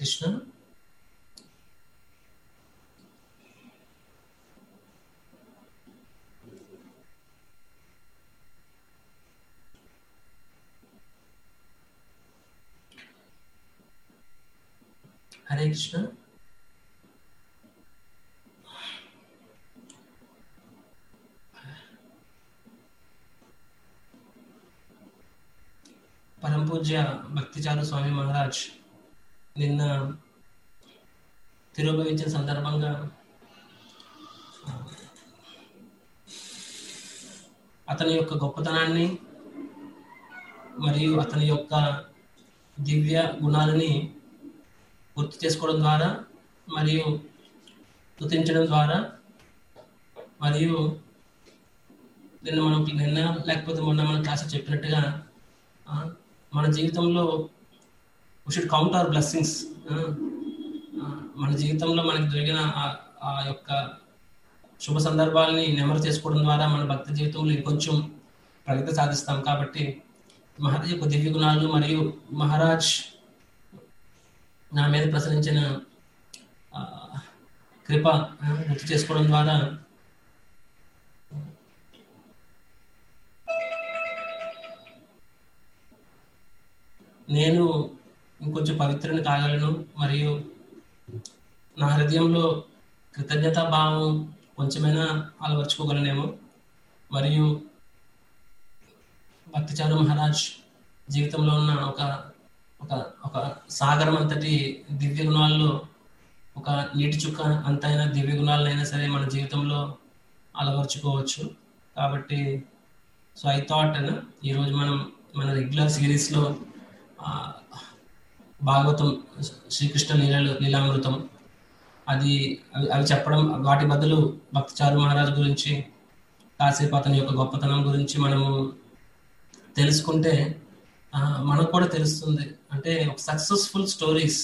కృష్ణ హరే కృష్ణ పరమ పూజ్య భక్తిచారు స్వామి మహారాజ్ నిన్న తిరుభవించిన సందర్భంగా అతని యొక్క గొప్పతనాన్ని మరియు అతని యొక్క దివ్య గుణాలని గుర్తు చేసుకోవడం ద్వారా మరియు స్తుతించడం ద్వారా మరియు నిన్న మనం నిన్న లేకపోతే మొన్న మన క్లాస్ చెప్పినట్టుగా ఆ, మన జీవితంలో షుడ్ కౌంట్ అవర్ బ్లెస్సింగ్స్ మన జీవితంలో మనకి జరిగిన ఆ- ఆ యొక్క శుభ సందర్భాలని నెమరు చేసుకోవడం ద్వారా మన భక్తి జీవితంలో ఇంకొంచెం ప్రగతి సాధిస్తాం కాబట్టి మహారాజ్ యొక్క దివ్య గుణాలు మరియు మహారాజ్ నా మీద ప్రసరించిన ఆ, కృప ఆ, గుర్తు చేసుకోవడం ద్వారా నేను ఇంకొంచెం పవిత్రని కాగలను మరియు నా హృదయంలో కృతజ్ఞతా భావం కొంచెమైనా అలవర్చుకోగలనేమో మరియు భక్తిచారు మహారాజ్ జీవితంలో ఉన్న ఒక ఒక ఒక సాగరం అంతటి దివ్య గుణాల్లో ఒక నీటి చుక్క అంతైన దివ్య గుణాలనైనా సరే మన జీవితంలో అలవర్చుకోవచ్చు కాబట్టి సో ఐ థాట్ ఈరోజు మనం మన రెగ్యులర్ సిరీస్లో భాగవతం శ్రీకృష్ణ లీలలు లీలామృతం అది అవి అవి చెప్పడం వాటి బదులు భక్తిచారు మహారాజ్ గురించి కాసేపు అతని యొక్క గొప్పతనం గురించి మనము తెలుసుకుంటే ఆ, మనకు కూడా తెలుస్తుంది అంటే ఒక సక్సెస్ఫుల్ స్టోరీస్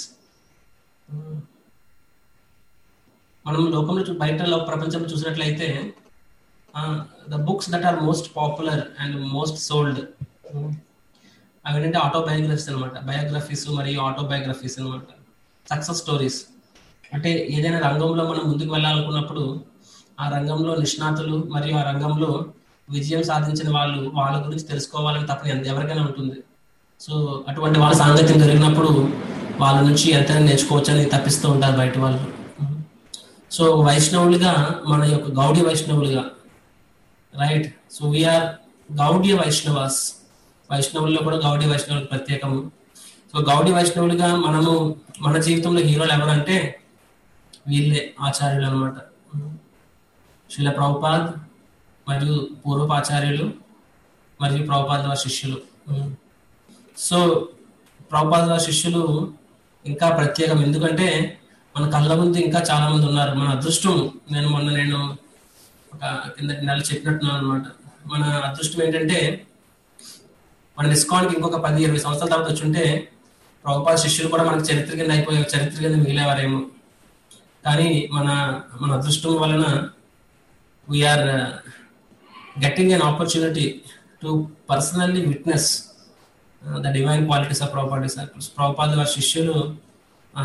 మనం లోకంలో చూ- బయట లో- ప్రపంచంలో చూసినట్లయితే the books that are most popular and most sold అవేంటంటే ఆటోబయోగ్రఫీస్ అనమాట బయోగ్రఫీస్ మరియు ఆటోబయోగ్రఫీస్ అనమాట సక్సెస్ స్టోరీస్ అంటే ఏదైనా రంగంలో మనం ముందుకు వెళ్ళాలనుకున్నప్పుడు ఆ రంగంలో నిష్ణాతులు మరియు ఆ రంగంలో విజయం సాధించిన వాళ్ళు వాళ్ళ గురించి తెలుసుకోవాలని తప్పని ఎంత- ఎవరికైనా ఉంటుంది సో అటువంటి వాళ్ళ సాంగత్యం జరిగినప్పుడు వాళ్ళ నుంచి ఎంతైనా నేర్చుకోవచ్చని తప్పిస్తూ ఉంటారు బయట వాళ్ళు సో వైష్ణవులుగా మన యొక్క గౌడీ వైష్ణవులుగా right so we are Gaudiya Vaishnavas వైష్ణవుల్లో కూడా గౌడీ వైష్ణవులకు ప్రత్యేకం సో గౌడీ వైష్ణవులుగా మనము మన జీవితంలో హీరోలు ఎవరంటే వీళ్ళే ఆచార్యులు అనమాట శిల ప్రభుపాద్ మరియు పూర్వపాచార్యులు మరియు ప్రభుపాద్ వారి శిష్యులు సో ప్రభుపాద్ వారి శిష్యులు ఇంకా ప్రత్యేకం ఎందుకంటే మన కళ్ళ ముందు ఇంకా చాలా మంది ఉన్నారు మన అదృష్టం నేను మొన్న నేను ఒక కిందటి నెల చెప్పినట్టున్నాను అనమాట మన అదృష్టం ఏంటంటే మన ఇస్కాన్కి ఇంకొక పది ఇరవై సంవత్సరాల తర్వాత వచ్చుంటే ప్రభుపాద శిష్యులు కూడా మనకి చరిత్ర కింద అయిపోయే చరిత్ర కింద మిగిలేవారేమో కానీ మన మన అదృష్టం వలన we are getting an opportunity to personally witness the divine qualities of Prabhupada disciples Prabhupada వారి శిష్యులు ఆ,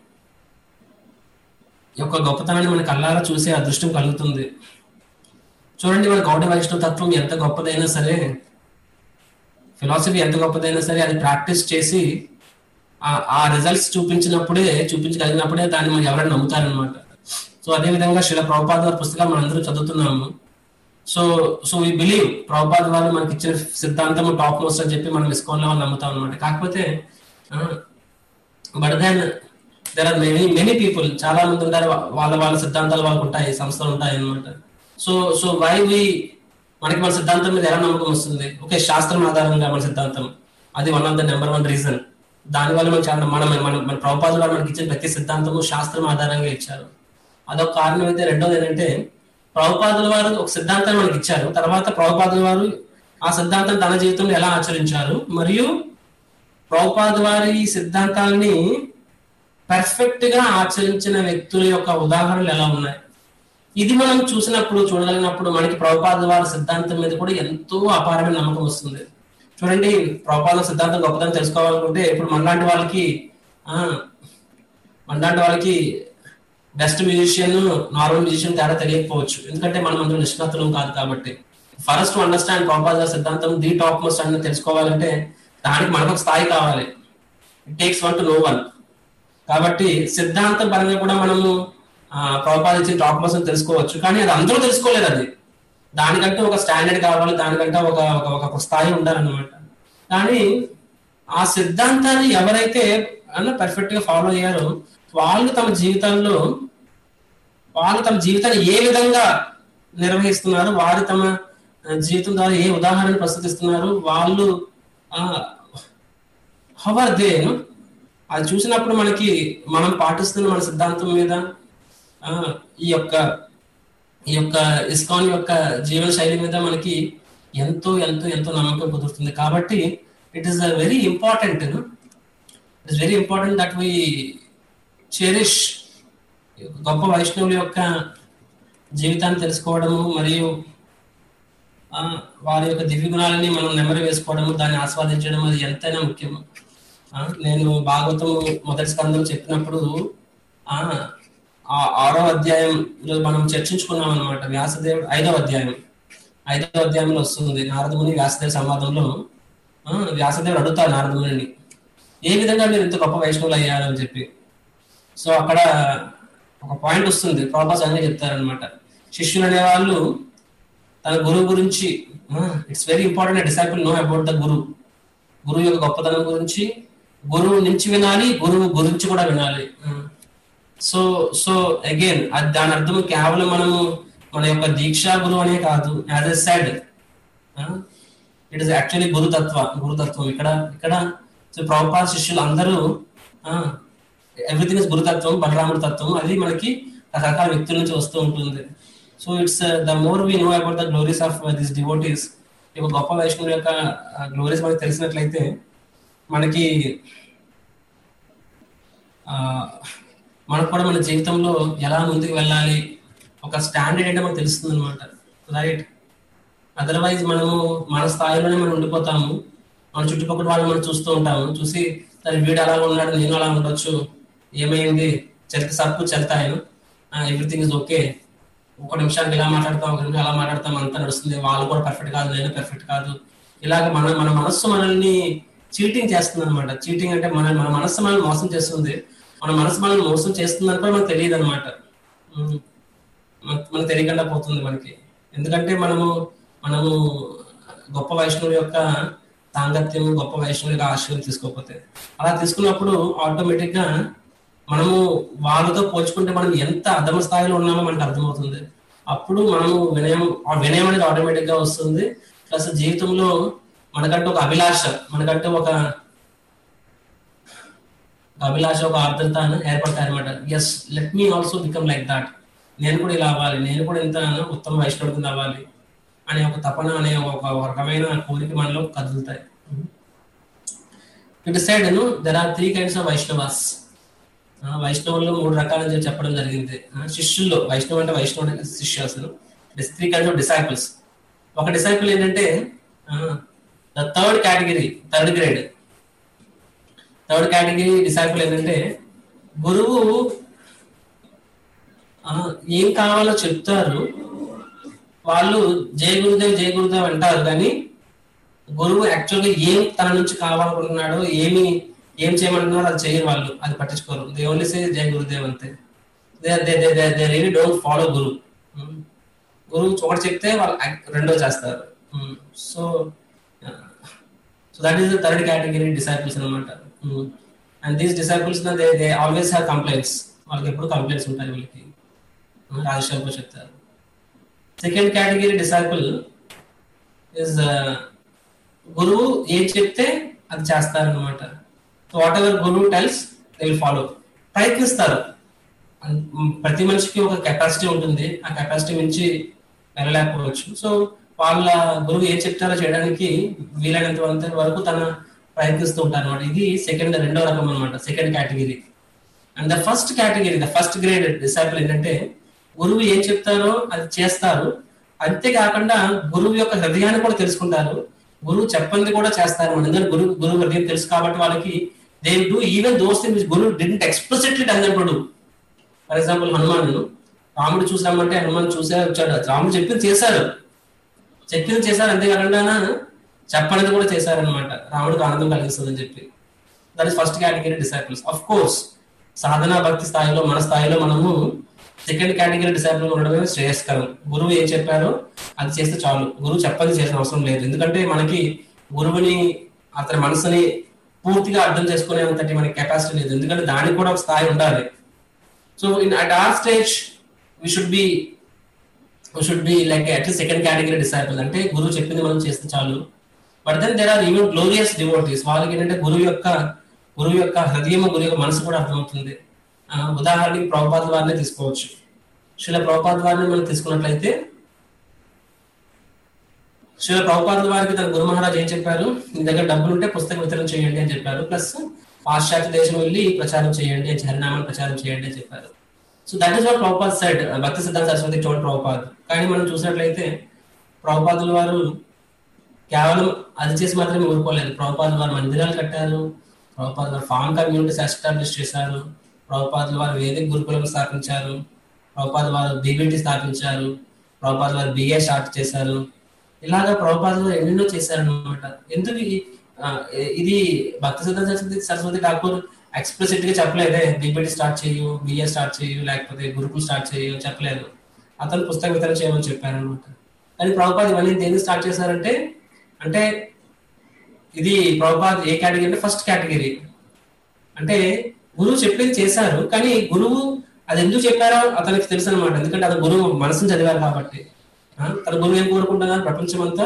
యొక్క గొప్పతనాన్ని మనకు కళ్ళారా చూసే అదృష్టం కలుగుతుంది చూడండి మన గౌడ వైష్ణవ తత్వం ఎంత గొప్పదైనా సరే ఫిలాసఫీ ఎంత గొప్పదైనా సరే అది ప్రాక్టీస్ చేసి ఆ- ఆ రిజల్ట్స్ చూపించినప్పుడే చూపించగలిగినప్పుడే దాన్ని మనం ఎవరైనా నమ్ముతారనమాట సో అదే విధంగా శిల ప్రభుపాద వారి పుస్తకాలు మనందరూ చదువుతున్నాము so so we believe Prabhupada వాళ్ళు మనకి ఇచ్చిన సిద్ధాంతం టాప్ మోస్ట్ అని చెప్పి మనం ఇస్కాన్ లో వాళ్ళు నమ్ముతాం అనమాట కాకపోతే but then there are many many people చాలా మంది ఉంటారు వా- వాళ్ళ వాళ్ళ సిద్ధాంతాలు వాళ్ళకు ఉంటాయి సంస్థలు ఉంటాయి అనమాట సో సో వై వి మనకి మన సిద్ధాంతం మీద ఎలా నమ్మకం వస్తుంది ఓకే శాస్త్రం ఆధారంగా మన సిద్ధాంతం అది one of the number one reason దానివల్ల మనం చాలా మన మన మన ప్రభుపాదులు వారు మనకి ఇచ్చిన ప్రతి సిద్ధాంతము శాస్త్రం ఆధారంగా ఇచ్చారు అదొక కారణం అయితే రెండోది ఏంటంటే ప్రభుపాదుల వారు ఒక సిద్ధాంతాన్ని మనకి ఇచ్చారు తర్వాత ప్రభుపాదుల వారు ఆ సిద్ధాంతం తన జీవితంలో ఎలా ఆచరించారు మరియు ప్రభుపాద వారి సిద్ధాంతాలని పర్ఫెక్ట్ గా ఆచరించిన వ్యక్తుల యొక్క ఉదాహరణలు ఎలా ఉన్నాయి ఇది మనం చూసినప్పుడు చూడగలిగినప్పుడు మనకి ప్రభుపాద వారి సిద్ధాంతం మీద కూడా ఎంతో అపారమైన నమ్మకం వస్తుంది చూడండి ప్రభుపాద సిద్ధాంతం గొప్పదని తెలుసుకోవాలనుకుంటే ఇప్పుడు మనలాంటి వాళ్ళకి ఆ మనలాంటి వాళ్ళకి బెస్ట్ మ్యూజిషియన్ నార్మల్ మ్యూజిషియన్ తేడా తెలియకపోవచ్చు ఎందుకంటే మనం అందులో నిష్ణాతులం కాదు కాబట్టి ఫస్ట్ టు అండర్స్టాండ్ ప్రాపాజర్ సిద్ధాంతం ది టాప్ మోస్ట్ అని తెలుసుకోవాలంటే దానికి మనకు ఒక స్థాయి కావాలి it takes one to know one కాబట్టి సిద్ధాంతం పరంగా కూడా మనము ప్రభుపాద ఇచ్చిన టాప్ మోస్ట్ తెలుసుకోవచ్చు కానీ అది అందరూ తెలుసుకోలేదు అది దానికంటే ఒక స్టాండర్డ్ కావాలి దానికంటే ఒక ఒక ఒక స్థాయి ఉండాలన్నమాట కానీ ఆ సిద్ధాంతాన్ని ఎవరైతే అన్న పర్ఫెక్ట్ గా ఫాలో అయ్యారో వాళ్ళు తమ జీవితాల్లో వాళ్ళు తమ జీవితాన్ని ఏ విధంగా నిర్వహిస్తున్నారు వారు తమ జీవితం ద్వారా ఏ ఉదాహరణ ప్రస్తుతిస్తున్నారు వాళ్ళు హవర్ దే అది చూసినప్పుడు మనకి మనం పాటిస్తున్న మన సిద్ధాంతం మీద ఈ యొక్క ఈ యొక్క ఇస్కాన్ యొక్క జీవన శైలి మీద మనకి ఎంతో ఎంతో ఎంతో నమ్మకం కుదురుతుంది కాబట్టి it is a very important it is very important that we cherish గొప్ప వైష్ణవుల యొక్క జీవితాన్ని తెలుసుకోవడము మరియు వారి యొక్క దివ్య గుణాలని మనం నెమరు వేసుకోవడము దాన్ని ఆస్వాదించడం అది ఎంతైనా ముఖ్యము నేను భాగవతం మొదటి స్కందం చెప్పినప్పుడు ఆ ఆరో అధ్యాయంలో మనం చర్చించుకున్నాం అనమాట వ్యాసదేవుడు ఐదవ అధ్యాయం ఐదవ అధ్యాయంలో వస్తుంది నారదముని వ్యాసదేవ సంవాదంలో వ్యాసదేవుడు అడుగుతారు నారదముని ఏ విధంగా మీరు ఇంత గొప్ప వైష్ణవులు అయ్యారు అని చెప్పి సో అక్కడ ఒక పాయింట్ వస్తుంది ప్రాపర్స్ అనే చెప్తారనమాట శిష్యులు అనేవాళ్ళు తన గురువు గురించి it's very important disciple know about the guru గురువు యొక్క గొప్పతనం గురించి గురువు నుంచి వినాలి గురువు గురించి కూడా వినాలి సో సో అగైన్ అది దాని అర్థం కేవలం మనము మన యొక్క దీక్షా గురువు అనే కాదు as he said it is actually గురుతత్వ గురుతత్వం ఇక్కడ ఇక్కడ సో ప్రభుపాద శిష్యులు అందరూ ఎవ్రీథింగ్ ఇస్ గురుతత్వం బలరాముడి తత్వం అది మనకి రకరకాల వ్యక్తుల నుంచి వస్తూ ఉంటుంది so it's the more we know about the glories of this devotees ఇక గొప్ప వైష్ణవుల యొక్క గ్లోరీస్ మనకి తెలిసినట్లయితే మనకి మనకు కూడా మన జీవితంలో ఎలా ముందుకు వెళ్ళాలి ఒక స్టాండర్డ్ అంటే మనకు తెలుస్తుంది అనమాట రైట్ అదర్వైజ్ మనము మన స్థాయిలోనే మనం ఉండిపోతాము మన చుట్టుపక్కల వాళ్ళు మనం చూస్తూ ఉంటాము చూసి సరే వీడు అలా ఉన్నాడు నేను అలా ఉండొచ్చు ఏమైంది చెత్త సప్పు చెల్తాయను ఎవ్రీథింగ్ ఇస్ ఓకే ఒక నిమిషానికి ఇలా మాట్లాడతాం ఒక నిమిషం అలా మాట్లాడతాం అంతా నడుస్తుంది వాళ్ళు కూడా పర్ఫెక్ట్ కాదు నేను పర్ఫెక్ట్ కాదు ఇలాగ మన మన మనస్సు మనల్ని చీటింగ్ చేస్తుంది అనమాట చీటింగ్ అంటే మన మన మనస్సు మనల్ని మోసం చేస్తుంది మన మనసు మనల్ని మోసం చేస్తుందని కూడా మనకు తెలియదు అనమాట మనకు తెలియకుండా పోతుంది మనకి ఎందుకంటే మనము మనము గొప్ప వైష్ణవుల యొక్క సాంగత్యం గొప్ప వైష్ణవుల యొక్క ఆశ్రయం తీసుకోకపోతే అలా తీసుకున్నప్పుడు ఆటోమేటిక్ గా మనము వాళ్ళతో పోల్చుకుంటే మనం ఎంత అధమ స్థాయిలో ఉన్నామో మనకు అర్థమవుతుంది అప్పుడు మనము వినయం ఆ వినయం అనేది ఆటోమేటిక్ గా వస్తుంది ప్లస్ జీవితంలో మనకంటే ఒక అభిలాష మనకంటే ఒక అభిలాష ఒక ఆర్ద్రత ఏర్పడతాయి అనమాట yes let me also become like that నేను కూడా ఇలా అవ్వాలి నేను కూడా ఇంత ఉత్తమ వైష్ణవుడి కింద అవ్వాలి అనే ఒక తపన అనే ఒక రకమైన కోరిక మనలో కదులుతాయి ఇటు side there are three kinds of Vaishnavas వైష్ణవుల్లో మూడు రకాలని చెప్పి చెప్పడం జరిగింది శిష్యుల్లో వైష్ణవ్ అంటే వైష్ణవుడు శిష్యు అసలు త్రీ కైండ్స్ ఆఫ్ డిసైపుల్స్ ఒక డిసైపుల్ ఏంటంటే the third category third grade third category disciple ఏంటంటే గురువు ఏం కావాలో చెప్తారు వాళ్ళు జయ గురుదేవ్ జయ గురుదేవ్ అంటారు కానీ గురువు యాక్చువల్గా ఏం తన నుంచి కావాలనుకుంటున్నాడో ఏమి ఏం చేయమంటున్నారో అది చేయరు వాళ్ళు అది పట్టించుకోరు they only say Jaya Gurudev అంతే they really don't follow guru గురువు ఒకటి చెప్తే వాళ్ళు రెండో చేస్తారు so so that is the third category disciples అనమాట and these disciples they they always have complaints వాళ్ళకి ఎప్పుడు కంప్లైంట్స్ ఉంటాయి వీళ్ళకి రాజశేఖర్ చెప్తారు సెకండ్ కేటగిరీ డిసైపుల్ ఇస్ గురువు ఏం చెప్తే అది చేస్తారనమాట వాట్ ఎవర్ గురువు టెల్స్ దే విల్ ఫాలో ప్రయత్నిస్తారు ప్రతి మనిషికి ఒక కెపాసిటీ ఉంటుంది ఆ కెపాసిటీ మించి వెళ్ళలేకపోవచ్చు సో వాళ్ళ గురువు ఏం చెప్తారో చేయడానికి వీలైనంత వరకు తన ప్రయత్నిస్తూ ఉంటారు అనమాట ఇది సెకండ్ రెండో రకం అనమాట second category and the first category the first grade disciple ఏంటంటే గురువు ఏం చెప్తారో అది చేస్తారు అంతేకాకుండా గురువు యొక్క హృదయాన్ని కూడా తెలుసుకుంటారు గురువు చెప్పంది కూడా చేస్తారు ఎందుకంటే గురువు గురువు హృదయం తెలుసు కాబట్టి వాళ్ళకి they do even those thing guru didn't explicitly tell them to do for example Hanuman రాముడు చూసి రమ్మంటే హనుమాన్ చూసే వచ్చాడు రాముడు చెప్పింది చేశారు చెప్పింది చేశారు అంతేకాకుండా చెప్పనిది కూడా చేశారనమాట రాముడికి ఆనందం కలిగిస్తుందని చెప్పి that is first category disciples of course సాధనా భక్తి స్థాయిలో మన స్థాయిలో మనము సెకండ్ కేటగిరీ డిసైపుల్ ఉండడమే శ్రేయస్కరం గురువు ఏం చెప్పారో అది చేస్తే చాలు గురువు చెప్పని చేసిన అవసరం లేదు ఎందుకంటే మనకి గురువుని అతని మనసుని పూర్తిగా అర్థం చేసుకునేంతటి మనకి కెపాసిటీ లేదు ఎందుకంటే దానికి కూడా ఒక స్థాయి ఉండాలి so in at our stage we should be we should be like at least second category disciple అంటే గురువు చెప్పింది మనం చేస్తే చాలు but then there are even glorious devotees వాళ్ళకి ఏంటంటే గురువు యొక్క గురువు యొక్క హృదయం గురువు యొక్క మనసు కూడా అర్థమవుతుంది ఆ, ఉదాహరణకి ప్రభుపాద వారిని తీసుకోవచ్చు శిల ప్రభుపాద వారిని మనం తీసుకున్నట్లయితే శిల ప్రభుపాద వారికి తన గురు మహారాజ్ ఏం చెప్పారు మీ దగ్గర డబ్బులు ఉంటే పుస్తకం వితరణ చేయండి అని చెప్పారు ప్లస్ పాశ్చాత్య దేశం వెళ్ళి ప్రచారం చేయండి అని హరినామాన్ని ప్రచారం చేయండి అని చెప్పారు so that is what Prabhupad said Bhakti Siddhanta Saraswati చోటు ప్రభుపాద్ కానీ మనం చూసినట్లయితే ప్రభుపాదుల వారు కేవలం అది చేసి మాత్రమే ఊరుకోలేదు ప్రభుపాదుల వారు మందిరాలు కట్టారు ప్రభుపాదుల వారు ఫామ్ కమ్యూనిటీస్ ఎస్టాబ్లిష్ చేశారు ప్రభుపాదుల వారు వేదిక గురుకులం స్థాపించారు ప్రభుపాద వారు బీబీటీ స్థాపించారు ప్రభుపాద వారు బిఏ స్టార్ట్ చేశారు ఇలాగా ప్రభుపాద వారు ఎన్నెన్నో చేశారనమాట ఎందుకు ఈ- ఆ, ఇది భక్తి సిద్ధ సరస్వతి సరస్వతి ఠాకూర్ ఎక్స్ప్రెసిట్ గా చెప్పలేదే బీబీటీ స్టార్ట్ చేయు బిఏ స్టార్ట్ చేయు లేకపోతే గురుకులు స్టార్ట్ చేయు చెప్పలేదు అతను పుస్తక వితరణ చేయమని చెప్పారనమాట కానీ ప్రభుపాద ఇవన్నీ దేన్ని స్టార్ట్ చేశారంటే అంటే ఇది ప్రభుపాద్ ఏ కేటగిరీ అంటే ఫస్ట్ కేటగిరీ అంటే గురువు చెప్పింది చేశారు కానీ గురువు అది ఎందుకు చెప్పారో అతనికి తెలుసు అనమాట ఎందుకంటే అతను గురువు మనసుని చదివారు కాబట్టి ఆ, తన గురువు ఏం కోరుకుంటున్నారు ప్రపంచం అంతా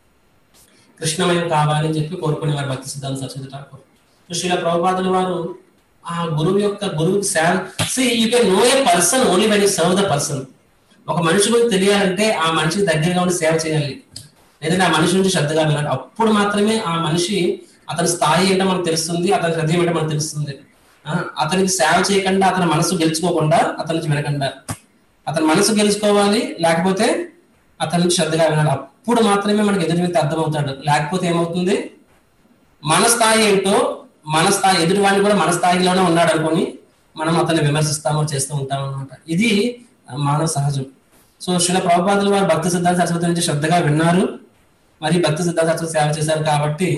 కృష్ణమయం కావాలి అని చెప్పి కోరుకునేవారు భక్తి సిద్ధాంత సరస్వతి ఠాకూర్ సో శ్రీల ప్రభుపాదుల వారు ఆ గురువు యొక్క గురువుకి సేవ see you can know a person only when you serve the person ఒక మనిషి గురించి తెలియాలంటే ఆ మనిషికి దగ్గరగా ఉండి సేవ చేయాలి లేదంటే ఆ మనిషి నుంచి శ్రద్ధగా వినాలి అప్పుడు మాత్రమే ఆ మనిషి అతని స్థాయి ఏంటో మనకు తెలుస్తుంది అతని హృదయం ఏంటో మనకు తెలుస్తుంది ఆ, అతనికి సేవ చేయకుండా అతని మనసు గెలుచుకోకుండా అతని నుంచి వినకుండా అతని మనసు గెలుచుకోవాలి లేకపోతే అతని నుంచి శ్రద్ధగా వినాలి అప్పుడు మాత్రమే మనకి ఎదురు వ్యక్తి అర్థమవుతాడు లేకపోతే ఏమవుతుంది మన స్థాయి ఏంటో మన స్థాయి ఎదుటి వాడిని కూడా మన స్థాయిలోనే ఉన్నాడు అనుకొని మనం అతన్ని విమర్శిస్తామో చేస్తూ ఉంటాం అనమాట ఇది ఆ, మానవ సహజం సో శిల ప్రభుపాదులు వారు భక్తి సిద్ధాంత సరస్వతి నుంచి శ్రద్ధగా విన్నారు మరి భక్తి సిద్ధాంత సరస్వతి సేవ చేశారు కాబట్టి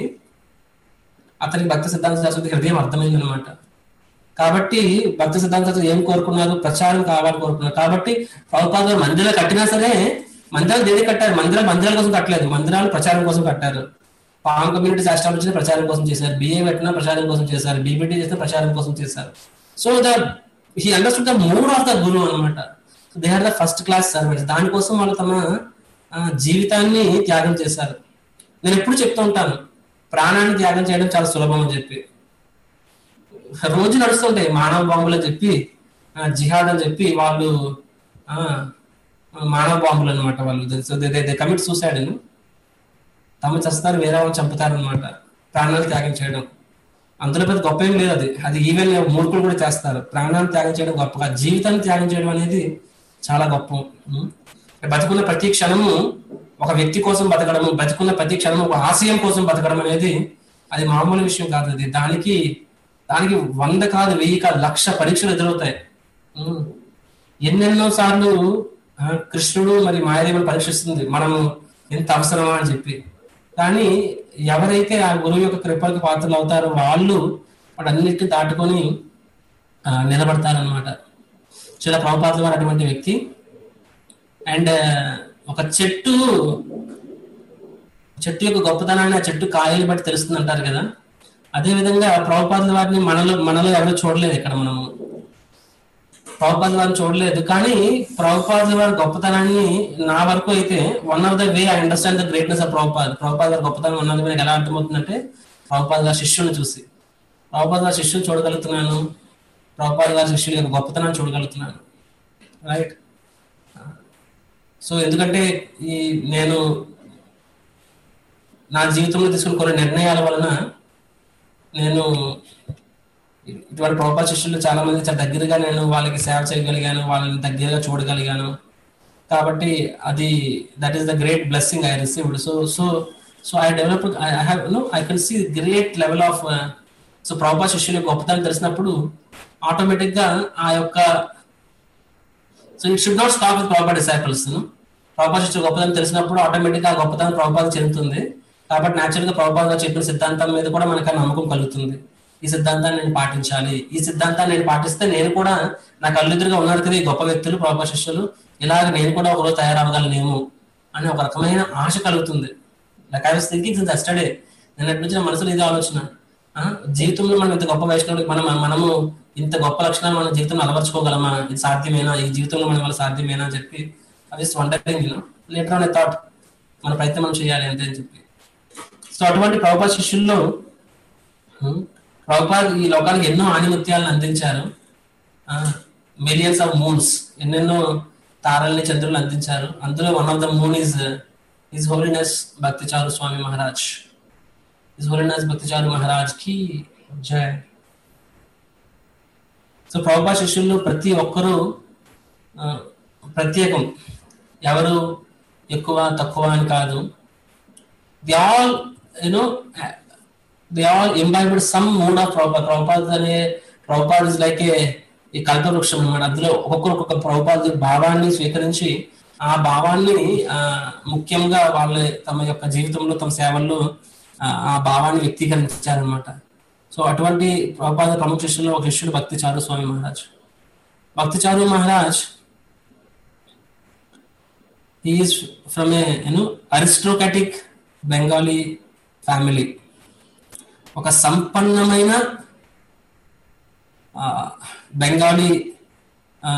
అతనికి భక్తి సిద్ధాంత సరస్వతి హృదయం అర్థమైంది అనమాట కాబట్టి భక్తి సిద్ధాంత సరస్వతి ఏం కోరుకున్నారు ప్రచారం కావాలి కోరుకున్నారు కాబట్టి ప్రభుపాద గారు మందిరాలు కట్టినా సరే మందిరాలు దేనికి కట్టారు మందిరాలు మందిరాల కోసం కట్టలేదు మందిరాలు ప్రచారం కోసం కట్టారు పామ్ కమ్యూనిటీ ఎస్టాబ్లిష్ ప్రచారం కోసం చేశారు బిఏ పెట్టిన ప్రచారం కోసం చేశారు బీబీటీ చేసిన ప్రచారం కోసం చేశారు so the he understood the mood of the guru అనమాట they are the first class servants దానికోసం వాళ్ళు తమ ఆ, జీవితాన్ని త్యాగం చేశారు నేను ఎప్పుడు చెప్తూ ఉంటాను ప్రాణాన్ని త్యాగం చేయడం చాలా సులభం అని చెప్పి రోజు నడుస్తుంటాయి మానవ బాంబులు అని చెప్పి ఆ, జిహాద్ అని చెప్పి వాళ్ళు ఆ, మానవ బాంబులు అనమాట వాళ్ళు సో దే కమిట్ సూసైడ్ తమ చస్తారు వేరే వాళ్ళు చంపుతారు అనమాట ప్రాణాలు త్యాగం చేయడం అందులో పెద్ద గొప్ప ఏం లేదు అది అది ఈవెన్ మూర్ఖులు కూడా చేస్తారు ప్రాణాన్ని త్యాగం చేయడం గొప్పగా జీవితాన్ని త్యాగం చేయడం అనేది చాలా గొప్ప ఉం? బతుకున్న ప్రతి క్షణము ఒక వ్యక్తి కోసం బతకడము బతుకున్న ప్రతి క్షణము ఒక ఆశయం కోసం బతకడం అనేది అది మామూలు విషయం కాదు అది దానికి దానికి వంద కాదు వెయ్యి కాదు లక్ష పరీక్షలు ఎదురవుతాయి ఉం. ఎన్నెన్నో సార్లు ఆ, కృష్ణుడు మరి మాయాదేవుని పరీక్షిస్తుంది మనము ఎంత అవసరమా అని చెప్పి కానీ ఎవరైతే ఆ గురువు యొక్క కృపకి పాత్రలు అవుతారో వాళ్ళు వాటన్నిటిని దాటుకొని ఆ, నిలబడతారనమాట చాలా ప్రభుపాత్ర వారు అటువంటి వ్యక్తి అండ్ ఒక చెట్టు చెట్టు యొక్క గొప్పతనాన్ని ఆ చెట్టు కాయలు బట్టి తెలుస్తుంది అంటారు కదా అదే విధంగా ప్రభుపాదుల వారిని మనలో మనలో ఎవరు చూడలేదు ఇక్కడ మనము ప్రభుపాద వారిని చూడలేదు కానీ ప్రభుపాద వారి గొప్పతనాన్ని నా వరకు అయితే one of the way I understand the greatness of Prabhupad Prabhupada గారి గొప్పతనం వన్ ఆఫ్ ద ఎలా అర్థమవుతుందంటే ప్రభుపాద గారి శిష్యుని చూసి ప్రభుపాద గారి శిష్యుని చూడగలుగుతున్నాను ప్రభుపాద గారి శిష్యుల యొక్క గొప్పతనాన్ని చూడగలుగుతున్నాను రైట్ సో ఎందుకంటే ఈ నేను నా జీవితంలో తీసుకున్న కొన్ని నిర్ణయాల వలన నేను ఇటువంటి ప్రభుత్వ శిష్యులు చాలా మంది చాలా దగ్గరగా నేను వాళ్ళకి సేవ చేయగలిగాను వాళ్ళని దగ్గరగా చూడగలిగాను కాబట్టి అది that is the great blessing I received so so so I develop I have no I can see great level of so Prabhupada శిష్యుల యొక్క గొప్పతనం తెలిసినప్పుడు ఆటోమేటిక్ గా ఆ యొక్క so it should not stop with Prabhupada disciples Prabhupada శిష్యుల గొప్పతనం తెలిసినప్పుడు ఆటోమేటిక్ గా ఆ గొప్పతనం ప్రభుపాద చెందుతుంది కాబట్టి న్యాచురల్ గా ప్రభుపాద గారు చెప్పిన సిద్ధాంతం మీద కూడా మనకు ఆ నమ్మకం కలుగుతుంది ఈ సిద్ధాంతాన్ని నేను పాటించాలి ఈ సిద్ధాంతాన్ని నేను పాటిస్తే నేను కూడా నా కళ్ళెదురుగా ఉన్నారు కదా ఈ గొప్ప వ్యక్తులు ప్రభుపా శిష్యులు ఇలాగ నేను కూడా ఒకరోజు తయారవగలనేమో అనే ఒక రకమైన ఆశ కలుగుతుంది like I was thinking since yesterday నిన్నటి నుంచి నా మనసులో ఇదే ఆలోచన ఆ, జీవితంలో మనం ఇంత గొప్ప వైష్ణవులు మనం మనము ఇంత గొప్ప లక్షణాలు మన జీవితంలో అలవర్చుకోగలమా ఇది సాధ్యమేనా ఈ జీవితంలో మన వల్ల సాధ్యమేనా అని చెప్పి అది వండరింగ్ లేటర్ ఆన్ థాట్ మన ప్రయత్నం మనం చేయాలి అంతే అని చెప్పి సో అటువంటి ప్రభుపా శిష్యుల్లో ప్రభుపాద్ ఈ లోకానికి ఎన్నో ఆనిముత్యాలను అందించారు మిలియన్స్ ఆఫ్ మూన్స్ ఎన్నెన్నో తారల్ని చంద్రులను అందించారు అందులో one of the moon is is holiness Bhakticharu Swami Maharaj is holiness Bhakticharu Maharaj కి జయ సో ప్రభుపా శిష్యుల్లో ప్రతి ఒక్కరూ ఆ, ప్రత్యేకం ఎవరు ఎక్కువ తక్కువ అని కాదు they all you know they all imbibed some mood of Prabhupad Prabhupad అనే ప్రభుపాద్ ఇస్ లైక్ ఏ ఈ కల్పవృక్షం అన్నమాట అందులో ఒక్కొక్కరు ఒక్కొక్క ప్రభుపాద్ భావాన్ని స్వీకరించి ఆ భావాన్ని ఆ, ముఖ్యంగా వాళ్ళ తమ యొక్క జీవితంలో తమ సేవల్లో ఆ, ఆ భావాన్ని వ్యక్తీకరించారనమాట సో అటువంటి ప్రభుపాద ప్రముఖ శిష్యుల్లో ఒక శిష్యుడు భక్తి Charu Swami Maharaj Bhakti Charu Maharaj is from a you know aristocratic Bengali family ఒక సంపన్నమైన ఆ, బెంగాలీ ఆ,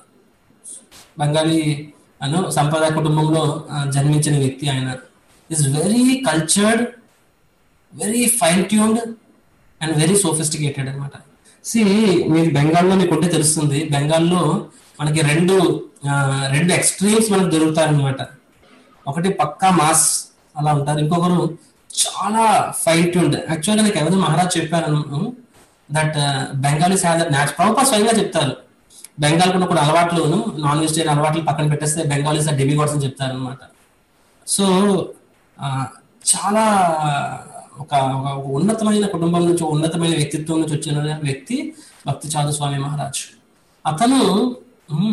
బెంగాలీ అను సంప్రదాయ కుటుంబంలో ఆ, జన్మించిన వ్యక్తి ఆయన is very cultured very fine tuned and very sophisticated అనమాట సి మీరు బెంగాల్లో మీకు ఉంటే తెలుస్తుంది బెంగాల్లో మనకి రెండు ఆ, రెండు ఎక్స్ట్రీమ్స్ మనకు దొరుకుతారనమాట ఒకటి పక్కా మాస్ అలా ఉంటారు ఇంకొకరు చాలా ఫైన్ ట్యూన్డ్ యాక్చువల్గా నాకు ఎవరు మహారాజ్ చెప్పారు that Bengalis have that knack ప్రభుత్వ స్వయంగా చెప్తారు బెంగాల్ కూడా కొన్ని అలవాట్లు నాన్ వెజిటేరియన్ అలవాట్లు పక్కన పెట్టేస్తే బెంగాలీస్ డెబీ గోడ్స్ అని చెప్తారు అనమాట సో ఆ, చాలా ఒక ఒక ఒక ఉన్నతమైన కుటుంబం నుంచి ఒక ఉన్నతమైన వ్యక్తిత్వం నుంచి వచ్చిన వ్యక్తి భక్తి చాదు స్వామి మహారాజ్ అతను ఉమ్,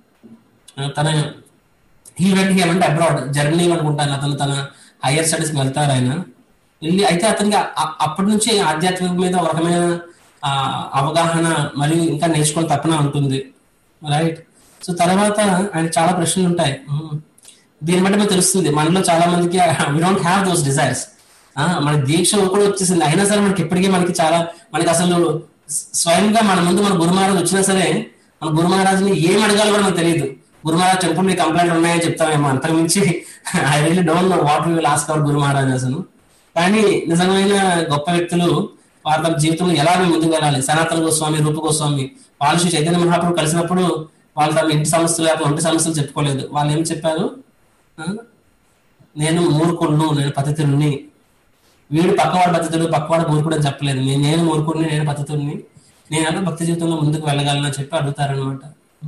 తన ఈ వెంట అంటే అబ్రాడ్ జర్మనీ అనుకుంటాను అతను తన హైయర్ స్టడీస్కి వెళ్తారు ఆయన వెళ్ళి అయితే అతనికి అ- అప్పటి నుంచి ఆధ్యాత్మిక మీద ఒక రకమైన ఆ, అవగాహన మరియు ఇంకా నేర్చుకుని తప్పన ఉంటుంది రైట్ సో తర్వాత ఆయన చాలా ప్రశ్నలు ఉంటాయి ఉమ్. దీన్ని బట్టి మనకు తెలుస్తుంది మనలో చాలా మందికి we don't have those desires మన దీక్ష కూడా వచ్చేసింది అయినా సరే మనకి ఇప్పటికీ మనకి చాలా మనకి అసలు స్వయంగా మన ముందు మన గురు మహారాజ్ వచ్చినా సరే మన గురు మహారాజ్ని ఏం అడగాలో కూడా మనకు తెలియదు గురు మహారాజ్ చెప్పుడు నీ కంప్లైంట్ ఉన్నాయని చెప్తామేమో అంతకు మించి I really don't know what will ask our guru Maharaj అసలు కానీ నిజమైన గొప్ప వ్యక్తులు వారి తమ జీవితంలో ఎలా ముందుకు వెళ్ళాలి సనాతన గోస్వామి రూప గోస్వామి వాళ్ళు శ్రీ చైతన్య మహాప్రభు కలిసినప్పుడు వాళ్ళు తమ ఇంటి సమస్యలు లేకపోతే ఒంటి సమస్యలు చెప్పుకోలేదు వాళ్ళు ఏం చెప్పారు ఆ? నేను మూర్ఖుడును నేను పతితుడిని వీడు పక్కవాడు పతితుడు పక్కవాడు మూర్ఖుడు అని చెప్పలేదు నేను నేను మూర్ఖుడిని నేను పతితుడిని నేను ఎలా భక్తి జీవితంలో ముందుకు వెళ్ళగలను అని చెప్పి అడుగుతారనమాట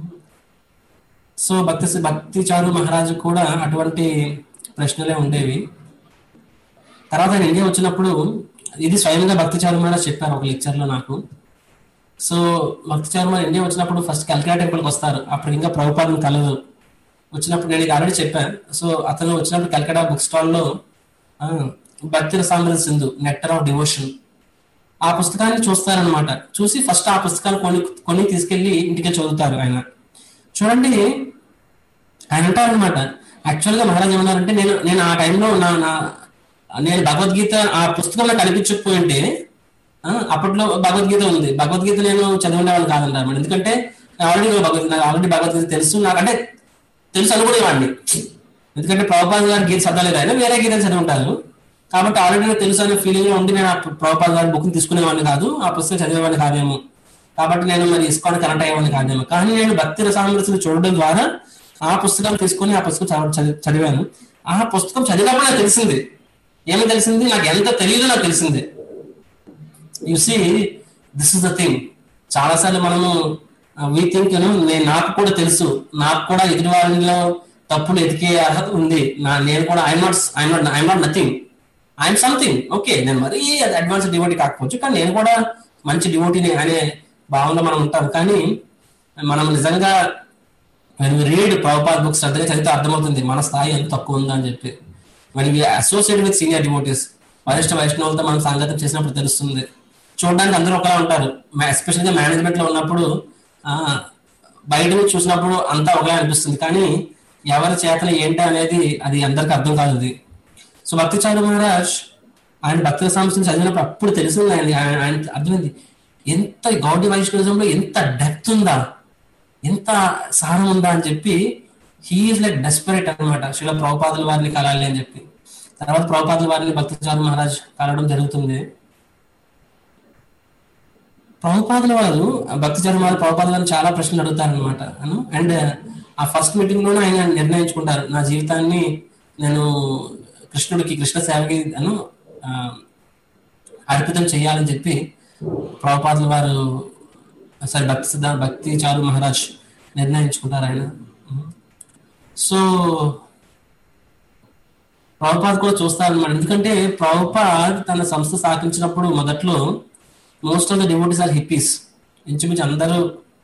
సో భక్తి భక్తి చారు మహారాజు కూడా అటువంటి ప్రశ్నలే ఉండేవి తర్వాత ఆయన ఇండియా వచ్చినప్పుడు ఇది స్వయంగా భక్తి చారు మహారాజ్ చెప్పారు ఒక లెక్చర్ లో నాకు సో భక్తి చారు మహారాజ్ ఇండియా వచ్చినప్పుడు ఫస్ట్ కల్కటా టెంపుల్కి వస్తారు అప్పుడు ఇంకా ప్రభుపాదం కలదు వచ్చినప్పుడు నేను ఆల్రెడీ చెప్పాను సో అతను వచ్చినప్పుడు కల్కటా బుక్ స్టాల్ లో ఆ, Bhakti Rasamrita Sindhu nectar of devotion ఆ పుస్తకాన్ని చూస్తారనమాట చూసి ఫస్ట్ ఆ పుస్తకాన్ని కొని కొని తీసుకెళ్లి ఇంటికి చదువుతారు ఆయన చూడండి ఆయన అంటారనమాట యాక్చువల్ గా మహారాజ్ ఏమన్నారంటే నేను నేను ఆ టైంలో నా నా నేను భగవద్గీత ఆ పుస్తకంలో కనిపించకపోయి ఉంటే ఆ, అప్పట్లో భగవద్గీత ఉంది భగవద్గీత నేను చదివేవాడిని కాదంటారు మరి ఎందుకంటే ఆల్రెడీ భగవద్గీత నాకు ఆల్రెడీ భగవద్గీత తెలుసు నాకు అంటే తెలుసు అనుకునేవాడిని ఎందుకంటే ప్రభుపాద్ గారి గీత చదవలేదు ఆయన వేరే గీతలు చదివి ఉంటారు కాబట్టి ఆల్రెడీ నాకు తెలుసు అనే ఫీలింగ్ లో ఉండి నేను ఆ ప్రభుపాద్ గారి బుక్ తీసుకునేవాడిని కాదు ఆ పుస్తకం చదివేవాడిని కాదేమో కాబట్టి నేను మరి ఇస్కాన్ కనెక్ట్ అయ్యేవాడిని కాదేమో కానీ నేను భక్తి రసామృతిని చూడడం ద్వారా ఆ పుస్తకం తీసుకొని ఆ పుస్తకం చదవ- చదివి- చదివాను ఆ పుస్తకం చదివినప్పుడు నాకు తెలిసింది ఏమి తెలిసింది నాకు ఎంత తెలియదో నాకు తెలిసింది you see this is the thing చాలాసార్లు మనము వీ థింక్ నేను నాకు కూడా తెలుసు నాకు కూడా ఎదుటి వారిలో తప్పులు ఎతికే అర్హత ఉంది నా నేను కూడా I'm not I'm not I'm not nothing I'm something okay నేను మరీ అడ్వాన్స్ డివోటీ కాకపోవచ్చు కానీ నేను కూడా మంచి డివోటీని అనే భావనలో మనం ఉంటాం కానీ మనం నిజంగా రీడ్ ప్రభుపాద్ బుక్స్ శ్రద్ధగా చదివితే అర్థమవుతుంది మన స్థాయి ఎంత తక్కువ ఉందా అని చెప్పి మన అసోసియేట్ విత్ సీనియర్ డివోటీస్ వరిష్ట వైష్ణవులతో మనం సంగతం చేసినప్పుడు తెలుస్తుంది చూడడానికి అందరూ ఒకలా ఉంటారు ఎస్పెషల్గా మేనేజ్మెంట్ లో ఉన్నప్పుడు ఆ, బయట నుంచి చూసినప్పుడు అంతా ఒకలా అనిపిస్తుంది కానీ ఎవరి చేతన ఏంటి అనేది అది అందరికి అర్థం కాదు అది సో భక్తి చారు మహారాజ్ ఆయన భక్తుల సమస్యను చదివినప్పుడు అప్పుడు తెలిసింది ఆయన ఆయన ఆయన అర్థమైంది ఎంత గౌడీ వైష్ణవిజంలో ఎంత డెప్త్ ఉందా ఎంత సారం ఉందా అని చెప్పి హీఈస్ లైక్ డెస్పరేట్ అనమాట శిల ప్రభుపాదుల వారిని కలాలి అని చెప్పి తర్వాత ప్రభుపాదుల వారిని భక్తి చారు మహారాజ్ కలవడం జరుగుతుంది ప్రభుపాదుల వారు భక్తి చర్మాలు ప్రభుపాదుల వారు చాలా ప్రశ్నలు అడుగుతారనమాట అండ్ ఆ ఫస్ట్ మీటింగ్ లోనే ఆయన నిర్ణయించుకుంటారు నా జీవితాన్ని నేను కృష్ణుడికి కృష్ణ సేవకి అను ఆ, అర్పితం చేయాలని చెప్పి ప్రభుపాదుల వారు సారీ భక్తి సిద్ధ భక్తి చారు మహారాజ్ నిర్ణయించుకుంటారు ఆయన సో ప్రభుపాద్ కూడా చూస్తారనమాట ఎందుకంటే ప్రభుపాద్ తన సంస్థ స్థాపించినప్పుడు మొదట్లో most of the devotees are hippies ఇంచుమించు అందరూ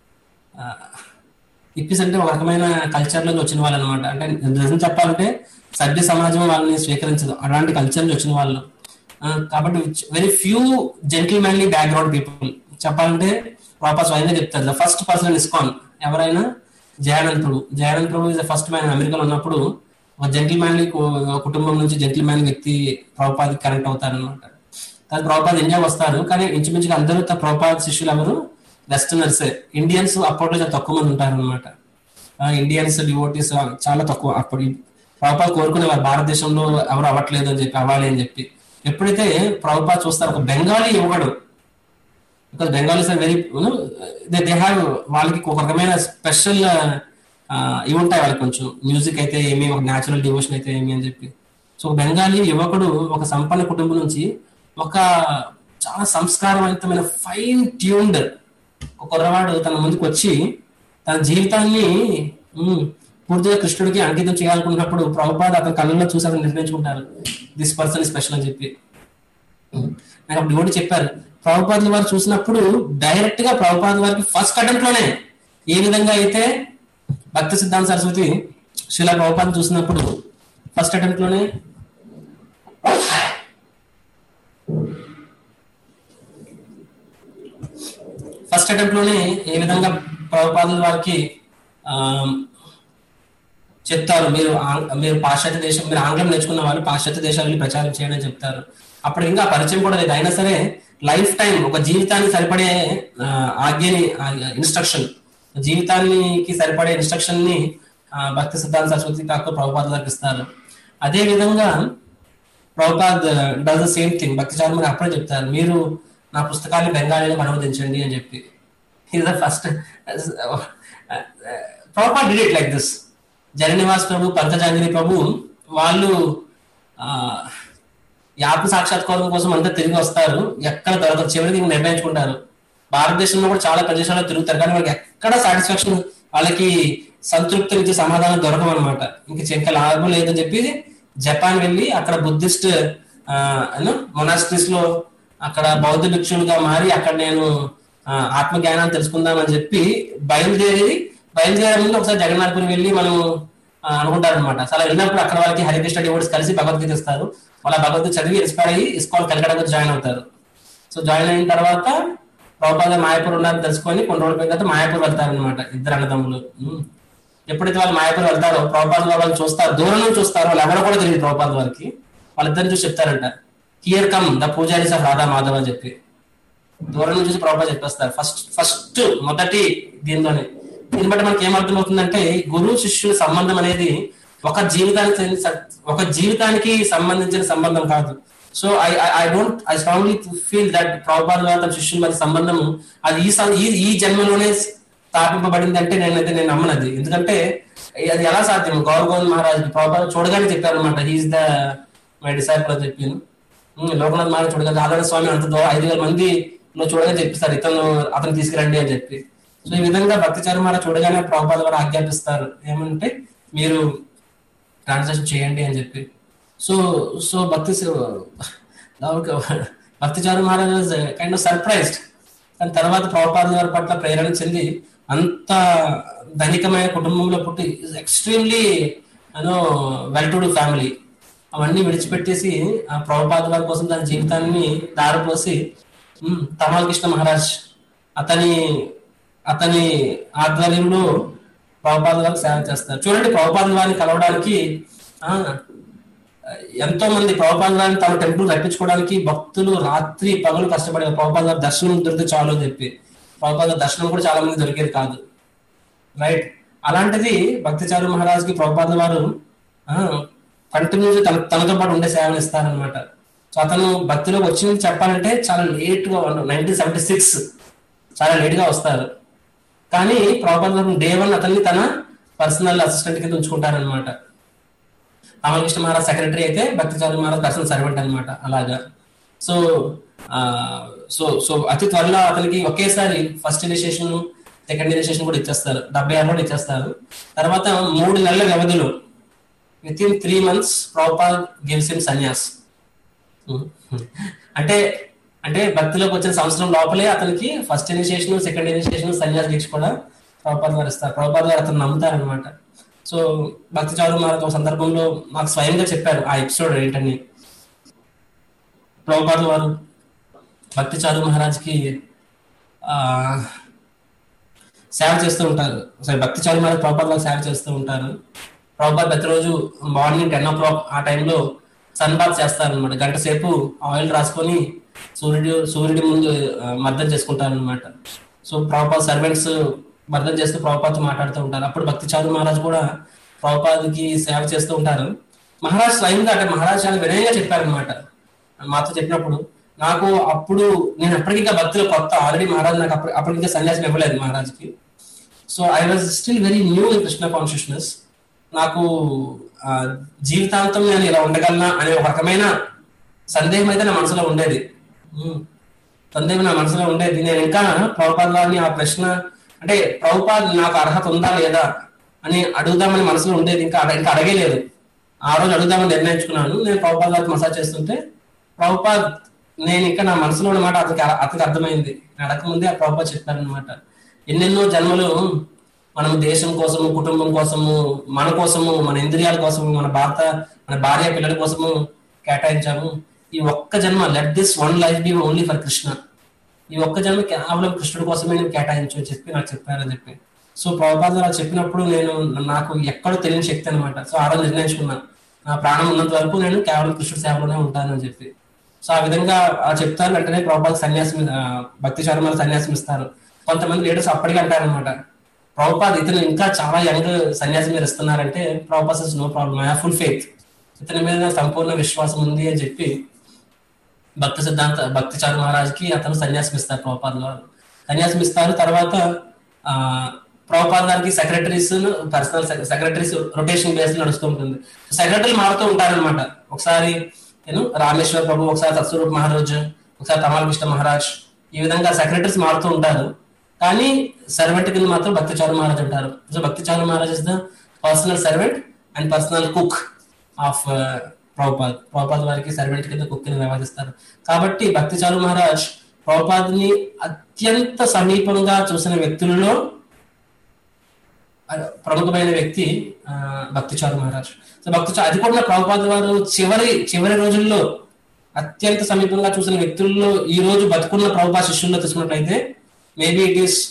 హిప్పీస్ అంటే ఒక రకమైన కల్చర్ నుంచి వచ్చిన వాళ్ళు అనమాట అంటే నిజం చెప్పాలంటే సభ్య సమాజం వాళ్ళని స్వీకరించదు అలాంటి కల్చర్ నుంచి వచ్చిన వాళ్ళు ఆ, కాబట్టి very few gentlemanly background people చెప్పాలంటే వాపస్ స్వయంగా చెప్తారు ద ఫస్ట్ పర్సన్ ఇస్కాన్ ఎవరైనా Jayanand Prabhu Jayanand Prabhu is the first man అమెరికాలో ఉన్నప్పుడు ఒక జెంటిల్ మ్యాన్లీ కుటుంబం నుంచి జెంటిల్ మ్యాన్ వ్యక్తి ప్రభుపాదికి కనెక్ట్ అవుతారనమాట తర్వాత ప్రభుపాద్ ఇండియా వస్తారు కానీ ఇంచుమించుగా అందరూ త- ప్రభుపాద్ శిష్యులు ఎవరు వెస్టర్నర్స్ ఇండియన్స్ అప్పట్లో చాలా తక్కువ మంది ఉంటారు అనమాట ఇండియన్స్ డివోటీస్ చాలా తక్కువ అప్పుడు ప్రభుపాద్ కోరుకునేవారు భారతదేశంలో ఎవరు అవ్వట్లేదు అని చెప్పి అవ్వాలి అని చెప్పి ఎప్పుడైతే ప్రభుపాద్ చూస్తారు ఒక బెంగాలీ యువకుడు because Bengalis are very they they have వాళ్ళకి ఒక రకమైన స్పెషల్ ఇవి ఉంటాయి వాళ్ళకి కొంచెం మ్యూజిక్ అయితే ఏమి ఒక న్యాచురల్ డివోషన్ అయితే ఏమి అని చెప్పి సో ఒక బెంగాలీ యువకుడు ఒక సంపన్న కుటుంబం నుంచి ఒక చాలా సంస్కారవంతమైన ఫైన్ ట్యూన్డ్ ఒక కుర్రవాడు తన ముందుకు వచ్చి తన జీవితాన్ని ఉమ్, పూర్తిగా కృష్ణుడికి అంకితం చేయాలనుకున్నప్పుడు ప్రభుపాద అతని కళ్ళల్లో చూసి అతను నిర్ణయించుకుంటారు దిస్ పర్సన్ స్పెషల్ అని చెప్పి నాకు అప్పుడు ఎవరు చెప్పారు ప్రభుపాదుల వారు చూసినప్పుడు డైరెక్ట్ గా ప్రభుపాద వారికి ఫస్ట్ అటెంప్ట్ లోనే ఏ విధంగా అయితే భక్తి సిద్ధాంత సరస్వతి శిలా ప్రభుపాద చూసినప్పుడు ఫస్ట్ అటెంప్ట్ లోనే ఫస్ట్ అటెంప్ట్ లోనే ఏ విధంగా ప్రభుపాదుల వారికి ఆ, చెప్తారు మీరు ఆంగ్- మీరు పాశ్చాత్య దేశం మీరు ఆంగ్లం నేర్చుకున్న వాళ్ళు పాశ్చాత్య దేశాలు వెళ్ళి ప్రచారం చేయడం అని చెప్తారు అప్పుడు ఇంకా పరిచయం కూడా లేదు అయినా సరే లైఫ్ టైం ఒక జీవితానికి సరిపడే ఆ, ఆజ్ఞని ఇన్స్ట్రక్షన్ జీవితానికి సరిపడే ఇన్స్ట్రక్షన్ ని ఆ, భక్తి సిద్ధాంత సరస్వతి కాక ప్రభుపాద గారికి ఇస్తారు అదే విధంగా Prabhupad does the same thing Bhakti Charu అప్పుడే చెప్తారు మీరు నా పుస్తకాన్ని బెంగాలీలో అనువదించండి అని చెప్పి ఇది the first Prabhupad did it like this Jananivas Prabhu Pankajanghri Prabhu వాళ్ళు ఆ, యాప్ సాక్షాత్కారం కోసం అంతా తిరిగి వస్తారు ఎక్కడ దొరకదు చివరికి ఇంక నిర్ణయించుకుంటారు భారతదేశంలో కూడా చాలా ప్రదేశాల్లో తిరుగుతారు కానీ వాళ్ళకి ఎక్కడ సాటిస్ఫాక్షన్ వాళ్ళకి సంతృప్తి ఇచ్చే సమాధానం దొరకవు అనమాట ఇంక ఇంకా లాభం లేదని చెప్పి జపాన్ వెళ్ళి అక్కడ బుద్ధిస్ట్ మొనాస్ట్రీస్ లో అక్కడ బౌద్ధ భిక్షులుగా మారి అక్కడ నేను ఆ, ఆత్మ జ్ఞానాన్ని తెలుసుకుందామని చెప్పి బయలుదేరి బయలుదేరే ముందు ఒకసారి జగన్నాథపురి వెళ్ళి మనం అనుకుంటారు అనమాట అలా వెళ్ళినప్పుడు అక్కడ వాళ్ళకి హరికృష్ణ డివోడ్స్ కలిసి భగవద్గీత ఇస్తారు వాళ్ళ భగవద్గీత చదివి ఇన్స్పైర్ అయ్యి ఇస్కాన్ కలకడగా జాయిన్ అవుతారు సో జాయిన్ అయిన తర్వాత ప్రభుపాద మాయాపూర్ ఉన్నారని తెలుసుకొని కొన్ని రోజుల తర్వాత మాయాపూర్ వెళ్తారనమాట ఇద్దరు అన్నదమ్ములు ఉమ్. ఎప్పుడైతే వాళ్ళు మాయాపూర్ వెళ్తారో ప్రభుపాద వాళ్ళని చూస్తారు దూరం నుంచి చూస్తారు వాళ్ళు ఎవరో కూడా తెలియదు ప్రభుపాద వారికి వాళ్ళిద్దరిని చూసి చెప్తారంట here come the pujaris of Radha Madhav అని చెప్పి దూరం నుంచి చూసి ప్రభుపాద చెప్పేస్తారు ఫస్ట్ ఫస్ట్ మొదటి దీనిలోనే దీన్ని బట్టి మనకి ఏమర్థమవుతుందంటే గురువు శిష్యుల సంబంధం అనేది ఒక జీవితానికి చెందిన- ఒక జీవితానికి సంబంధించిన సంబంధం కాదు so I I don't I strongly feel that Prabhupada తన శిష్యుల మధ్య సంబంధం అది ఈ సం- ఈ ఈ జన్మలోనే స్థాపింపబడింది అంటే నేనైతే నేను నమ్మనది ఎందుకంటే అది ఎలా సాధ్యం గౌరవ మహారాజ్ ప్రభుపాద చూడగానే చెప్పారు అనమాట హీఈస్ ద మై డిసైపుల్ అని చెప్పాను ఉమ్, లోకనాథ్ మహారాజ్ చూడగానే ఆదరణ స్వామి అంత దూరం ఐదు వేల మంది నువ్వు చూడగానే చెప్పిస్తారు ఇతను అతను తీసుకురండి అని చెప్పి సో ఈ విధంగా భక్తిచారి మహారాజ్ చూడగానే ప్రభుపాద వారు ఆజ్ఞాపిస్తారు ఏమంటే మీరు ట్రాన్సాక్షన్ చేయండి అని చెప్పి so so Bhakti Bhakticharu Maharaj kind of surprised కానీ తర్వాత ప్రభుపాద గారి పట్ల ప్రేరణ చెంది అంత ధనికమైన కుటుంబంలో పుట్టి extremely you know well to do family అవన్నీ విడిచిపెట్టేసి ఆ ప్రభుపాద గారి కోసం తన జీవితాన్ని దారిపోసి ఉమ్, తమాల్ కృష్ణ మహారాజ్ అతని అతని ఆధ్వర్యంలో ప్రభుపాద గారికి సేవ చేస్తారు చూడండి ప్రభుపాద వారిని కలవడానికి ఆ ఎంతో మంది ప్రభుపాద గారిని తమ టెంపుల్ రప్పించుకోవడానికి భక్తులు రాత్రి పగలు కష్టపడే ప్రభుపాద గారి దర్శనం దొరికితే చాలు అని చెప్పి ప్రభుపాద గారి దర్శనం కూడా చాలా మంది దొరికేది కాదు రైట్ అలాంటిది భక్తిచారు మహారాజ్ కి ప్రభుపాద వారు కంటిన్యూస్ తన తనతో పాటు ఉండే సేవలు ఇస్తారనమాట సో అతను భక్తిలోకి వచ్చింది చెప్పాలంటే చాలా లేట్ గా నైన్టీన్ సెవెంటీ సిక్స్ చాలా లేట్ గా వస్తారు కానీ ప్రభుపాద గారు డే వన్ అతన్ని తన పర్సనల్ అసిస్టెంట్ కింద ఉంచుకుంటారనమాట రామకృష్ణ మహారాజ్ సెక్రటరీ అయితే భక్తిచారు మహారాజ్ పర్సనల్ సర్వెంట్ అనమాట అలాగా సో ఆ, సో సో అతి త్వరలో అతనికి ఒకేసారి ఫస్ట్ ఇనిషియేషన్ సెకండ్ ఇనిషియేషన్ కూడా ఇచ్చేస్తారు డెబ్బై ఆరులో ఇచ్చేస్తారు తర్వాత మూడు నెలల వ్యవధిలో with in three months proper gives in sannyas అంటే అంటే భక్తిలోకి వచ్చిన సంవత్సరం లోపలే అతనికి first initiation second initiation sannyas దీక్ష కూడా ప్రభుపాద్ గారు ఇస్తారు ప్రభుపాద్ గారు అతను నమ్ముతారనమాట సో భక్తి చారు మహారాజ్ ఒక సందర్భంలో నాకు స్వయంగా చెప్పారు ఆ ఎపిసోడ్ ఏంటని ప్రభుపాద్ వారు భక్తి చారు మహారాజ్కి ఆ సేవ చేస్తూ ఉంటారు సరే భక్తి చారు మహారాజ్ ప్రభుపాద్ గారు సేవ చేస్తూ ఉంటారు ప్రభుపాద్ ప్రతిరోజు మార్నింగ్ టెన్ ఓ క్లాక్ ఆ టైంలో సన్ బాత్ చేస్తారనమాట గంట సేపు ఆయిల్ రాసుకొని సూర్యుడు సూర్యుడి ముందు ఆ, మర్దన చేసుకుంటారు అనమాట సో ప్రభుపాద్ సర్వెంట్స్ మర్దన చేస్తూ ప్రభుపాద్తో మాట్లాడుతూ ఉంటారు అప్పుడు భక్తి చారు మహారాజ్ కూడా ప్రభుపాద్కి సేవ చేస్తూ ఉంటారు మహారాజ్ స్వయంగా అంటే మహారాజ్ చాలా వినయంగా చెప్పారనమాట మాతో చెప్పినప్పుడు నాకు అప్పుడు నేను అప్పటికి ఇంకా భక్తులు కొత్త ఆల్రెడీ మహారాజ్ నాకు అప్పటి అప్పటికి ఇంకా సన్యాసం ఇవ్వలేదు మహారాజ్కి so I was still very new in Krishna consciousness నాకు ఆ, జీవితాంతం నేను ఇలా ఉండగలనా అనే ఒక రకమైన సందేహం అయితే నా మనసులో ఉండేది ఉమ్. సందేహం నా మనసులో ఉండేది నేను ఇంకా ప్రభుపాద్ గారిని ఆ ప్రశ్న అంటే ప్రభుపాద్ నాకు అర్హత ఉందా లేదా అని అడుగుదామని మనసులో ఉండేది ఇంకా అడ- ఇంకా అడగలేదు ఆ రోజు అడుగుదామని నిర్ణయించుకున్నాను నేను ప్రభుపాద్ గారికి మసాజ్ చేస్తుంటే ప్రభుపాద్ నేను ఇంకా నా మనసులో ఉన్న మాట అతనికి అతనికి అర్థమైంది నేను అడగకముందే ఆ ప్రభుపాద్ చెప్పారనమాట ఎన్నెన్నో జన్మలు మనం దేశం కోసము కుటుంబం కోసము మన కోసము మన ఇంద్రియాల కోసము మన భారత మన భార్య పిల్లల కోసము కేటాయించాము ఈ ఒక్క జన్మ let this one life be only for Krishna ఈ ఒక్క జన్మ కేవలం కృష్ణుడి కోసమే నేను కేటాయించు అని చెప్పి నాకు చెప్పారని చెప్పి సో ప్రభుపాద అలా చెప్పినప్పుడు నేను నాకు ఎక్కడో తెలియని శక్తి అనమాట సో ఆ రోజు నిర్ణయించుకున్నాను నా ప్రాణం ఉన్నంత వరకు నేను కేవలం కృష్ణుడి సేవలోనే ఉంటానని చెప్పి సో ఆ విధంగా ఆ చెప్తారు వెంటనే ప్రభుపాద సన్యాసం ఆ, భక్తి శర్మలు సన్యాసం ఇస్తారు కొంతమంది లీడర్స్ అప్పటికే అంటారనమాట ప్రభుపాద్ ఇతను ఇంకా చాలా యంగ్ సన్యాసం మీరు ఇస్తున్నారంటే Prabhupad no problem I full faith ఇతని మీద నాకు సంపూర్ణ విశ్వాసం ఉంది అని చెప్పి భక్తి సిద్ధాంత భక్తి చారు మహారాజ్కి అతను సన్యాసం ఇస్తారు ప్రభుపాద్ గారు సన్యాసం ఇస్తారు తర్వాత ఆ ప్రభుపాద్ గారికి secretaries personal secretaries rotation base నడుస్తూ ఉంటుంది సెక్రటరీలు మారుతూ ఉంటారనమాట ఒకసారి నేను రామేశ్వర ప్రభు ఒకసారి సత్స్వరూప్ మహారాజ్ ఒకసారి తమాల్ కృష్ణ మహారాజ్ ఈ విధంగా సెక్రటరీస్ మారుతూ ఉంటారు కానీ సర్వెంట్ కింద మాత్రం భక్తి చారు మహారాజ్ అంటారు so Bhakti Charu Maharaj is the personal servant and personal cook of Prabhupad Prabhupad వారికి సర్వెంట్ కింద కుక్ కింద వ్యవహరిస్తారు కాబట్టి భక్తి చారు మహారాజ్ ప్రభుపాద్ ని అత్యంత సమీపంగా చూసిన వ్యక్తులలో ఆ, ప్రముఖమైన వ్యక్తి ఆ, భక్తి చారు మహారాజ్ సో భక్తి చా- అది కూడా ప్రభుపాద్ వారు చివరి చివరి రోజుల్లో అత్యంత సమీపంగా చూసిన వ్యక్తుల్లో ఈ రోజు బతుకున్న ప్రభుపాద శిష్యుల్లో తీసుకున్నట్లయితే maybe it is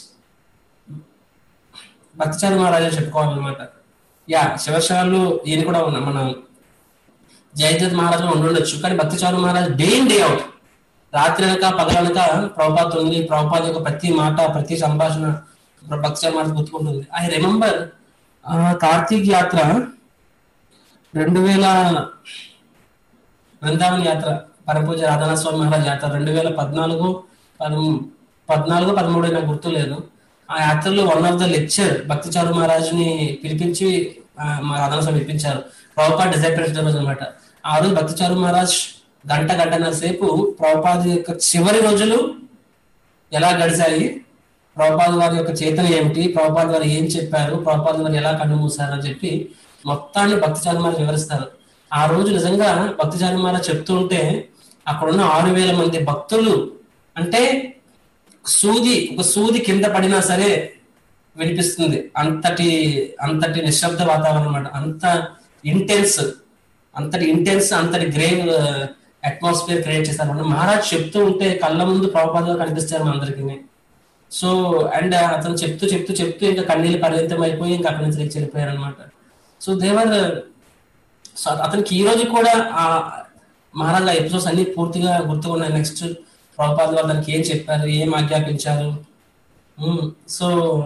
Bhakticharu Maharaja చెప్పుకోవాలన్నమాట యా శివశాలు ఈయన కూడా ఉన్నా మన జయదేవ్ మహారాజు ఉండొచ్చు కానీ Bhakticharu Maharaj day in day out రాత్రి అనక పగలనక ప్రభుపాద్ ఉంది ప్రభుపాద్ యొక్క ప్రతి మాట ప్రతి సంభాషణ భక్తిచారు మహారాజ్ గుర్తుకుంటుంది ఐ రిమెంబర్ కార్తీక్ యాత్ర రెండు వేల బృందావన్ యాత్ర పరపూజ రాధానాథ స్వామి మహారాజ్ యాత్ర రెండు వేల పద్నాలుగు పదమూ పద్నాలుగు పదమూడు నాకు గుర్తులేదు ఆ యాత్రలో వన్ ఆఫ్ ద లెక్చర్ భక్తి చారు మహారాజుని పిలిపించి ఆ, మా రాధానాథ స్వామి ఇప్పించారు ప్రభుపాద్ డిజైన్ రోజు అనమాట ఆ రోజు భక్తి చారు మహారాజ్ గంట గంటన్నర సేపు ప్రభుపాద్ యొక్క చివరి రోజులు ఎలా గడిచాయి ప్రభుపాద్ వారి యొక్క చేతన ఏమిటి ప్రభుపాద్ వారు ఏం చెప్పారు ప్రభుపాద్ వారు ఎలా కన్ను మూసారు అని చెప్పి మొత్తాన్ని భక్తి చారు మహారాజ్ వివరిస్తారు ఆ రోజు నిజంగా భక్తిచారి మహారాజ్ చెప్తూ ఉంటే అక్కడ ఉన్న ఆరు వేల మంది భక్తులు అంటే సూది ఒక సూది కింద పడినా సరే వినిపిస్తుంది అంతటి అంతటి నిశ్శబ్ద వాతావరణం అన్నమాట అంత ఇంటెన్స్ అంతటి ఇంటెన్స్ అంతటి గ్రేవ్ అట్మాస్ఫియర్ క్రియేట్ చేశారు అంటే మహారాజ్ చెప్తూ ఉంటే కళ్ళ ముందు ప్రభుపాద కనిపిస్తారు మా అందరికి సో అండ్ అతను చెప్తూ చెప్తూ చెప్తూ ఇంకా కన్నీళ్ళు పరిమితం అయిపోయి ఇంకా అక్కడి నుంచి లేచి వెళ్ళిపోయారు అనమాట సో దేవర్ సో అతనికి ఈ రోజు కూడా ఆ మహారాజ్ ఆ ఎపిసోడ్స్ అన్ని పూర్తిగా గుర్తుకున్నాయి నెక్స్ట్ ప్రభుపాద వారు దానికి ఏం చెప్పారు ఏం ఆజ్ఞాపించారు so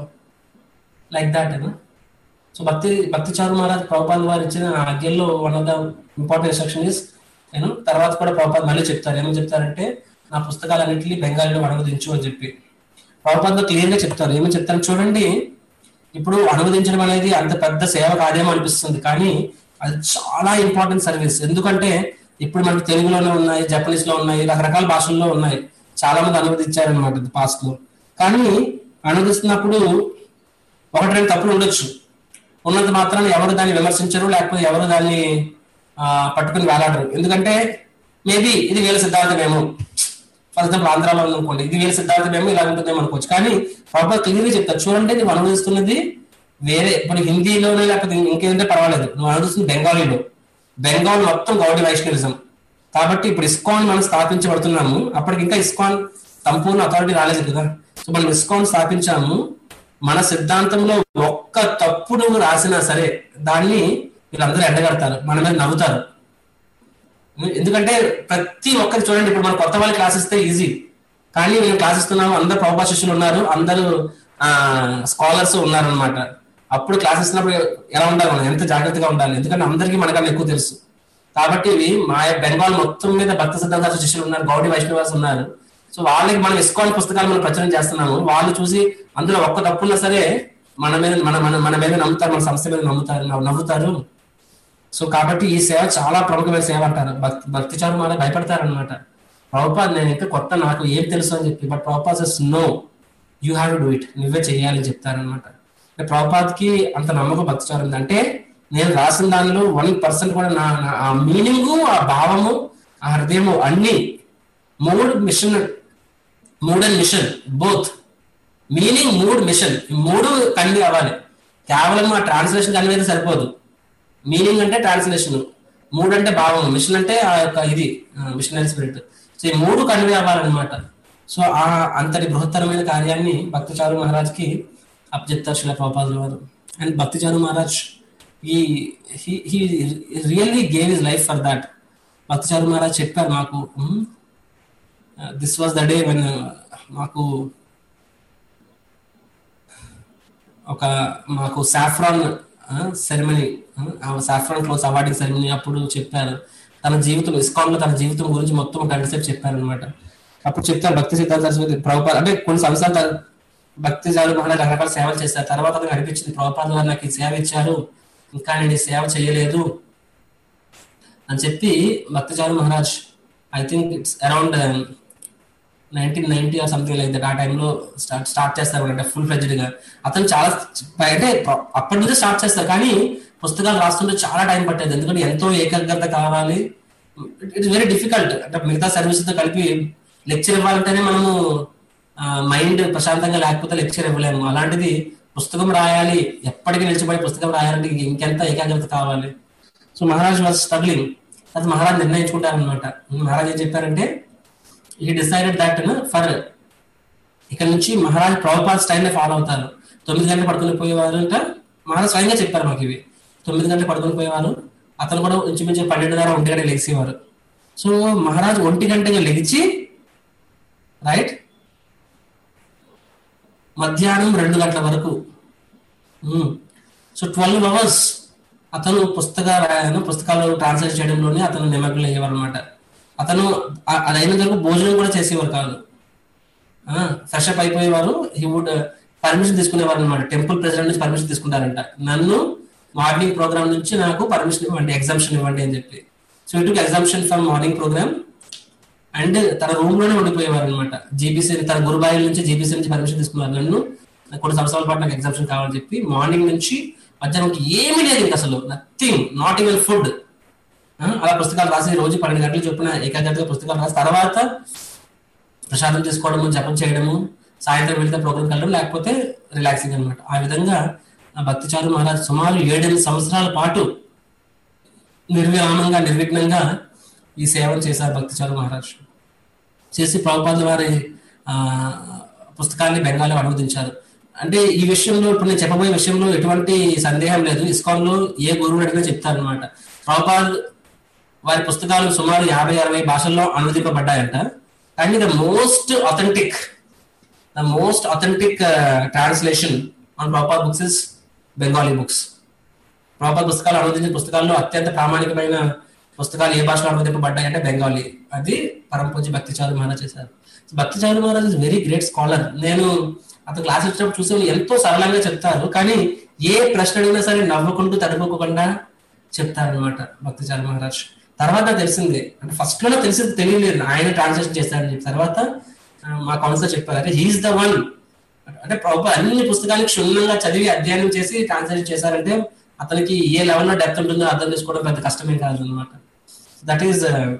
like that so Bhakti Bhakti Charu Maharaj Prabhupada వారు ఇచ్చిన ఆజ్ఞల్లో one of the important instruction is నేను తర్వాత కూడా ప్రభుపాద మళ్ళీ చెప్తారు ఏమని చెప్తారంటే నా పుస్తకాలన్నింటినీ బెంగాలీలో అనువదించు అని చెప్పి ప్రభుపాద క్లియర్ గా చెప్తారు ఏమని చెప్తారు చూడండి ఇప్పుడు అనువదించడం అనేది అంత పెద్ద సేవ కాదేమో అనిపిస్తుంది కానీ అది చాలా ఇంపార్టెంట్ సర్వీస్ ఎందుకంటే ఇప్పుడు మనకి తెలుగులోనే ఉన్నాయి జపనీస్ లో ఉన్నాయి రకరకాల భాషల్లో ఉన్నాయి చాలా మంది అనువదించారనమాట పాస్ట్ లో కానీ అనువదిస్తున్నప్పుడు ఒకటి రెండు తప్పులు ఉండొచ్చు ఉన్నంత మాత్రాన్ని ఎవరు దాన్ని విమర్శించరు లేకపోతే ఎవరు దాన్ని ఆ, పట్టుకుని వేలాడరు ఎందుకంటే మేబీ ఇది వీళ్ళ సిద్ధాంతమేమో ఫర్ ఎగ్జాంపుల్ ఆంధ్రాలో ఉందనుకోండి ఇది వీళ్ళ సిద్ధాంతమేమో ఇలా ఉంటుందేమో అనుకోవచ్చు కానీ ప్రాపర్ క్లియర్గా చెప్తారు చూడండి నువ్వు అనువదిస్తున్నది వేరే ఇప్పుడు హిందీలోనే లేకపోతే ఇంకేంటే పర్వాలేదు నువ్వు అనువదిస్తుంది బెంగాలీలో బెంగాల్ మొత్తం గౌడి వైష్ణవిజం కాబట్టి ఇప్పుడు ఇస్కాన్ మనం స్థాపించబడుతున్నాము అప్పటికి ఇంకా ఇస్కాన్ సంపూర్ణ అథారిటీ రాలేదు కదా సో మనం ఇస్కాన్ స్థాపించాము మన సిద్ధాంతంలో ఒక్క తప్పుడు రాసినా సరే దాన్ని వీళ్ళందరూ ఎండగడతారు మన మీద నవ్వుతారు ఎందుకంటే ప్రతి ఒక్కరు చూడండి ఇప్పుడు మన కొత్త వాళ్ళు క్లాస్ ఇస్తే ఈజీ కానీ మేము క్లాస్ ఇస్తున్నాము అందరు ప్రభుత్వ శిష్యులు ఉన్నారు అందరూ స్కాలర్స్ ఉన్నారనమాట అప్పుడు క్లాస్ ఇస్తున్నప్పుడు ఎలా ఉండాలి మనం ఎంత జాగ్రత్తగా ఉండాలి ఎందుకంటే అందరికీ మనకన్నా ఎక్కువ తెలుసు కాబట్టి ఇవి మా బెంగాల్ మొత్తం మీద భక్త సిద్ధాంత శిష్యులు ఉన్నారు గౌడి వైష్ణవాస్ ఉన్నారు సో వాళ్ళకి మనం ఇస్కాన్ పుస్తకాలు మనం ప్రచురణ చేస్తున్నాము వాళ్ళు చూసి అందులో ఒక్క తప్పున్నా సరే మన మీద మన మన మన మీద నమ్ముతారు మన సంస్థ మీద నమ్ముతారు నవ్వు- నవ్వుతారు సో కాబట్టి ఈ సేవ చాలా ప్రముఖమైన సేవ అంటారు భక్తి భక్తి చారు మన భయపడతారు అనమాట ప్రభుపాద్ నేను ఇంకా కొత్త నాకు ఏం తెలుసు అని చెప్పి but Prabhupad says no you have to do it నువ్వే చెయ్యాలని చెప్తారనమాట అంటే ప్రభుపాద్ కి అంత నమ్మకం భక్తి చారు ఉంది అంటే నేను రాసిన దానిలో వన్ పర్సెంట్ కూడా నా నా- ఆ మీనింగ్ ఆ భావము ఆ హృదయము అన్ని మూడు mission mood and mission both meaning mood mission ఈ మూడు కన్వే అవ్వాలి కేవలం ఆ ట్రాన్స్లేషన్ కన్వే అయితే సరిపోదు మీనింగ్ అంటే ట్రాన్స్లేషన్ మూడు అంటే భావం మిషన్ అంటే ఆ యొక్క ఇది మిషనరీ స్పిరిట్ సో ఈ మూడు కన్వే అవ్వాలన్నమాట సో ఆ అంతటి బృహత్తరమైన కార్యాన్ని భక్తిచారు మహారాజ్ కి అప్పచెప్తారు శిల ప్రభుపాదుల వారు అండ్ భక్తిచారు మహారాజ్ ఈ he really gave his life for that Bhakticharu Maharaj చెప్పారు మాకు this was the day when మాకు ఒక మాకు saffron ceremony saffron close awarding ceremony అప్పుడు చెప్పారు తన జీవితం ఇస్కాన్ లో తన జీవితం గురించి మొత్తం ఒక గంట సేపు చెప్పారనమాట అప్పుడు చెప్తారు భక్తి సిద్ధాంత సరస్వతి ప్రభుపాద అంటే కొన్ని సంవత్సరాలు తన భక్తి జాలు మహారాజ్ రకరకాల సేవలు చేశారు తర్వాత అతనికి అనిపించింది ప్రభుపాద వారు నాకు ఈ సేవ ఇచ్చారు ఇంకా నేను ఈ సేవ చేయలేదు అని చెప్పి భక్తి జాలు Maharaj I think it's around nineteen ninety or something like that ఆ టైంలో స్టార్ట్ స్టార్ట్ చేస్తారు అంటే ఫుల్ ఫ్లెడ్జ్డ్ గా అతను చాలా అంటే అప్పటి నుంచే స్టార్ట్ చేస్తారు కానీ పుస్తకాలు రాస్తుంటే చాలా టైం పట్టేది ఎందుకంటే ఎంతో ఏకాగ్రత కావాలి ఇట్స్ వెరీ డిఫికల్ట్ అంటే మిగతా సర్వీస్ తో కలిపి లెక్చర్ ఇవ్వాలంటేనే మనము మైండ్ ప్రశాంతంగా లేకపోతే లెక్చర్ ఇవ్వలేము అలాంటిది పుస్తకం రాయాలి ఎప్పటికీ నిలిచిపోయి పుస్తకం రాయాలంటే ఇంకెంత ఏకాగ్రత కావాలి సో మహారాజ్ వాజ్ స్ట్రగ్లింగ్ అది మహారాజ్ నిర్ణయించుకుంటారనమాట మహారాజ్ ఏం చెప్పారంటే ఈ డిసైడెడ్ దట్ ఫర్ ఇక్కడ నుంచి మహారాజ్ ప్రభుపాద్ స్టైల్ ఫాలో అవుతారు తొమ్మిది గంటలు పడుకుని పోయేవారు ఇంకా మహారాజ్ స్వయంగా చెప్పారు మాకు ఇవి తొమ్మిది గంటలు పడుకుని పోయేవారు అతను కూడా ఇంచుమించు పన్నెండున్నర ఒంటి గంట లెగిసేవారు సో మహారాజ్ ఒంటి గంటగా లెగిచి రైట్ మధ్యాహ్నం రెండు గంటల వరకు సో ట్వెల్వ్ అవర్స్ అతను పుస్తకాలు పుస్తకాలు ట్రాన్స్లేట్ చేయడంలోనే అతను నిమగ్నం అయ్యేవారు అనమాట అతను అది అయిన వరకు భోజనం కూడా చేసేవారు కాదు ఫ్రెష్ అప్ అయిపోయేవారు హీ వుడ్ పర్మిషన్ తీసుకునేవారు అనమాట టెంపుల్ ప్రెసిడెంట్ నుంచి పర్మిషన్ తీసుకుంటారంట నన్ను మార్నింగ్ ప్రోగ్రామ్ నుంచి నాకు పర్మిషన్ ఇవ్వండి ఎగ్జామ్షన్ ఇవ్వండి అని చెప్పి సో ఇటు exemption for morning program and తన రూమ్ లోనే ఉండిపోయేవారు అనమాట జీబీసీ తన గురుబాయి నుంచి జీబీసీ నుంచి పర్మిషన్ తీసుకున్నారు నన్ను కొన్ని సంవత్సరాల పాటు నాకు ఎగ్జామ్షన్ కావాలని చెప్పి మార్నింగ్ నుంచి మధ్యాహ్నం ఏమీ లేదు ఇంకా అసలు నథింగ్ నాట్ ఈవెన్ ఫుడ్ ఆ, అలా పుస్తకాలు రాసి రోజు పన్నెండు గంటలు చొప్పున ఏకాగ్రతగా పుస్తకాలు రాసి తర్వాత ప్రసాదం చేసుకోవడము జపం చేయడము సాయంత్రం వెళ్తే ప్రోగ్రామ్కి వెళ్ళడం లేకపోతే రిలాక్సింగ్ అనమాట ఆ విధంగా ఆ భక్తిచారు మహారాజ్ సుమారు ఏడెనిమిది సంవత్సరాల పాటు నిర్విరామంగా నిర్విఘ్నంగా ఈ సేవలు చేశారు భక్తిచారు మహారాజ్ చేసి ప్రభుపాద వారి ఆ, పుస్తకాన్ని బెంగాల్లో అనువదించారు అంటే ఈ విషయంలో ఇప్పుడు నేను చెప్పబోయే విషయంలో ఎటువంటి సందేహం లేదు ఇస్కాన్ లో ఏ గురువు అడిగినా చెప్తారనమాట ప్రభుపాద్ వారి పుస్తకాలు సుమారు యాభై అరవై భాషల్లో అనువదింపబడ్డాయంట కానీ the most authentic the most authentic translation on proper books is Bengali books proper పుస్తకాలు అనువదించిన పుస్తకాల్లో అత్యంత ప్రామాణికమైన పుస్తకాలు ఏ భాషలో అనువదింపబడ్డాయి అంటే బెంగాలీ అది పరమపూజ భక్తి చారు మహారాజ్ చేశారు Bhakti Charu Maharaj is very great scholar నేను అతను క్లాస్ వచ్చినప్పుడు చూసే ఎంతో సరళంగా చెప్తారు కానీ ఏ ప్రశ్న అడిగినా సరే నవ్వుకుంటూ తడుపుకోకుండా చెప్తారనమాట భక్తి చారు మహారాజ్ తర్వాత తెలిసింది అంటే ఫస్ట్ లోనే తెలిసింది తెలియలేదు ఆయన ట్రాన్స్లేషన్ చేస్తారని చెప్పి తర్వాత ఆ, మా కౌన్సిలర్ చెప్పారు అంటే హీఈస్ ద వన్ అంటే ప్రాపర్ అన్ని పుస్తకాలకు క్షుణ్ణంగా చదివి అధ్యయనం చేసి ట్రాన్స్లేట్ చేశారంటే అతనికి ఏ లెవెల్లో డెప్త్ ఉంటుందో అర్థం చేసుకోవడం పెద్ద కష్టమేం కాదు అనమాట that is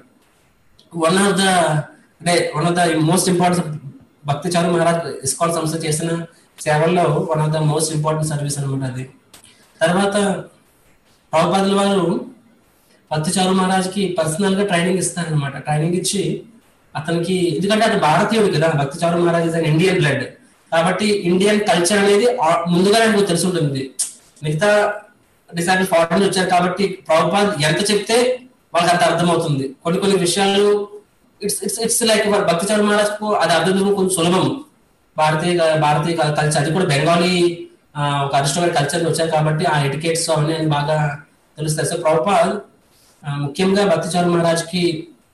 one of the అంటే one of the most important Bhakti Charu Maharaj ISKCON సంస్థ చేసిన సేవల్లో one of the most important service అనమాట అది తర్వాత ప్రభుపాదుల వారు భక్తి చారు మహారాజ్కి పర్సనల్ గా ట్రైనింగ్ ఇస్తారనమాట ట్రైనింగ్ ఇచ్చి అతనికి ఎందుకంటే అతను భారతీయుడు కదా Bhakti Charu Maharaj is Indian blood కాబట్టి ఇండియన్ కల్చర్ అనేది ఆ- ముందుగానే నాకు తెలిసి ఉంటుంది మిగతా డిసైబుల్ ఫారెన్ వచ్చారు కాబట్టి ప్రభుపాద్ ఎంత చెప్తే వాళ్ళకి అంత అర్థమవుతుంది కొన్ని కొన్ని విషయాలు ఇట్స్ ఇట్స్ ఇట్స్ లైక్ భక్తి చారు మహారాజ్ కు అది అర్థం చేసుకోవడం కొంచెం సులభం భారతీయ భారతీయ కల్చర్ అది కూడా బెంగాలీ ఆ, ఒక అరిస్టోమైన కల్చర్ వచ్చారు కాబట్టి ఆ ఎటికేట్స్ అవన్నీ ఆయనకి బాగా తెలుస్తాయి సో ప్రభుపాద్ ఆ, ముఖ్యంగా భక్తి చారు మహారాజ్ కి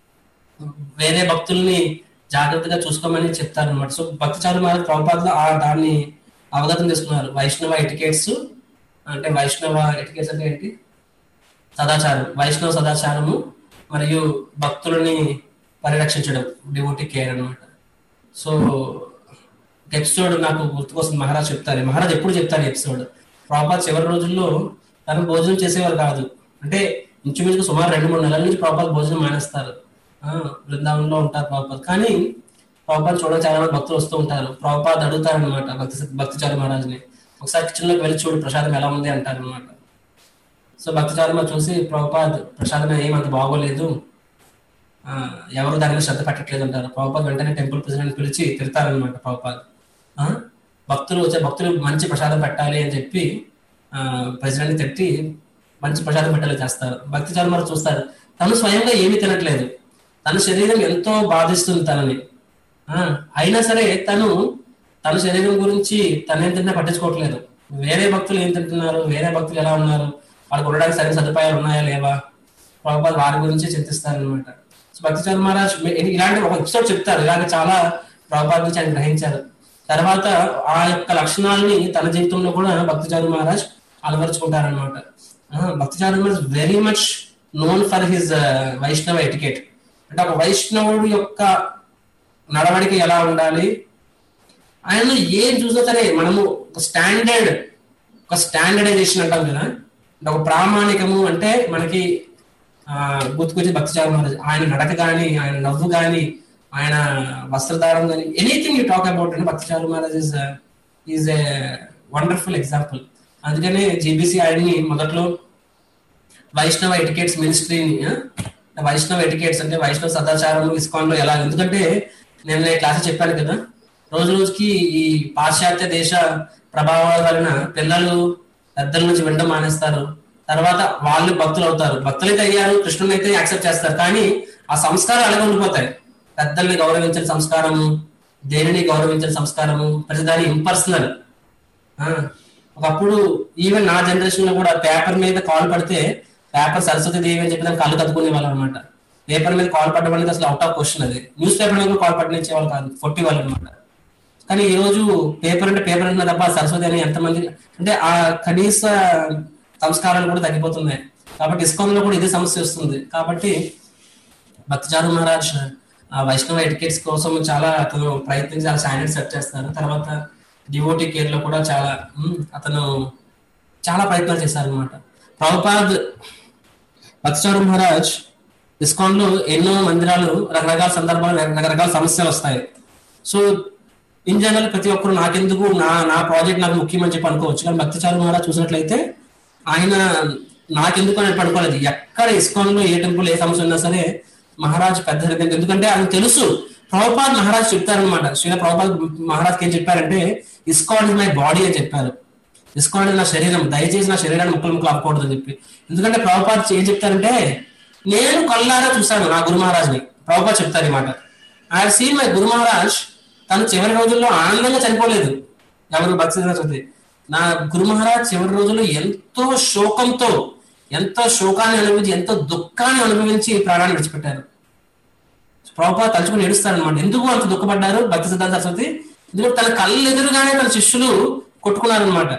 వేరే భక్తుల్ని జాగ్రత్తగా చూసుకోమని చెప్తారు అనమాట సో భక్తి చారు మహారాజ్ ప్రభుపాద్ ఆ దాన్ని అవగతం చేసుకున్నారు వైష్ణవ ఎటికేట్స్ అంటే వైష్ణవ ఎటికేట్స్ అంటే ఏంటి సదాచారం వైష్ణవ సదాచారము మరియు భక్తులని పరిరక్షించడం డివోటీ కేర్ అన్నమాట సో ఎపిసోడ్ నాకు గుర్తుకొస్తుంది మహారాజ్ చెప్తారు మహారాజ్ ఎప్పుడు చెప్తారు ఎపిసోడ్ ప్రాపర్ చివరి రోజుల్లో తను భోజనం చేసేవారు కాదు అంటే ఇంచుమించుకు సుమారు రెండు మూడు నెలల నుంచి ప్రాపర్ భోజనం మానేస్తారు ఆ, బృందావనంలో ఉంటారు ప్రాపర్ కానీ ప్రాపర్ చూడ చాలా మంది భక్తులు వస్తూ ఉంటారు ప్రాపర్ అడుగుతారు అనమాట భక్తి భక్తిచారి మహారాజ్ని ఒకసారి కిచెన్ లోకి వెళ్ళి చూడు ప్రసాదం ఎలా ఉంది అంటారు అనమాట సో భక్తిచారమ చూసి ప్రభుపాద్ ప్రసాదం ఏమంత బాగోలేదు ఆ, ఎవరు దాని మీద శ్రద్ధ పెట్టట్లేదు అంటారు ప్రభుపాద్ వెంటనే టెంపుల్ ప్రెసిడెంట్ పిలిచి తిడతారనమాట ప్రభుపాద్ ఆ, భక్తులు వచ్చే భక్తులు మంచి ప్రసాదం పెట్టాలి అని చెప్పి ప్రెసిడెంట్ తిట్టి మంచి ప్రసాదం పెట్టాలి చేస్తారు భక్తి చారుమారు చూస్తారు తను స్వయంగా ఏమీ తినట్లేదు తన శరీరం ఎంతో బాధిస్తుంది తనని ఆ, అయినా సరే తను తన శరీరం గురించి తనేం తిన్నా పట్టించుకోవట్లేదు వేరే భక్తులు ఏం తింటున్నారు వేరే భక్తులు ఎలా ఉన్నారు వాళ్ళకి ఉండడానికి సరైన సదుపాయాలు ఉన్నాయా లేవా ప్రభుపాద్ వారి గురించి చింతిస్తారు అనమాట సో భక్తి చంద్ర మహారాజ్ మీ- ఇలాంటి ఒక ఎపిసోడ్ చెప్తారు ఇలాగ చాలా ప్రభుపాద్ నుంచి ఆయన గ్రహించారు తర్వాత ఆ యొక్క లక్షణాలని తన జీవితంలో కూడా భక్తి చంద్ర మహారాజ్ అలవరుచుకుంటారనమాట Bhakti Chandra Maharaj very much known for his Vaishnava etiquette అంటే ఒక వైష్ణవుడు యొక్క నడవడిక ఎలా ఉండాలి ఆయన ఏం చూసినా సరే మనము ఒక స్టాండర్డ్ ఒక స్టాండర్డైజేషన్ అంటాం కదా అంటే ఒక ప్రామాణికము అంటే మనకి ఆ, గుర్తుకొచ్చి భక్తి చారు మహారాజ్ ఆయన నడక కానీ ఆయన నవ్వు కానీ ఆయన వస్త్రధారం కానీ ఎనీథింగ్ యూ టాక్ అబౌట్ అంటే Bhakti Charu Maharaj is is a wonderful example అందుకనే జీబీసీ ఆయన్ని మొదట్లో వైష్ణవ ఎటికేట్స్ మినిస్ట్రీని ఆ, వైష్ణవ ఎటికేట్స్ అంటే వైష్ణవ సదాచారం ఇస్కాన్ లో ఎలా ఎందుకంటే నేను నేను క్లాస్ చెప్పాను కదా రోజు రోజుకి ఈ పాశ్చాత్య దేశ ప్రభావాల వలన పిల్లలు పెద్దల నుంచి వినడం మానేస్తారు తర్వాత వాళ్ళు భక్తులు అవుతారు భక్తులైతే అయ్యారు కృష్ణుని అయితే యాక్సెప్ట్ చేస్తారు కానీ ఆ సంస్కారం అలాగే ఉండిపోతాయి పెద్దల్ని గౌరవించిన సంస్కారము దేనిని గౌరవించిన సంస్కారము ప్రతిదాని ఇంపర్సనల్ ఆ, ఒకప్పుడు ఈవెన్ నా జనరేషన్ లో కూడా పేపర్ మీద కాల్ పడితే పేపర్ సరస్వతి దేవి అని చెప్పి దాన్ని కళ్ళు కత్తుకునే వాళ్ళు అనమాట పేపర్ మీద కాల్ పడడం అనేది అసలు అవుట్ ఆఫ్ క్వశ్చన్ అది న్యూస్ పేపర్ మీద కూడా కాల్ పట్టనిచ్చే వాళ్ళు కాదు కొట్టి వాళ్ళు అనమాట కానీ ఈ రోజు పేపర్ అంటే పేపర్ అంటే తప్ప సరస్వతి అని ఎంతమంది అంటే ఆ కనీస సంస్కారాలు కూడా తగ్గిపోతున్నాయి కాబట్టి ఇస్కాన్ లో కూడా ఇదే సమస్య వస్తుంది కాబట్టి భక్తిచారు మహారాజ్ ఆ వైష్ణవ ఎటికెట్స్ కోసం చాలా అతను ప్రయత్నించి చాలా స్టాండర్డ్ సెట్ చేస్తారు తర్వాత డివోటీ కేర్ లో కూడా చాలా ఉమ్, అతను చాలా ప్రయత్నాలు చేశారు అనమాట ప్రభుపాద్ భక్తిచారు మహారాజ్ ఇస్కాన్ లో ఎన్నో మందిరాలు రకరకాల సందర్భాలు రకరకాల సమస్యలు వస్తాయి సో ఇన్ జనరల్ ప్రతి ఒక్కరు నాకెందుకు నా నా ప్రాజెక్ట్ నాకు ముఖ్యమని చెప్పి అనుకోవచ్చు కానీ భక్తిచారు మహారాజ్ చూసినట్లయితే ఆయన నాకెందుకు అని పడుకోలేదు ఎక్కడ ఇస్కాన్ లో ఏ టెంపుల్ ఏ సమస్య ఉన్నా సరే మహారాజ్ పెద్ద హృదయం ఎందుకంటే ఆయన తెలుసు ప్రభుపాద్ మహారాజ్ చెప్తారనమాట శ్రీల ప్రభుపాద్ మహారాజ్ ఏం చెప్పారంటే ఇస్కాన్ ఇస్ మై బాడీ అని చెప్పారు ఇస్కాన్ అనేది నా శరీరం దయచేసి నా శరీరాన్ని ముక్కలు ముక్కలు అవ్వకూడదు అని చెప్పి ఎందుకంటే ప్రభుపాద్ ఏం చెప్తారంటే నేను కళ్ళారా చూశాను నా గురు మహారాజ్ని ప్రభుపాద్ చెప్తారు ఈ మాట I seen my guru Maharaj తను చివరి రోజుల్లో ఆనందంగా చనిపోలేదు ఎవరు భక్తి సరస్వతి నా గురు మహారాజ్ చివరి రోజుల్లో ఎంతో శోకంతో ఎంతో శోకాన్ని అనుభవించి ఎంతో దుఃఖాన్ని అనుభవించి ప్రాణాన్ని విడిచిపెట్టారు ప్రభుపాద తలుచుకుని ఏడుస్తారనమాట ఎందుకు అంత దుఃఖపడ్డారు భక్తి సిద్ధాంత సరస్వతి ఇందులో తన కళ్ళు ఎదురుగానే తన శిష్యులు కొట్టుకున్నారనమాట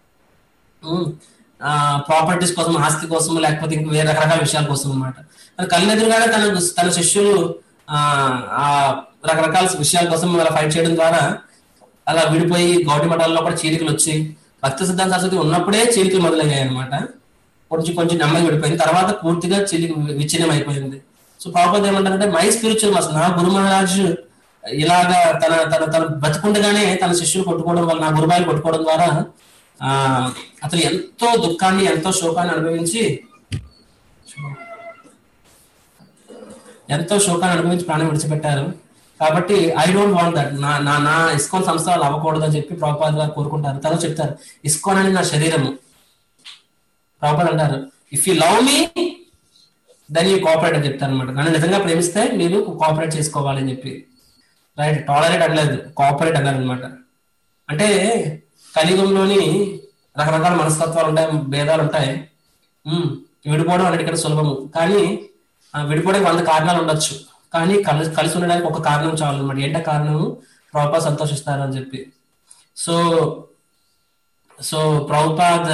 ప్రాపర్టీస్ కోసం ఆస్తి కోసం లేకపోతే ఇంక వేరే రకరకాల విషయాల కోసం అనమాట తన కళ్ళు ఎదురుగానే తన తన శిష్యులు ఆ ఆ రకరకాల విషయాల కోసం అలా ఫైట్ చేయడం ద్వారా అలా విడిపోయి గౌడి మఠాల్లో కూడా చీలికలు వచ్చి భక్తి సిద్ధాంత సరస్వతి ఉన్నప్పుడే చీలికలు మొదలయ్యాయి అనమాట కొంచెం కొంచెం నెమ్మది విడిపోయింది తర్వాత పూర్తిగా చీలిక విచ్ఛిన్నం అయిపోయింది సో ప్రాపర్ ఏమంటారంటే మై స్పిరిచువల్ మాస్టర్ నా గురు మహారాజ్ ఇలాగా తన తన తన బతుకుండగానే తన శిష్యులు కొట్టుకోవడం వల్ల నా గురుబాయిలు కొట్టుకోవడం ద్వారా ఆ అతను ఎంతో దుఃఖాన్ని ఎంతో శోకాన్ని అనుభవించి ఎంతో శోకాన్ని అనుభవించి ప్రాణం విడిచిపెట్టారు కాబట్టి ఐ డోంట్ వాంట్ దట్ నా నా నా ఇస్కాన్ సంస్థ వాళ్ళు అవ్వకూడదు అని చెప్పి ప్రభుపాద్ గారు కోరుకుంటారు తర్వాత చెప్తారు ఇస్కాన్ అనేది నా శరీరము ప్రభుపాద్ అంటారు if you love me then you cooperate అని చెప్తారు అనమాట నన్ను నిజంగా ప్రేమిస్తే మీరు కోఆపరేట్ చేసుకోవాలి అని చెప్పి రైట్ టాలరేట్ అనలేదు కోఆపరేట్ అన్నారు అనమాట అంటే కలియుగంలోని రకరకాల మనస్తత్వాలు ఉంటాయి భేదాలు ఉంటాయి ఉమ్, విడిపోవడం అన్నిటికంటే సులభము కానీ ఆ, విడిపోవడానికి వంద కారణాలు ఉండొచ్చు కానీ కలిసి కలిసి ఉండడానికి ఒక కారణం చాలు అనమాట ఏంట కారణము ప్రభుపాద్ సంతోషిస్తారు అని చెప్పి so so Prabhupad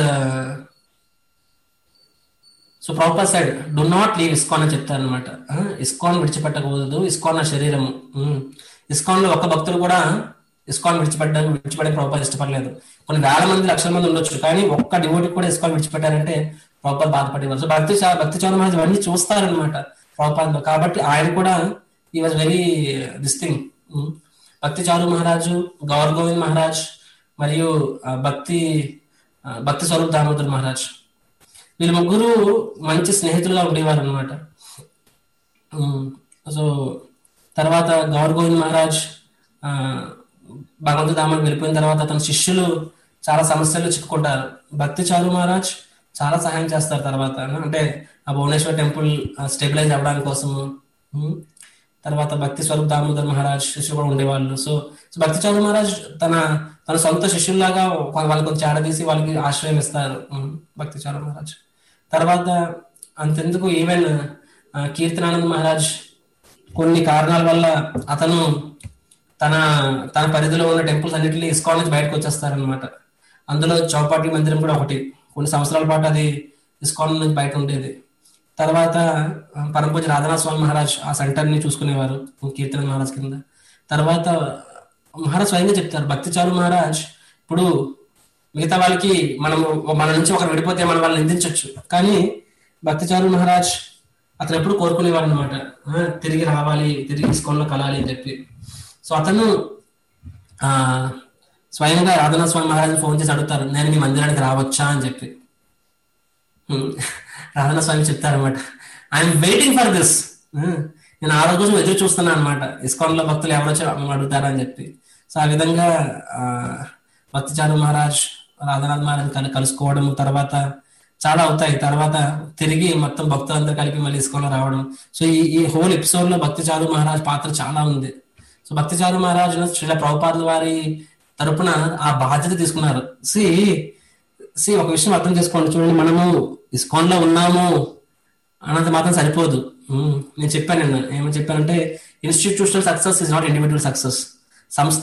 so Prabhupad said do not leave ISKCON అని చెప్తారు అనమాట ఇస్కాన్ విడిచిపెట్టకూడదు ఇస్కాన్ నా శరీరము ఇస్కాన్ లో ఒక భక్తులు కూడా ఇస్కాన్ విడిచిపెట్టడానికి విడిచిపెట్టే ప్రభుపాద్ ఇష్టపడలేదు కొన్ని వేల మంది లక్షల మంది ఉండొచ్చు కానీ ఒక్క డివోటి కూడా ఇస్కాన్ విడిచిపెట్టారంటే ప్రభుపాద్ బాధపడేవారు సో భక్తి చా- భక్తి చౌర మహారాజ్ ఇవన్నీ చూస్తారనమాట ప్రభుపాద్ లో కాబట్టి ఆయన కూడా ఈ was very this thing Bhakti చారు మహారాజు గౌర్ గోవింద్ మహారాజ్ మరియు ఆ, భక్తి ఆ, భక్తి స్వరూప్ దామోదర్ మహారాజ్ వీళ్ళు ముగ్గురు మంచి స్నేహితులుగా ఉండేవారు అనమాట సో తర్వాత గౌర్ గోవింద్ మహారాజ్ ఆ, భగవంతు ధామానికి వెళ్ళిపోయిన తర్వాత తన శిష్యులు చాలా సమస్యలు చిక్కుకుంటారు భక్తి చారు మహారాజ్ చాలా సహాయం చేస్తారు తర్వాత అంటే ఆ భువనేశ్వర్ టెంపుల్ స్టెబిలైజ్ అవ్వడానికి కోసము ఉమ్. తర్వాత భక్తి స్వరూప్ దామోదర్ మహారాజ్ శిష్యులు కూడా ఉండేవాళ్ళు సో సో భక్తి చారు మహారాజ్ తన తన సొంత శిష్యుల్లాగా కొ- వాళ్ళకి కొంచెం చాడదీసి వాళ్ళకి ఆశ్రయం ఇస్తారు ఉమ్, భక్తి చారు మహారాజ్ తర్వాత అంతెందుకు ఈవెన్ ఆ, కీర్తనానంద్ మహారాజ్ కొన్ని కారణాల వల్ల అతను తన తన పరిధిలో ఉన్న టెంపుల్స్ అన్నింటినీ ఇస్కాన్ నుంచి బయటకు వచ్చేస్తారనమాట అందులో చౌపాటి మందిరం కూడా ఒకటి కొన్ని సంవత్సరాల పాటు అది ఇస్కాన్ నుంచి బయట ఉండేది తర్వాత ఆ, పరమపూజ రాధానాథ్ స్వామి మహారాజ్ ఆ సెంటర్ ని చూసుకునేవారు కీర్తన మహారాజ్ కింద తర్వాత మహారాజ్ స్వయంగా చెప్తారు భక్తి చారు మహారాజ్ ఇప్పుడు మిగతా వాళ్ళకి మనము మన నుంచి ఒకరు విడిపోతే మనం వాళ్ళని నిందించవచ్చు కానీ భక్తిచారు మహారాజ్ అతను ఎప్పుడు కోరుకునేవాడు అనమాట తిరిగి రావాలి తిరిగి ఇస్కాన్లో కలాలి అని చెప్పి సో అతను ఆ స్వయంగా రాధనా స్వామి మహారాజ్ ఫోన్ చేసి అడుగుతారు నేను మీ మందిరానికి రావచ్చా అని చెప్పి హ్మ్. రాధనా స్వామి చెప్తారనమాట ఐఎమ్ వెయిటింగ్ ఫర్ దిస్ నేను ఆ రోజు కోసం ఎదురు చూస్తున్నాను అనమాట ఇస్కాన్ లో భక్తులు ఎవరు వచ్చి అడుగుతారా అని చెప్పి సో ఆ విధంగా ఆ, భక్తిచారు మహారాజ్ రాధానాథ్ మహారాజ్ కలి కలుసుకోవడం తర్వాత చాలా అవుతాయి తర్వాత తిరిగి మొత్తం భక్తులందరూ కలిపి మళ్ళీ ఇస్కాన్ లో రావడం సో ఈ ఈ హోల్ ఎపిసోడ్ లో భక్తిచారు మహారాజ్ పాత్ర చాలా ఉంది సో భక్తిచారు మహారాజ్ శ్రీల ప్రభుపాదుల వారి తరపున ఆ బాధ్యత తీసుకున్నారు సి సి ఒక విషయం అర్థం చేసుకోండి చూడండి మనము ఇస్కాన్ లో ఉన్నాము అన్నంత మాత్రం సరిపోదు ఉమ్, నేను చెప్పాను నిన్న ఏమని చెప్పానంటే institutional success is not individual success సంస్థ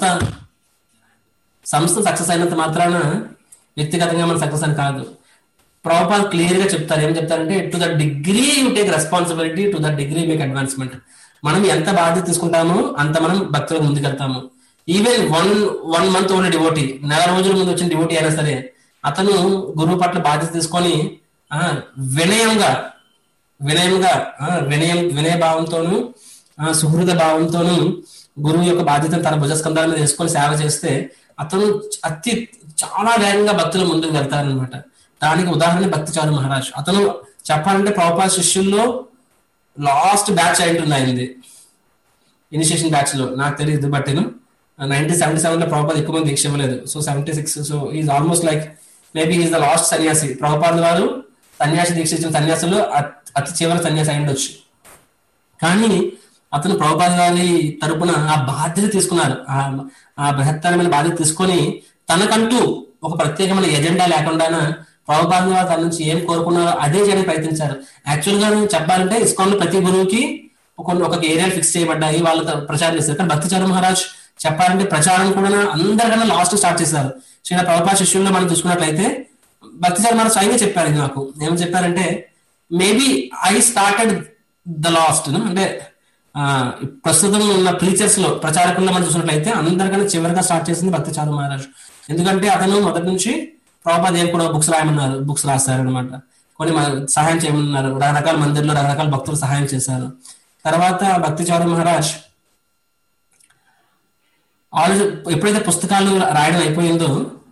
సంస్థ సక్సెస్ అయినంత మాత్రాన వ్యక్తిగతంగా మన సక్సెస్ అని కాదు ప్రాపర్ క్లియర్ గా చెప్తారు ఏం చెప్తారంటే to the degree you take responsibility to the degree make advancement మనం ఎంత బాధ్యత తీసుకుంటామో అంత మనం భక్తులకు ముందుకెళ్తాము ఈవెన్ వన్ వన్ మంత్ ఉన్న డివోటీ నెల రోజుల ముందు వచ్చిన డివోటీ అయినా సరే అతను గురువు పట్ల బాధ్యత తీసుకొని ఆ, వినయంగా వినయంగా ఆ, వినయం వినయ భావంతోనూ ఆ, సుహృద భావంతోనూ గురువు యొక్క బాధ్యతను తన భుజస్కంధాల మీద వేసుకొని సేవ చేస్తే అతను అతి చాలా వేగంగా భక్తుల ముందుకు వెళ్తారనమాట దానికి ఉదాహరణ భక్తిచారు మహారాజ్ అతను చెప్పాలంటే ప్రభుపాద శిష్యుల్లో లాస్ట్ బ్యాచ్ అయి ఉంటుంది ఆయనది ఇనిషియేషన్ బ్యాచ్ లో నాకు తెలియదు బట్ నేను నైన్టీన్ సెవెంటీ సెవెన్ లో ప్రభుపాద ఎక్కువ మంది దీక్ష ఇవ్వలేదు so seventy six so is almost like maybe is the last sannyasi Prabhupada వారు సన్యాసి దీక్ష ఇచ్చిన సన్యాసులు అత్- అతి చివరి సన్యాసి అయి ఉండొచ్చు కానీ అతను ప్రభుపాద గారి తరపున ఆ బాధ్యత తీసుకున్నారు ఆ ఆ బృహత్తరమైన బాధ్యత తీసుకొని తనకంటూ ఒక ప్రత్యేకమైన ఎజెండా లేకుండా ప్రభుపాద గారు తన నుంచి ఏం కోరుకున్నారో అదే చేయడానికి ప్రయత్నించారు యాక్చువల్ గా చెప్పాలంటే ఇస్కాన్ లో ప్రతి గురువుకి ఒక ఒక ఏరియా ఫిక్స్ చేయబడ్డాయి వాళ్ళు త- ప్రచారం చేస్తారు కానీ భక్తిచారు మహారాజ్ చెప్పాలంటే ప్రచారం కూడా అందరికన్నా లాస్ట్ స్టార్ట్ చేశారు శ్రీ ప్రభుపాద శిష్యుల్లో మనం చూసుకున్నట్లయితే భక్తిచారు మహారాజ్ స్వయంగా చెప్పారు ఇది నాకు ఏమని చెప్పారంటే maybe I started the last అంటే ఆ, ప్రస్తుతం ఉన్న ప్రీచర్స్ లో ప్రచారకుల్లో మనం చూసినట్లయితే అందరికన్నా చివరిగా స్టార్ట్ చేసింది భక్తి చారు మహారాజ్ ఎందుకంటే అతను మొదటి నుంచి ప్రభుపాద ఏం కూడా బుక్స్ రాయమన్నారు బుక్స్ రాశారు అనమాట కొన్ని మ- సహాయం చేయమన్నారు రకరకాల మందిర్లో రకరకాల భక్తులు సహాయం చేశారు తర్వాత భక్తి చారు మహారాజ్ ఆల్రెడీ ఎప్పుడైతే పుస్తకాలు రాయడం అయిపోయిందో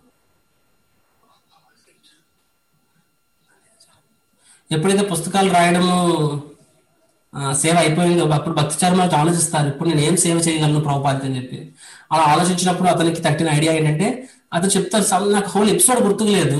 ఎప్పుడైతే పుస్తకాలు రాయడము ఆ, సేవ అయిపోయిందో అప్పుడు భక్తి చర్మలకు ఆలోచిస్తారు ఇప్పుడు నేను ఏం సేవ చేయగలను ప్రభుపాద్ అని చెప్పి అలా ఆలోచించినప్పుడు అతనికి తట్టిన ఐడియా ఏంటంటే అతను చెప్తారు "some- నాకు హోల్ ఎపిసోడ్ గుర్తుకు లేదు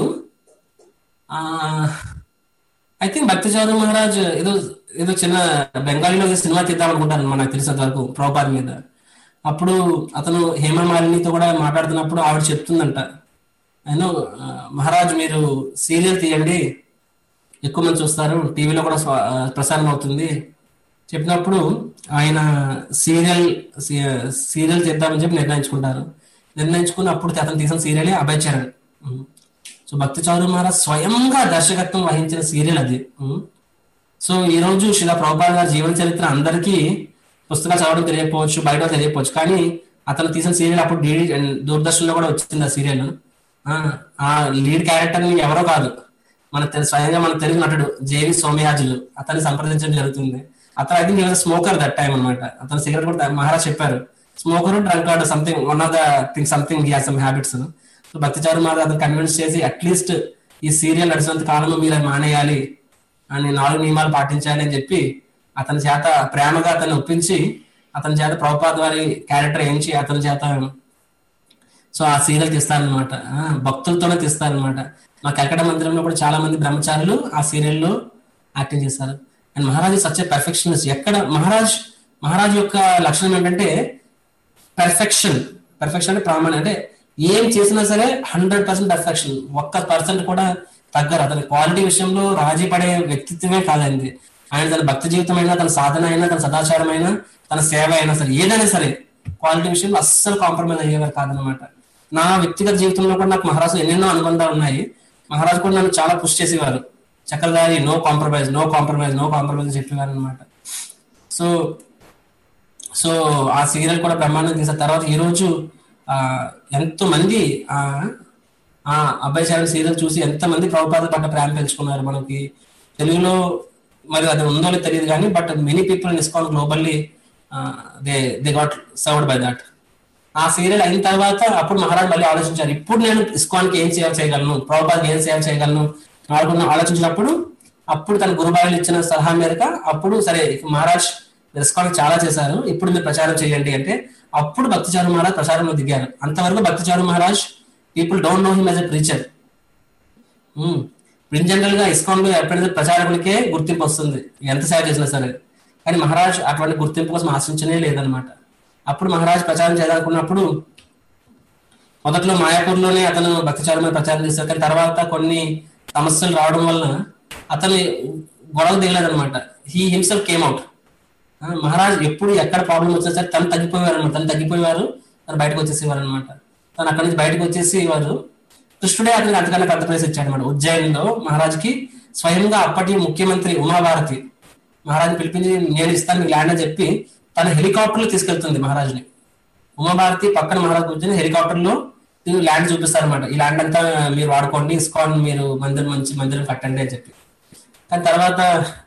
ఐ థింక్ భక్తి చౌదరి మహారాజ్ ఏదో ఏదో చిన్న బెంగాలీలో ఏదో సినిమా తీద్దాం అనుకుంటాను మనకు తెలిసినంత వరకు ప్రభుపాద్ మీద అప్పుడు అతను హేమమాలినితో కూడా మాట్లాడుతున్నప్పుడు ఆవిడ చెప్తుందంట ఆయన మహారాజ్ మీరు సీరియల్ తీయండి ఎక్కువ మంది చూస్తారు టీవీలో కూడా స్వ- ఆ, ప్రసారం అవుతుంది చెప్పినప్పుడు ఆయన సీరియల్ సీరియల్ చేద్దామని చెప్పి నిర్ణయించుకుంటారు నిర్ణయించుకుని అప్పుడు అతను తీసిన సీరియలే అభయ్ చరణ్ ఉమ్. సో భక్తి చౌదరి మహారాజ్ స్వయంగా దర్శకత్వం వహించిన సీరియల్ అది ఉమ్. సో ఈ రోజు శిలా ప్రభుపాల్ గారి జీవన చరిత్ర అందరికీ పుస్తకాలు చదవడం తెలియకపోవచ్చు బయట తెలియకపోవచ్చు కానీ అతను తీసిన సీరియల్ అప్పుడు డిడి దూరదర్శన్లో కూడా వచ్చింది ఆ సీరియల్ ఆ లీడ్ క్యారెక్టర్ ఎవరో కాదు మన తెలు- స్వయంగా మన తెలుగు నటుడు జేవి సోమయాజులు అతన్ని సంప్రదించడం జరుగుతుంది అతను I think smoker that time అనమాట అతను సిగరెట్ కూడా తా- మహారాజ్ చెప్పారు smoker drunk card something one of the thing something has some habits so Bhakticharu Maharaj అతను కన్విన్స్ చేసి అట్లీస్ట్ ఈ సీరియల్ నడిచినంత కాలంలో మీరు అది మానేయాలి అని నాలుగు నియమాలు పాటించాలి అని చెప్పి అతని చేత ప్రేమగా అతన్ని ఒప్పించి అతని చేత ప్రభుపాద్ వారి క్యారెక్టర్ ఏంచి అతని చేత సో ఆ సీరియల్ తీస్తారనమాట భక్తులతోనే తీస్తారనమాట మా కల్కట మందిరంలో కూడా చాలా మంది బ్రహ్మచారులు ఆ సీరియల్లో యాక్టింగ్ చేస్తారు అండ్ మహారాజ్ సచ్ పర్ఫెక్షనిస్ట్ ఎక్కడ మహారాజ్ మహారాజ్ యొక్క లక్షణం ఏంటంటే పర్ఫెక్షన్ పర్ఫెక్షన్ అంటే ప్రామాణ్యం అంటే ఏం చేసినా సరే హండ్రెడ్ పర్సెంట్ పర్ఫెక్షన్ ఒక్క పర్సెంట్ కూడా తగ్గరు అతని క్వాలిటీ విషయంలో రాజీ పడే వ్యక్తిత్వమే కాదండి ఆయన తన భక్తి జీవితం అయినా తన సాధన అయినా తన సదాచారం అయినా తన సేవ అయినా సరే ఏదైనా సరే క్వాలిటీ విషయంలో అస్సలు కాంప్రమైజ్ అయ్యేవారు కాదనమాట నా వ్యక్తిగత జీవితంలో కూడా నాకు మహారాజు ఎన్నెన్నో అనుబంధాలు ఉన్నాయి మహారాజు కూడా నన్ను చాలా పుష్ చేసేవారు Chakradhari no compromise no compromise no compromise అని చెప్పేవారు అనమాట సో సో ఆ సీరియల్ కూడా బ్రహ్మాండం తీసిన తర్వాత ఈ రోజు ఆ ఎంతో మంది ఆ ఆ అబ్బాయి చరణ్ సీరియల్ చూసి ఎంత మంది ప్రభుపాద పట్ల ప్రేమ పెంచుకున్నారు మనకి తెలుగులో మరి అది ఉందో లేదో తెలియదు కానీ but many people in ISKCON globally they they got served by that ఆ సీరియల్ అయిన తర్వాత అప్పుడు మహారాజ్ మళ్ళీ ఆలోచించారు ఇప్పుడు నేను ఇస్కాన్ కి ఏం సేవ చేయగలను ప్రభుపాద్ ఏం సేవ చేయగలను అనుకున్న ఆలోచించినప్పుడు అప్పుడు తన గురుబాయిలు ఇచ్చిన సలహా మేరకు అప్పుడు సరే ఇక మహారాజ్ ఇస్కాన్ చాలా చేశారు ఇప్పుడు మీరు ప్రచారం చేయండి అంటే అప్పుడు భక్తిచారు మహారాజ్ ప్రచారంలో దిగారు అంతవరకు Bhakticharu Maharaj people don't know him as a preacher in general గా ఇస్కాన్ లో ఎప్పుడైతే ప్రచారకులకే గుర్తింపు వస్తుంది ఎంత సేవ చేసినా సరే కానీ మహారాజ్ అటువంటి గుర్తింపు కోసం ఆశించనే లేదనమాట అప్పుడు మహారాజ్ ప్రచారం చేయాలనుకున్నప్పుడు మొదట్లో మాయాపూర్లోనే అతను భక్తిచారం మీద ప్రచారం చేశారు కానీ తర్వాత కొన్ని సమస్యలు రావడం వలన అతను గొడవ దిగలేదనమాట he himself came out Maharaj ఎప్పుడు ఎక్కడ ప్రాబ్లం వచ్చినా సరే తను తగ్గిపోయేవారు అనమాట తను తగ్గిపోయేవారు తను బయటకు వచ్చేసేవారు అనమాట తను అక్కడి నుంచి బయటకు వచ్చేసి వారు కృష్ణుడే అతనికి అంతకన్నా పెద్ద ప్లేస్ ఇచ్చాడు అనమాట ఉజ్జయినిలో మహారాజ్కి స్వయంగా అప్పటి ముఖ్యమంత్రి ఉమాభారతి మహారాజ్ పిలిపించి నేను ఇస్తాను మీకు ల్యాండ్ అని చెప్పి తన హెలికాప్టర్లో తీసుకెళ్తుంది మహారాజ్ని ఉమాభారతి పక్కన మహారాజ్ కూర్చొని హెలికాప్టర్ లో ల్యాండ్ చూపిస్తారనమాట ఈ ల్యాండ్ అంతా మీరు వాడుకోండి ఇస్కాన్ మీరు మందిరం మంచి మందిరం కట్టండి అని చెప్పి కానీ తర్వాత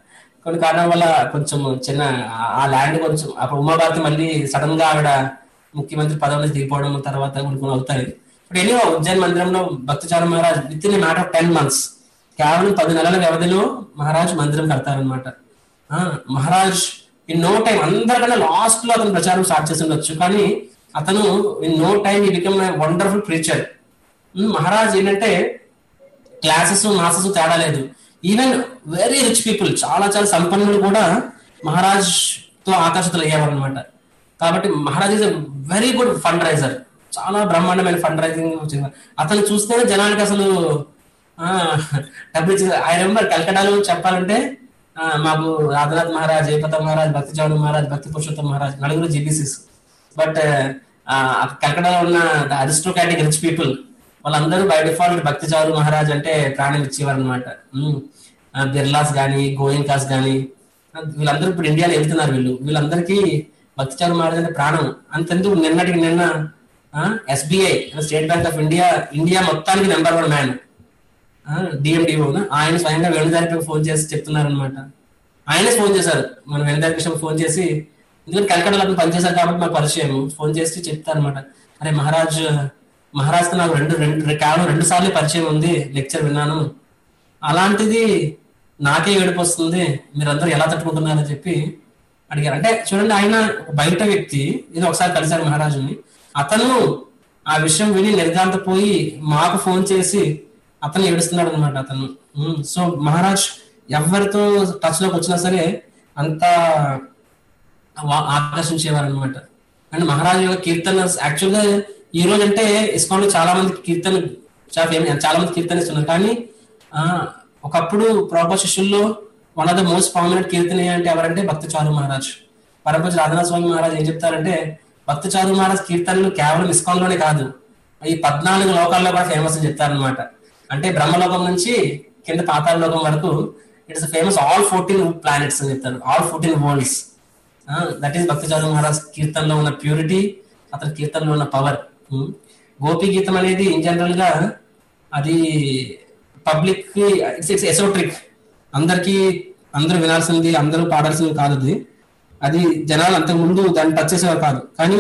కొన్ని కారణాల వల్ల కొంచెం చిన్న ఆ- ఆ ల్యాండ్ కొంచెం అప్పుడు ఉమాభారతి మళ్ళీ సడన్ గా ఆవిడ ముఖ్యమంత్రి పదవి నుంచి దిగిపోవడం తర్వాత కొన్ని కొన్ని అవుతాయి ఇప్పుడు ఎన్నో ఉజ్జయిన్ మందిరంలో Bhaktachara Maharaj with in matter of ten months కేవలం పది నెలల వ్యవధిలో మహారాజ్ మందిరం కడతారనమాట మహారాజ్ ఇన్ నో టైం అందరికన్నా లాస్ట్ లో అతను ప్రచారం స్టార్ట్ చేసి ఉండొచ్చు కానీ అతను in no time he become wonderful preacher Maharaj ఏంటంటే క్లాసెస్ మాసెస్ తేడా లేదు ఈవెన్ వెరీ రిచ్ పీపుల్ చాలా చాలా సంపన్నులు కూడా మహారాజ్ తో ఆకర్షితులు అయ్యేవారు అనమాట కాబట్టి Maharaj is very good fund raiser చాలా బ్రహ్మాండమైన ఫండ్ రైజింగ్ అతను చూస్తేనే జనానికి అసలు ఆ, డబ్బులు ఇచ్చి ఐ రిమెంబర్ కల్కటాలో చెప్పాలంటే ఆ, మాకు రాధనాథ్ మహారాజ్ జయపత మహారాజ్ భక్తి చౌడ మహారాజ్ భక్తి పురుషోత్తం మహారాజ్ నలుగురు జీబీసీస్ బట్ కల్కటాలో ఉన్న అరిస్టోక్రాటిక్ రిచ్ పీపుల్ వాళ్ళందరూ బై డిఫాల్ట్ భక్తి చారు మహారాజ్ అంటే ప్రాణం ఇచ్చేవారు అనమాట బిర్లాస్ కానీ గోయింకాస్ కానీ వీళ్ళందరూ ఇప్పుడు ఇండియాలో వెళ్తున్నారు వీళ్ళు వీళ్ళందరికీ భక్తి చారు మహారాజ్ అంటే ప్రాణం అంతెందుకు నిన్నటికి నిన్న SBI State Bank of India India మొత్తానికి నెంబర్ వన్ మ్యాన్ డిఎండిఓ ఆయన స్వయంగా వేణుదారికి ఫోన్ చేసి చెప్తున్నారు అనమాట ఆయనే ఫోన్ చేశారు మన వేణుదారి కృష్ణ ఫోన్ చేసి ఎందుకంటే కలకడలో అతను పనిచేశారు కాబట్టి మాకు పరిచయం ఫోన్ చేసి చెప్తారు అనమాట అరే మహారాజ్ మహారాజ్తో నాకు రెండు రెండు కేవలం రెండు సార్లు పరిచయం ఉంది లెక్చర్ విన్నాను అలాంటిది నాకే ఏడుపు వస్తుంది మీరందరూ ఎలా తట్టుకుంటున్నారని చెప్పి అడిగారు అంటే చూడండి ఆయన ఒక బయట వ్యక్తి ఇది ఒకసారి కలిశారు మహారాజుని అతను ఆ విషయం విని నిర్గాంతపోయి మాకు ఫోన్ చేసి అతను ఏడుస్తున్నాడు అనమాట అతను ఉమ్, సో మహారాజ్ ఎవరితో టచ్ లోకి వచ్చినా సరే అంత ఆకర్షించేవారు అనమాట అండ్ మహారాజు యొక్క కీర్తన యాక్చువల్ గా ఈ రోజు అంటే ఇస్కాన్ లో చాలా మంది కీర్తన చాలా famous- చాలా మంది కీర్తనిస్తున్నారు కానీ ఆ ఒకప్పుడు ప్రాపర్ శిష్యుల్లో one of the most prominent కీర్తన అంటే ఎవరంటే భక్తి చారు మహారాజ్ పరపతి రాధనాథ స్వామి మహారాజ్ ఏం చెప్తారంటే భక్తి చారు మహారాజ్ కీర్తనలు కేవలం ఇస్కాన్ లోనే కాదు ఈ పద్నాలుగు లోకాల్లో కూడా ఫేమస్ అని చెప్తారనమాట అంటే బ్రహ్మలోకం నుంచి కింద పాతాళ లోకం వరకు it's famous all fourteen planets అని చెప్తారు all fourteen worlds that is Bhakti Charu Maharaj కీర్తనలో ఉన్న ప్యూరిటీ అతని కీర్తనలో ఉన్న పవర్ గోపి గీతం అనేది ఇన్ జనరల్ గా అది పబ్లిక్ ఇట్స్ ఇట్స్ ఎసోట్రిక్ అందరికి అందరూ వినాల్సింది అందరూ పాడాల్సింది కాదు అది అది జనాలు అంతకు ముందు దాన్ని టచ్ చేసేవారు కాదు కానీ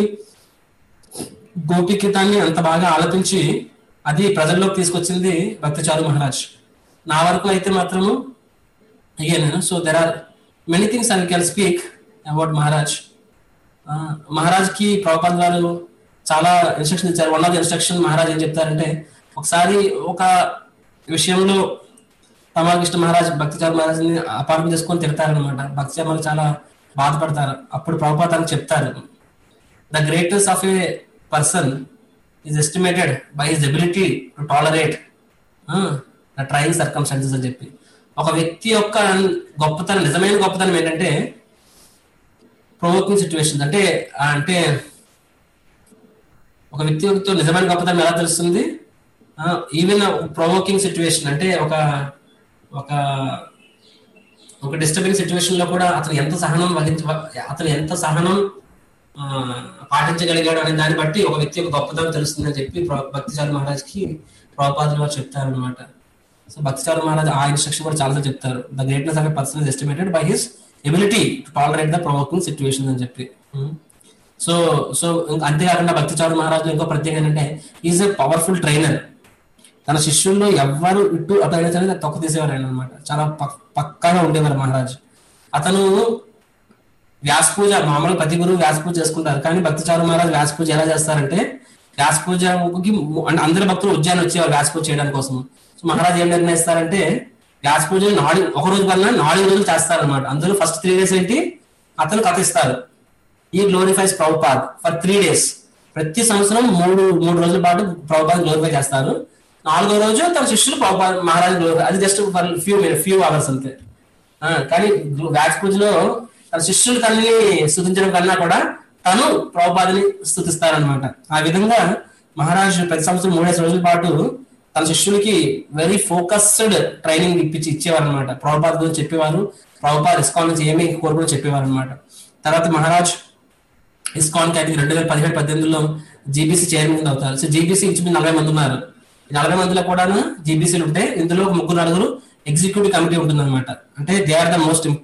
గోపి గీతాన్ని అంత బాగా ఆలపించి అది ప్రజల్లోకి తీసుకొచ్చింది భక్తచారు మహారాజ్ నా వరకు అయితే మాత్రము again so there are many things I can speak about Maharaj Maharaj కి ప్రభుపాద్ గారు చాలా ఇన్స్ట్రక్షన్ ఇచ్చారు one of the instruction Maharaj ఏం చెప్తారంటే ఒకసారి ఒక విషయంలో తమాకృష్ణ మహారాజ్ భక్తిచార్ మహారాజ్ ని అపార్థం చేసుకొని తిడతారనమాట భక్తిచార్ మహారాజ్ చాలా బాధపడతారు అప్పుడు ప్రభుపాద్ అని చెప్తారు the greatest of a person is estimated by his ability to tolerate the trying circumstances అని చెప్పి ఒక వ్యక్తి యొక్క గొప్పతనం నిజమైన గొప్పతనం ఏంటంటే ప్రొవోకింగ్ సిచ్యువేషన్ అంటే ఆ, అంటే ఒక వ్యక్తితో నిజమైన గొప్పతనం ఎలా తెలుస్తుంది ఈవెన్ ప్రొవోకింగ్ సిచ్యువేషన్ అంటే ఒక ఒక ఒక డిస్టర్బింగ్ సిచ్యువేషన్ లో కూడా అతను ఎంత సహనం వహించ అతను ఎంత సహనం ఆ, పాటించగలిగాడు అనే దాన్ని బట్టి ఒక వ్యక్తి యొక్క గొప్పతనం తెలుస్తుందని చెప్పి ప్ర- భక్తిచారు మహారాజ్ కి ప్రభుపాదులు వారు చెప్తారు అనమాట సో భక్తిచారు మహారాజ్ ఆ ఇన్స్ట్రక్షన్ కూడా చాలా చెప్తారు the greatness of a person is estimated by his ability to tolerate the provoking situation అని చెప్పి సో సో ఇంకా అంతేకాకుండా భక్తిచారు మహారాజు ఇంకో ప్రత్యేకత ఏంటంటే ఈజ్ ఎ పవర్ఫుల్ ట్రైనర్ తన శిష్యుల్లో ఎవ్వరు ఇటు అటు అయినా సరే తొక్క తీసేవారు ఆయన అనమాట చాలా పక్- పక్కాగా ఉండేవారు మహారాజ్ అతను వ్యాస పూజ మామూలుగా ప్రతి గురువు వ్యాస పూజ చేసుకుంటారు కానీ భక్తిచారు మహారాజ్ వ్యాస పూజ ఎలా చేస్తారంటే వ్యాస పూజకి ము- అంటే అందరి భక్తులు ఉద్యానం వచ్చేవారు వ్యాస పూజ చేయడానికి కోసం సో మహారాజ్ ఏం నిర్ణయిస్తారంటే వ్యాస పూజ నాలుగు ఒక రోజు కన్నా నాలుగు రోజులు చేస్తారన్నమాట అందులో ఫస్ట్ త్రీ డేస్ ఏంటి అతను కథిస్తారు he glorifies Prabhupad for three days ప్రతి సంవత్సరం మూడు మూడు రోజుల పాటు ప్రభుపాద్ గ్లోరిఫై చేస్తారు నాలుగో రోజు తన శిష్యులు ప్రభుపాద్ మహారాజ్ గ్లోరిఫై అది just for few few hours అంతే ఆ, కానీ వ్యాక్స్ పూజలో తన శిష్యులు తనని స్థుతించడం కన్నా కూడా తను ప్రభుపాదని స్థుతిస్తారనమాట ఆ విధంగా మహారాజ్ ప్రతి సంవత్సరం మూడేసి రోజుల పాటు తన శిష్యులకి వెరీ ఫోకస్డ్ ట్రైనింగ్ ఇప్పించి ఇచ్చేవారు అనమాట ప్రభుపాద గురించి చెప్పేవారు ప్రభుపాద్ ఇస్కాన్ నుంచి ఏమీ కోరుకుని చెప్పేవారు అనమాట తర్వాత మహారాజ్ ఇస్కాన్ కి రెండు వేల పదిహేడు పద్దెనిమిదిలో జీబీసీ చైర్మన్ అవుతారు సో జీబీసీ ఇంచుమించు నలభై మంది ఉన్నారు ఈ నలభై మందిలో కూడా జీబీసీలు ఉంటాయి ఇందులో ఒక ముగ్గురు నలుగురు ఎగ్జిక్యూటివ్ కమిటీ ఉంటుంది అనమాట అంటే they are the most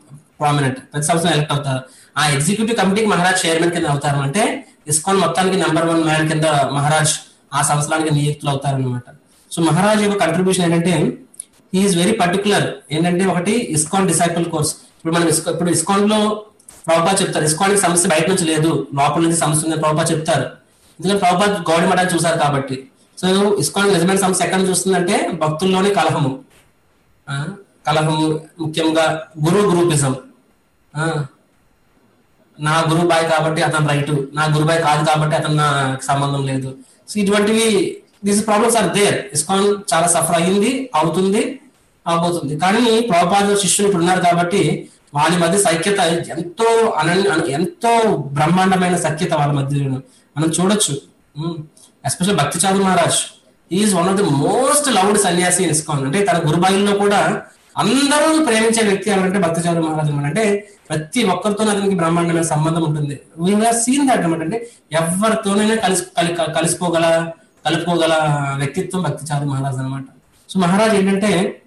prominent ప్రతి సంవత్సరం ఎలక్ట్ అవుతారు ఆ ఎగ్జిక్యూటివ్ కమిటీకి మహారాజ్ చైర్మన్ కింద అవుతారు అంటే ఇస్కాన్ మొత్తానికి నెంబర్ వన్ మ్యాన్ కింద మహారాజ్ ఆ సంవత్సరానికి నియుక్తులు అవుతారనమాట సో మహారాజ్ యొక్క కంట్రిబ్యూషన్ ఏంటంటే ఈజ్ వెరీ పర్టికులర్ ఏంటంటే ఒకటి ఇస్కాన్ డిసైపుల్ కోర్స్ ఇప్పుడు మనం ఇస్కా ఇప్పుడు ఇస్కాన్ లో ప్రభుపా చెప్తారు ఇస్కాన్ సమస్య బయట నుంచి లేదు లోపల నుంచి సమస్య ఉంది ప్రభుపా చెప్తారు ఎందుకంటే ప్రభుపా గౌడి మఠాన్ని చూసారు కాబట్టి సో ఇస్కాన్ నిజమైన సమస్య ఎక్కడ చూస్తుందంటే భక్తుల్లోనే కలహము ఆ, కలహము ముఖ్యంగా గురు గ్రూపిజం ఆ, నా గురుబాయ్ కాబట్టి అతను రైట్ నా గురుబాయ్ కాదు కాబట్టి అతను నాకు సంబంధం లేదు సో ఇటువంటివి these problems are there ISKCON చాలా సఫర్ అయ్యింది అవుతుంది అవబోతుంది కానీ ప్రభుపాద శిష్యులు ఇప్పుడు ఉన్నారు కాబట్టి వాళ్ళ మధ్య సఖ్యత ఎంతో అనన్య అన- ఎంతో బ్రహ్మాండమైన సఖ్యత వాళ్ళ మధ్య మనం చూడొచ్చు special Bhakti Charu Maharaj is one of the most loved sannyasi in ISKCON అంటే తన గురుబాయిల్లో కూడా అందరూ ప్రేమించే వ్యక్తి ఎవరంటే భక్తి చాదు మహారాజ్ అనమాట అంటే ప్రతి ఒక్కరితో అతనికి బ్రహ్మాండమైన సంబంధం ఉంటుంది వీ సీన్ దట్ అనమాట అంటే ఎవరితోనైనా కలిసి కలి కలిసిపోగల కలుపుకోగల వ్యక్తిత్వం భక్తి చాదు మహారాజ్ అనమాట సో మహారాజ్ ఏంటంటే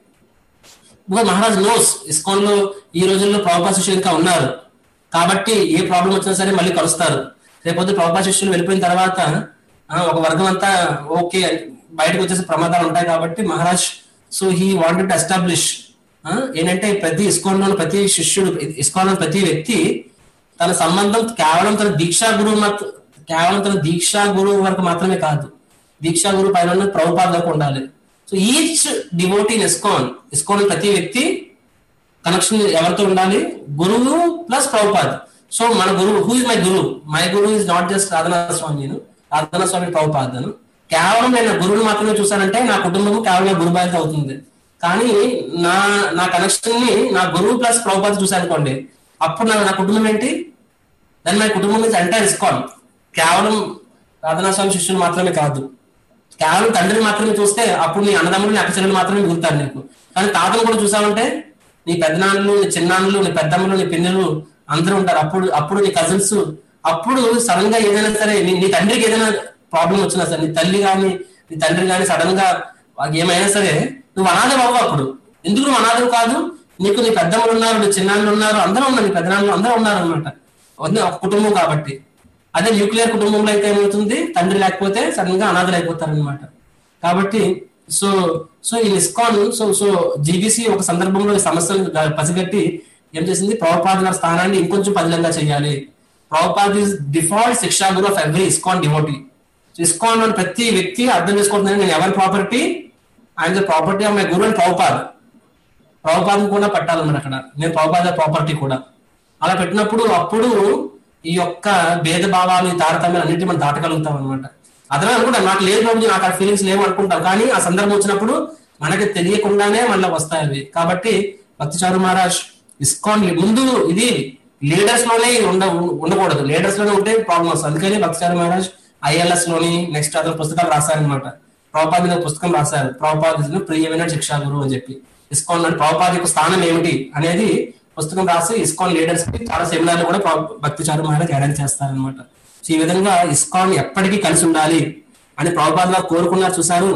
బికాజ్ మహారాజ్ నోస్ ఇస్కాన్ లో ఈ రోజుల్లో ప్రభుపా శిష్యులు ఇంకా ఉన్నారు కాబట్టి ఏ ప్రాబ్లం వచ్చినా సరే మళ్ళీ కలుస్తారు రేపొద్దు ప్రభుపా శిష్యులు వెళ్ళిపోయిన తర్వాత ఆ, ఒక వర్గం అంతా ఓకే బయటకు వచ్చేసి ప్రమాదాలు ఉంటాయి కాబట్టి Maharaj so he wanted establish ఏంటంటే ప్రతి ఇస్కాన్ లో ప్రతి శిష్యుడు ఇస్కాన్ లో ప్రతి వ్యక్తి తన సంబంధం కేవలం తన దీక్షా గురువు మత్ కేవలం తన దీక్షా గురువు వరకు మాత్రమే కాదు దీక్షా గురువు పైన ఉన్న ప్రభుపాద వరకు ఉండాలి so each devotee ISKCON ISKCON ప్రతి వ్యక్తి కనెక్షన్ ఎవరితో ఉండాలి గురువు ప్లస్ ప్రభుపాద్ సో మన గురువు who is my guru my guru is not just Radhana Swami Radhana Swami Prabhupad అను కేవలం నేను నా గురువుని మాత్రమే చూసానంటే నా కుటుంబం కేవలం నా గురుబాయితో అవుతుంది కానీ నా నా కనెక్షన్ ని నా గురువు ప్లస్ ప్రభుపాద్ చూసాను అనుకోండి అప్పుడు నా నా కుటుంబం ఏంటి దాన్ని మన కుటుంబం నుంచి ఎంటైర్ ఇస్కాన్ కేవలం రాధనా స్వామి శిష్యులు మాత్రమే కాదు కేవలం తండ్రిని మాత్రమే చూస్తే అప్పుడు నీ అన్నదమ్ములు నీ అక్కచెల్లెలు మాత్రమే మిగులుతారు నీకు కానీ తాతను కూడా చూసావంటే నీ పెద్దనాన్నలు నీ చిన్నాన్నలు నీ పెద్దమ్మలు నీ పిన్నలు అందరూ ఉంటారు అప్పుడు అప్పుడు నీ కజిన్స్ అప్పుడు సడన్ గా ఏదైనా సరే నీ నీ తండ్రికి ఏదైనా ప్రాబ్లం వచ్చినా సరే నీ తల్లి కానీ నీ తండ్రి కానీ సడన్ గా వాళ్ళకి ఏమైనా సరే నువ్వు అనాథ బాబు అప్పుడు ఎందుకు నువ్వు అనాథం కాదు నీకు నీ పెద్దమ్మలు ఉన్నారు నీ చిన్నాన్నలు ఉన్నారు అందరూ ఉన్నారు నీ పెద్దనాన్నలు అందరూ ఉన్నారు అనమాట ఒక కుటుంబం కాబట్టి అదే న్యూక్లియర్ కుటుంబంలో అయితే ఏమవుతుంది తండ్రి లేకపోతే సడన్ గా అనాథలు అయిపోతారు అనమాట కాబట్టి సో సో ఈ ఇస్కాన్ సో సో జీబీసీ ఒక సందర్భంలో ఈ సమస్యను గా- పసిగట్టి ఏం చేసింది ప్రభుపాద స్థానాన్ని ఇంకొంచెం పదిలంగా చేయాలి Prabhupad is default shiksha guru of every ISKCON devotee ISKCON అని ప్రతి వ్యక్తి అర్థం చేసుకుంటున్నాను నేను ఎవరి ప్రాపర్టీ ఆయన property of my guru and Prabhupad ప్రభుపాదం కూడా పెట్టాలన్నమాట అక్కడ నేను ప్రభుపాద ప్రాపర్టీ కూడా అలా పెట్టినప్పుడు అప్పుడు ఈ యొక్క భేదభావాలు ఈ తారతమ్యాలు అన్నింటినీ మనం దాటగలుగుతాం అనమాట అదే అనుకుంటాం నాకు లేదు ప్రభుజీ నాకు ఆ ఫీలింగ్స్ లేవు అనుకుంటాం కానీ ఆ సందర్భం వచ్చినప్పుడు మనకి తెలియకుండానే మళ్ళీ వస్తాయి అవి కాబట్టి భక్తి చారు మహారాజ్ ఇస్కాన్ ముందు ఇది లీడర్స్ లోనే ఉండ ఉండకూడదు లీడర్స్ లోనే ఉంటే ప్రాబ్లం వస్తుంది అందుకని భక్తి చారు మహారాజ్ ఐఎల్ఎస్ లోని నెక్స్ట్ అతను పుస్తకాలు రాశారనమాట ప్రభుపాద మీద పుస్తకం రాశారు ప్రభుపాద ప్రియమైన శిక్షా గురువు అని చెప్పి ఇస్కాన్ అంటే ప్రభుపాద యొక్క స్థానం ఏమిటి అనేది పుస్తకం రాసి ఇస్కాన్ లీడర్స్ కి చాలా సెమినార్లు కూడా ప్రభు- భక్తి చారు మహారాజ్ అరేంజ్ చేస్తారనమాట సో ఈ విధంగా ఇస్కాన్ ఎప్పటికీ కలిసి ఉండాలి అని ప్రభుపాద గారు కోరుకున్నారు చూసారు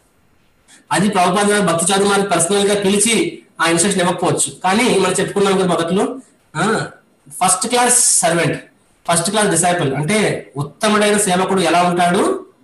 అది ప్రభుపాద గారు భక్తి చారు మహారాజ్ పర్సనల్ గా పిలిచి ఆ ఇన్స్ట్రక్షన్ ఇవ్వకపోవచ్చు కానీ మనం చెప్పుకున్నాం కదా మొదట్లో first class servant first class disciple అంటే ఉత్తముడైన సేవకుడు ఎలా ఉంటాడు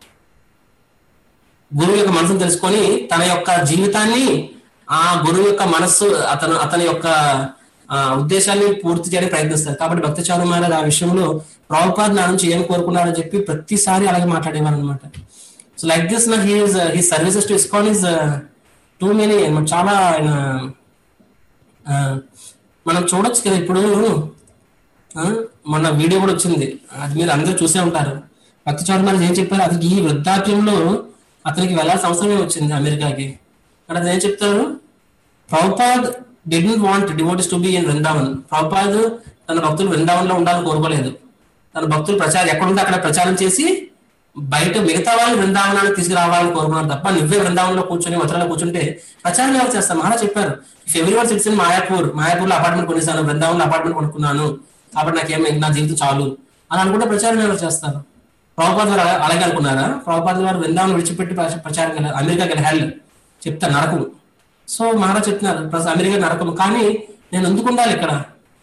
గురువు యొక్క మనసును తెలుసుకొని తన యొక్క జీవితాన్ని ఆ గురువు యొక్క మనస్సు అతను అతని యొక్క ఆ, ఉద్దేశాన్ని పూర్తి చేయడానికి ప్రయత్నిస్తారు కాబట్టి భక్తి చారు మహారాజ్ ఆ విషయంలో ప్రభుపాద్ నా నుంచి ఏం కోరుకున్నారని చెప్పి ప్రతిసారి అలాగే మాట్లాడేవారు అనమాట సో లైక్ దిస్ నా he's he services to ISKCON is too many చాలా ఆయన ఆ, మనం చూడొచ్చు కదా ఇప్పుడు ఆ, మొన్న వీడియో కూడా వచ్చింది అది మీరు అందరూ చూసే ఉంటారు భక్తి చౌదరి మహారాజ్ ఏం చెప్పారు అతనికి ఈ వృద్ధాప్యంలో అతనికి వెళ్ళాల్సిన అవసరమే వచ్చింది అమెరికాకి అక్కడ అతను ఏం చెప్తారు Prabhupad didn't want devotees to be in Vrindavan Prabhupad తన భక్తులు వృందావన్ లో ఉండాలని కోరుకోలేదు తన భక్తులు ప్రచారం ఎక్కడుంటే అక్కడ ప్రచారం చేసి బయట మిగతా వాళ్ళు బృందావనానికి తీసుకురావాలని కోరుకున్నారు తప్ప నువ్వే బృందావనంలో కూర్చొని మథురలో కూర్చుంటే ప్రచారం ఎవరు చేస్తారు మహారాజ్ చెప్పారు if every one sits in Mayapur Mayapur లో అపార్ట్మెంట్ కొనేసాను బృందావనంలో అపార్ట్మెంట్ కొనుక్కున్నాను కాబట్టి నాకేం నా జీవితం చాలు అని అనుకుంటే ప్రచారం ఎవరు చేస్తారు ప్రభుపాద గారు అలా- అలాగే అనుకున్నారా ప్రభుపాద గారు బృందావనం విడిచిపెట్టి ప్రచ- ప్రచారం వెళ్ళారు అమెరికాకి వెళ్ళి హెల్ చెప్తారు నరకం సో మహారాజ్ చెప్తున్నారు ప్రస్తుతం అమెరికా నరకం కానీ నేను ఎందుకు ఉండాలి ఇక్కడ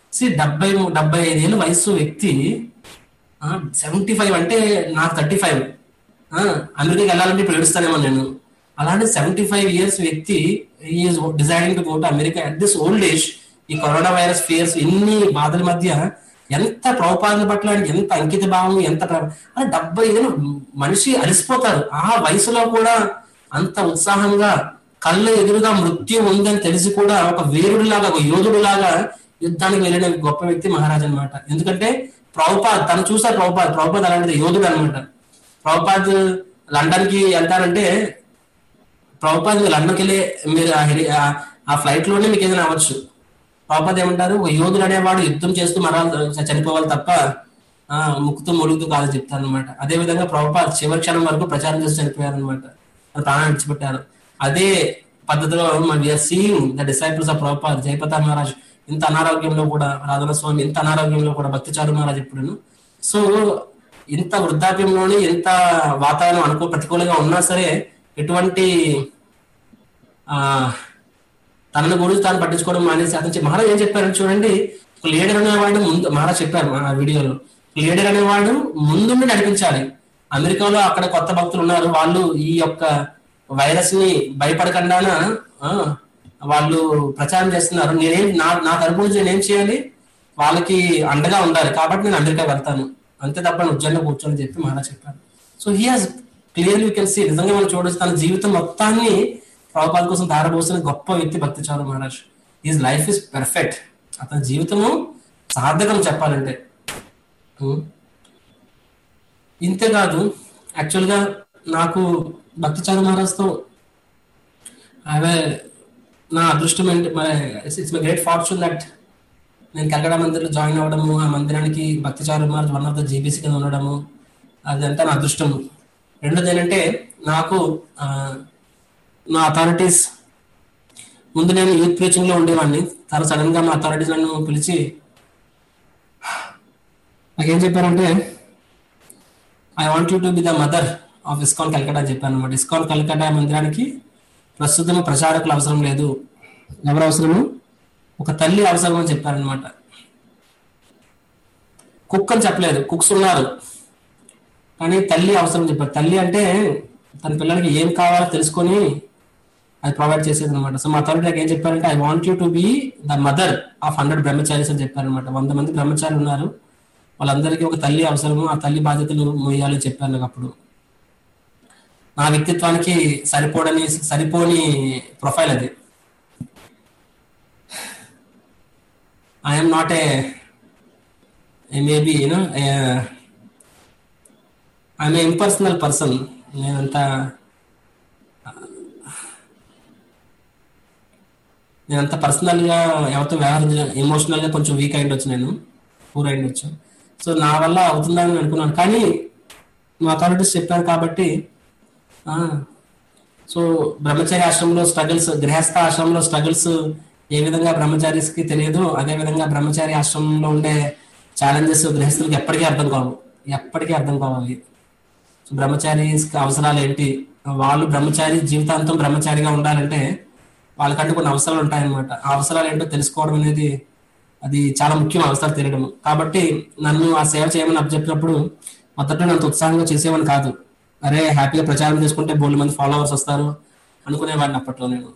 సి డెబ్బై ము- డెబ్బై ఐదేళ్ళ వయసు వ్యక్తి సెవెంటీ ఫైవ్ అంటే నాకు థర్టీ ఫైవ్ అమెరికాకి వెళ్ళాలంటే ఇప్పుడు ఏడుస్తానేమో నేను అలాంటి సెవెంటీ ఫైవ్ ఇయర్స్ వ్యక్తి is deciding to go to America at this old age ఈ కరోనా వైరస్ ఫియర్స్ ఎన్ని బాధల మధ్య ఎంత ప్రభుపాదుల పట్ల ఎంత అంకిత భావం ఎంత ప్ర- అరే డెబ్బై ఏళ్ళు మనిషి అలసిపోతారు ఆ వయసులో కూడా అంత ఉత్సాహంగా కళ్ళ ఎదురుగా మృత్యు ఉందని తెలిసి కూడా ఒక వీరుడిలాగా ఒక యోధుడిలాగా యుద్ధానికి వెళ్ళిన గొప్ప వ్యక్తి మహారాజ్ అన్నమాట ఎందుకంటే ప్రభుపాద్ తను చూసారు ప్రభుపాద్ ప్రభుపాద్ అలాంటిది యోధుడు అనమాట ప్రభుపాద్ లండన్ కి వెళ్తారంటే ప్రభుపాద్ మీరు లండన్కి వెళ్ళి మీరు ఆ హెలి- ఆ- ఆ ఫ్లైట్ లోనే మీకు ఏదైనా అవ్వచ్చు ప్రభుపాద్ ఏమంటారు ఒక యోధుడు అనేవాడు యుద్ధం చేస్తూ మరాలు చనిపోవాలి తప్ప ఆ ముక్కుతూ మొలుగుతూ కాదని చెప్తారు అనమాట అదే విధంగా ప్రభుపాద్ చివరి క్షణం వరకు ప్రచారం చేసి చనిపోయారు అనమాట ప్రాణాన్ని విడిచిపెట్టారు అదే పద్ధతిలో మన we are seeing the disciples of Prabhupad Jayapata Maharaj ఇంత అనారోగ్యంలో కూడా రాధన స్వామి ఇంత అనారోగ్యంలో కూడా భక్తిచారు మహారాజ్ ఇప్పుడు సో ఇంత వృద్ధాప్యంలోని ఎంత వాతావరణం అనుకో ప్రతికూలంగా ఉన్నా సరే ఎటువంటి ఆ తనను గురించి తాను పట్టించుకోవడం మానేసి అతను చె- మహారాజ్ ఏం చెప్పారంటే చూడండి ఒక లీడర్ అనేవాడు ముందు మహారాజ్ చెప్పారు ఆ వీడియోలో లీడర్ అనేవాడు ముందుండి నడిపించాలి అమెరికాలో అక్కడ కొత్త భక్తులు ఉన్నారు వాళ్ళు ఈ యొక్క వైరస్ ని భయపడకుండా వాళ్ళు ప్రచారం చేస్తున్నారు నేనేం నా నా తరపు నుంచి నేనేం చేయాలి వాళ్ళకి అండగా ఉండాలి కాబట్టి నేను అమెరికా వెళ్తాను అంతే తప్ప నేను ఉద్యోగంలో కూర్చొని చెప్పి మహారాజ్ చెప్పారు so he has clearly you can see నిజంగా మనం చూడొచ్చు తన జీవితం మొత్తాన్ని ప్రభుపాద కోసం ధారపోసిన గొప్ప వ్యక్తి Bhakti Charu Maharaj is life is perfect అతని జీవితము సార్థకం చెప్పాలంటే ఉం. ఇంతేకాదు యాక్చువల్గా నాకు భక్తి చారు మహారాజ్తో అవే నా అదృష్టం ఏంటి it's my great fortune that నేను కల్కడా మందిర్లో జాయిన్ అవ్వడము ఆ మందిరానికి Bhakti Charu Maharaj one of the GBC కింద ఉండడము అదంతా నా అదృష్టం రెండోది ఏంటంటే నాకు ఆ, నా అథారిటీస్ ముందు నేను యూత్ ప్రీచింగ్ లో ఉండేవాడిని తర్వాత సడన్ గా మా అథారిటీస్ నన్ను పిలిచి నాకేం చెప్పారంటే I want you to be the mother of ISKCON Calcutta అని చెప్పాను అనమాట ఇస్కాన్ కల్కటా మందిరానికి ప్రస్తుతం ప్రచారకులు అవసరం లేదు ఎవరు అవసరము ఒక తల్లి అవసరం అని చెప్పారనమాట కుక్ అని చెప్పలేదు కుక్స్ ఉన్నారు కానీ తల్లి అవసరం చెప్పారు తల్లి అంటే తన పిల్లలకి ఏం కావాలో తెలుసుకొని అది ప్రొవైడ్ చేసేది అనమాట సో మా అథారిటీ నాకు ఏం చెప్పారంటే I want you to be the mother of hundred brahmacharis అని చెప్పారనమాట వంద మంది బ్రహ్మచారులు ఉన్నారు వాళ్ళందరికీ ఒక తల్లి అవసరము ఆ తల్లి బాధ్యతలు మోయాలని చెప్పారు నాకు అప్పుడు నా వ్యక్తిత్వానికి సరిపోడని సరిపోని ప్రొఫైల్ అది I'm not a maybe you know I'm impersonal person నేనంతా నేనంత పర్సనల్ గా ఎవరితో వ్యవహరించ ఎమోషనల్ గా కొంచెం వీక్ అయిండొచ్చు నేను పూర్ అయిండొచ్చు సో నా వల్ల అవుతుందని అనుకున్నాను కానీ మా అథారిటీస్ చెప్పారు కాబట్టి ఆ, సో బ్రహ్మచారి ఆశ్రమంలో స్ట్రగుల్స్ గృహస్థ ఆశ్రమంలో స్ట్రగుల్స్ ఏ విధంగా బ్రహ్మచారీస్ కి తెలియదు అదే విధంగా బ్రహ్మచారి ఆశ్రమంలో ఉండే ఛాలెంజెస్ గృహస్థులకి ఎప్పటికీ అర్థం కావు ఎప్పటికీ అర్థం కావాలి సో బ్రహ్మచారి అవసరాలు ఏంటి వాళ్ళు బ్రహ్మచారి జీవితాంతం బ్రహ్మచారిగా ఉండాలంటే వాళ్ళకంటూ కొన్ని అవసరాలు ఉంటాయన్నమాట ఆ అవసరాలు ఏంటో తెలుసుకోవడం అనేది అది చాలా ముఖ్యం అవసరాలు తెలియడం కాబట్టి నన్ను ఆ సేవ చేయమని అప్పచెప్పినప్పుడు మొదట్లో అంత ఉత్సాహంగా చేసేవాడిని కాదు అరే హ్యాపీగా ప్రచారం చేసుకుంటే బోల్డ్ మంది ఫాలోవర్స్ వస్తారు అనుకునేవాడిని అప్పట్లో నేను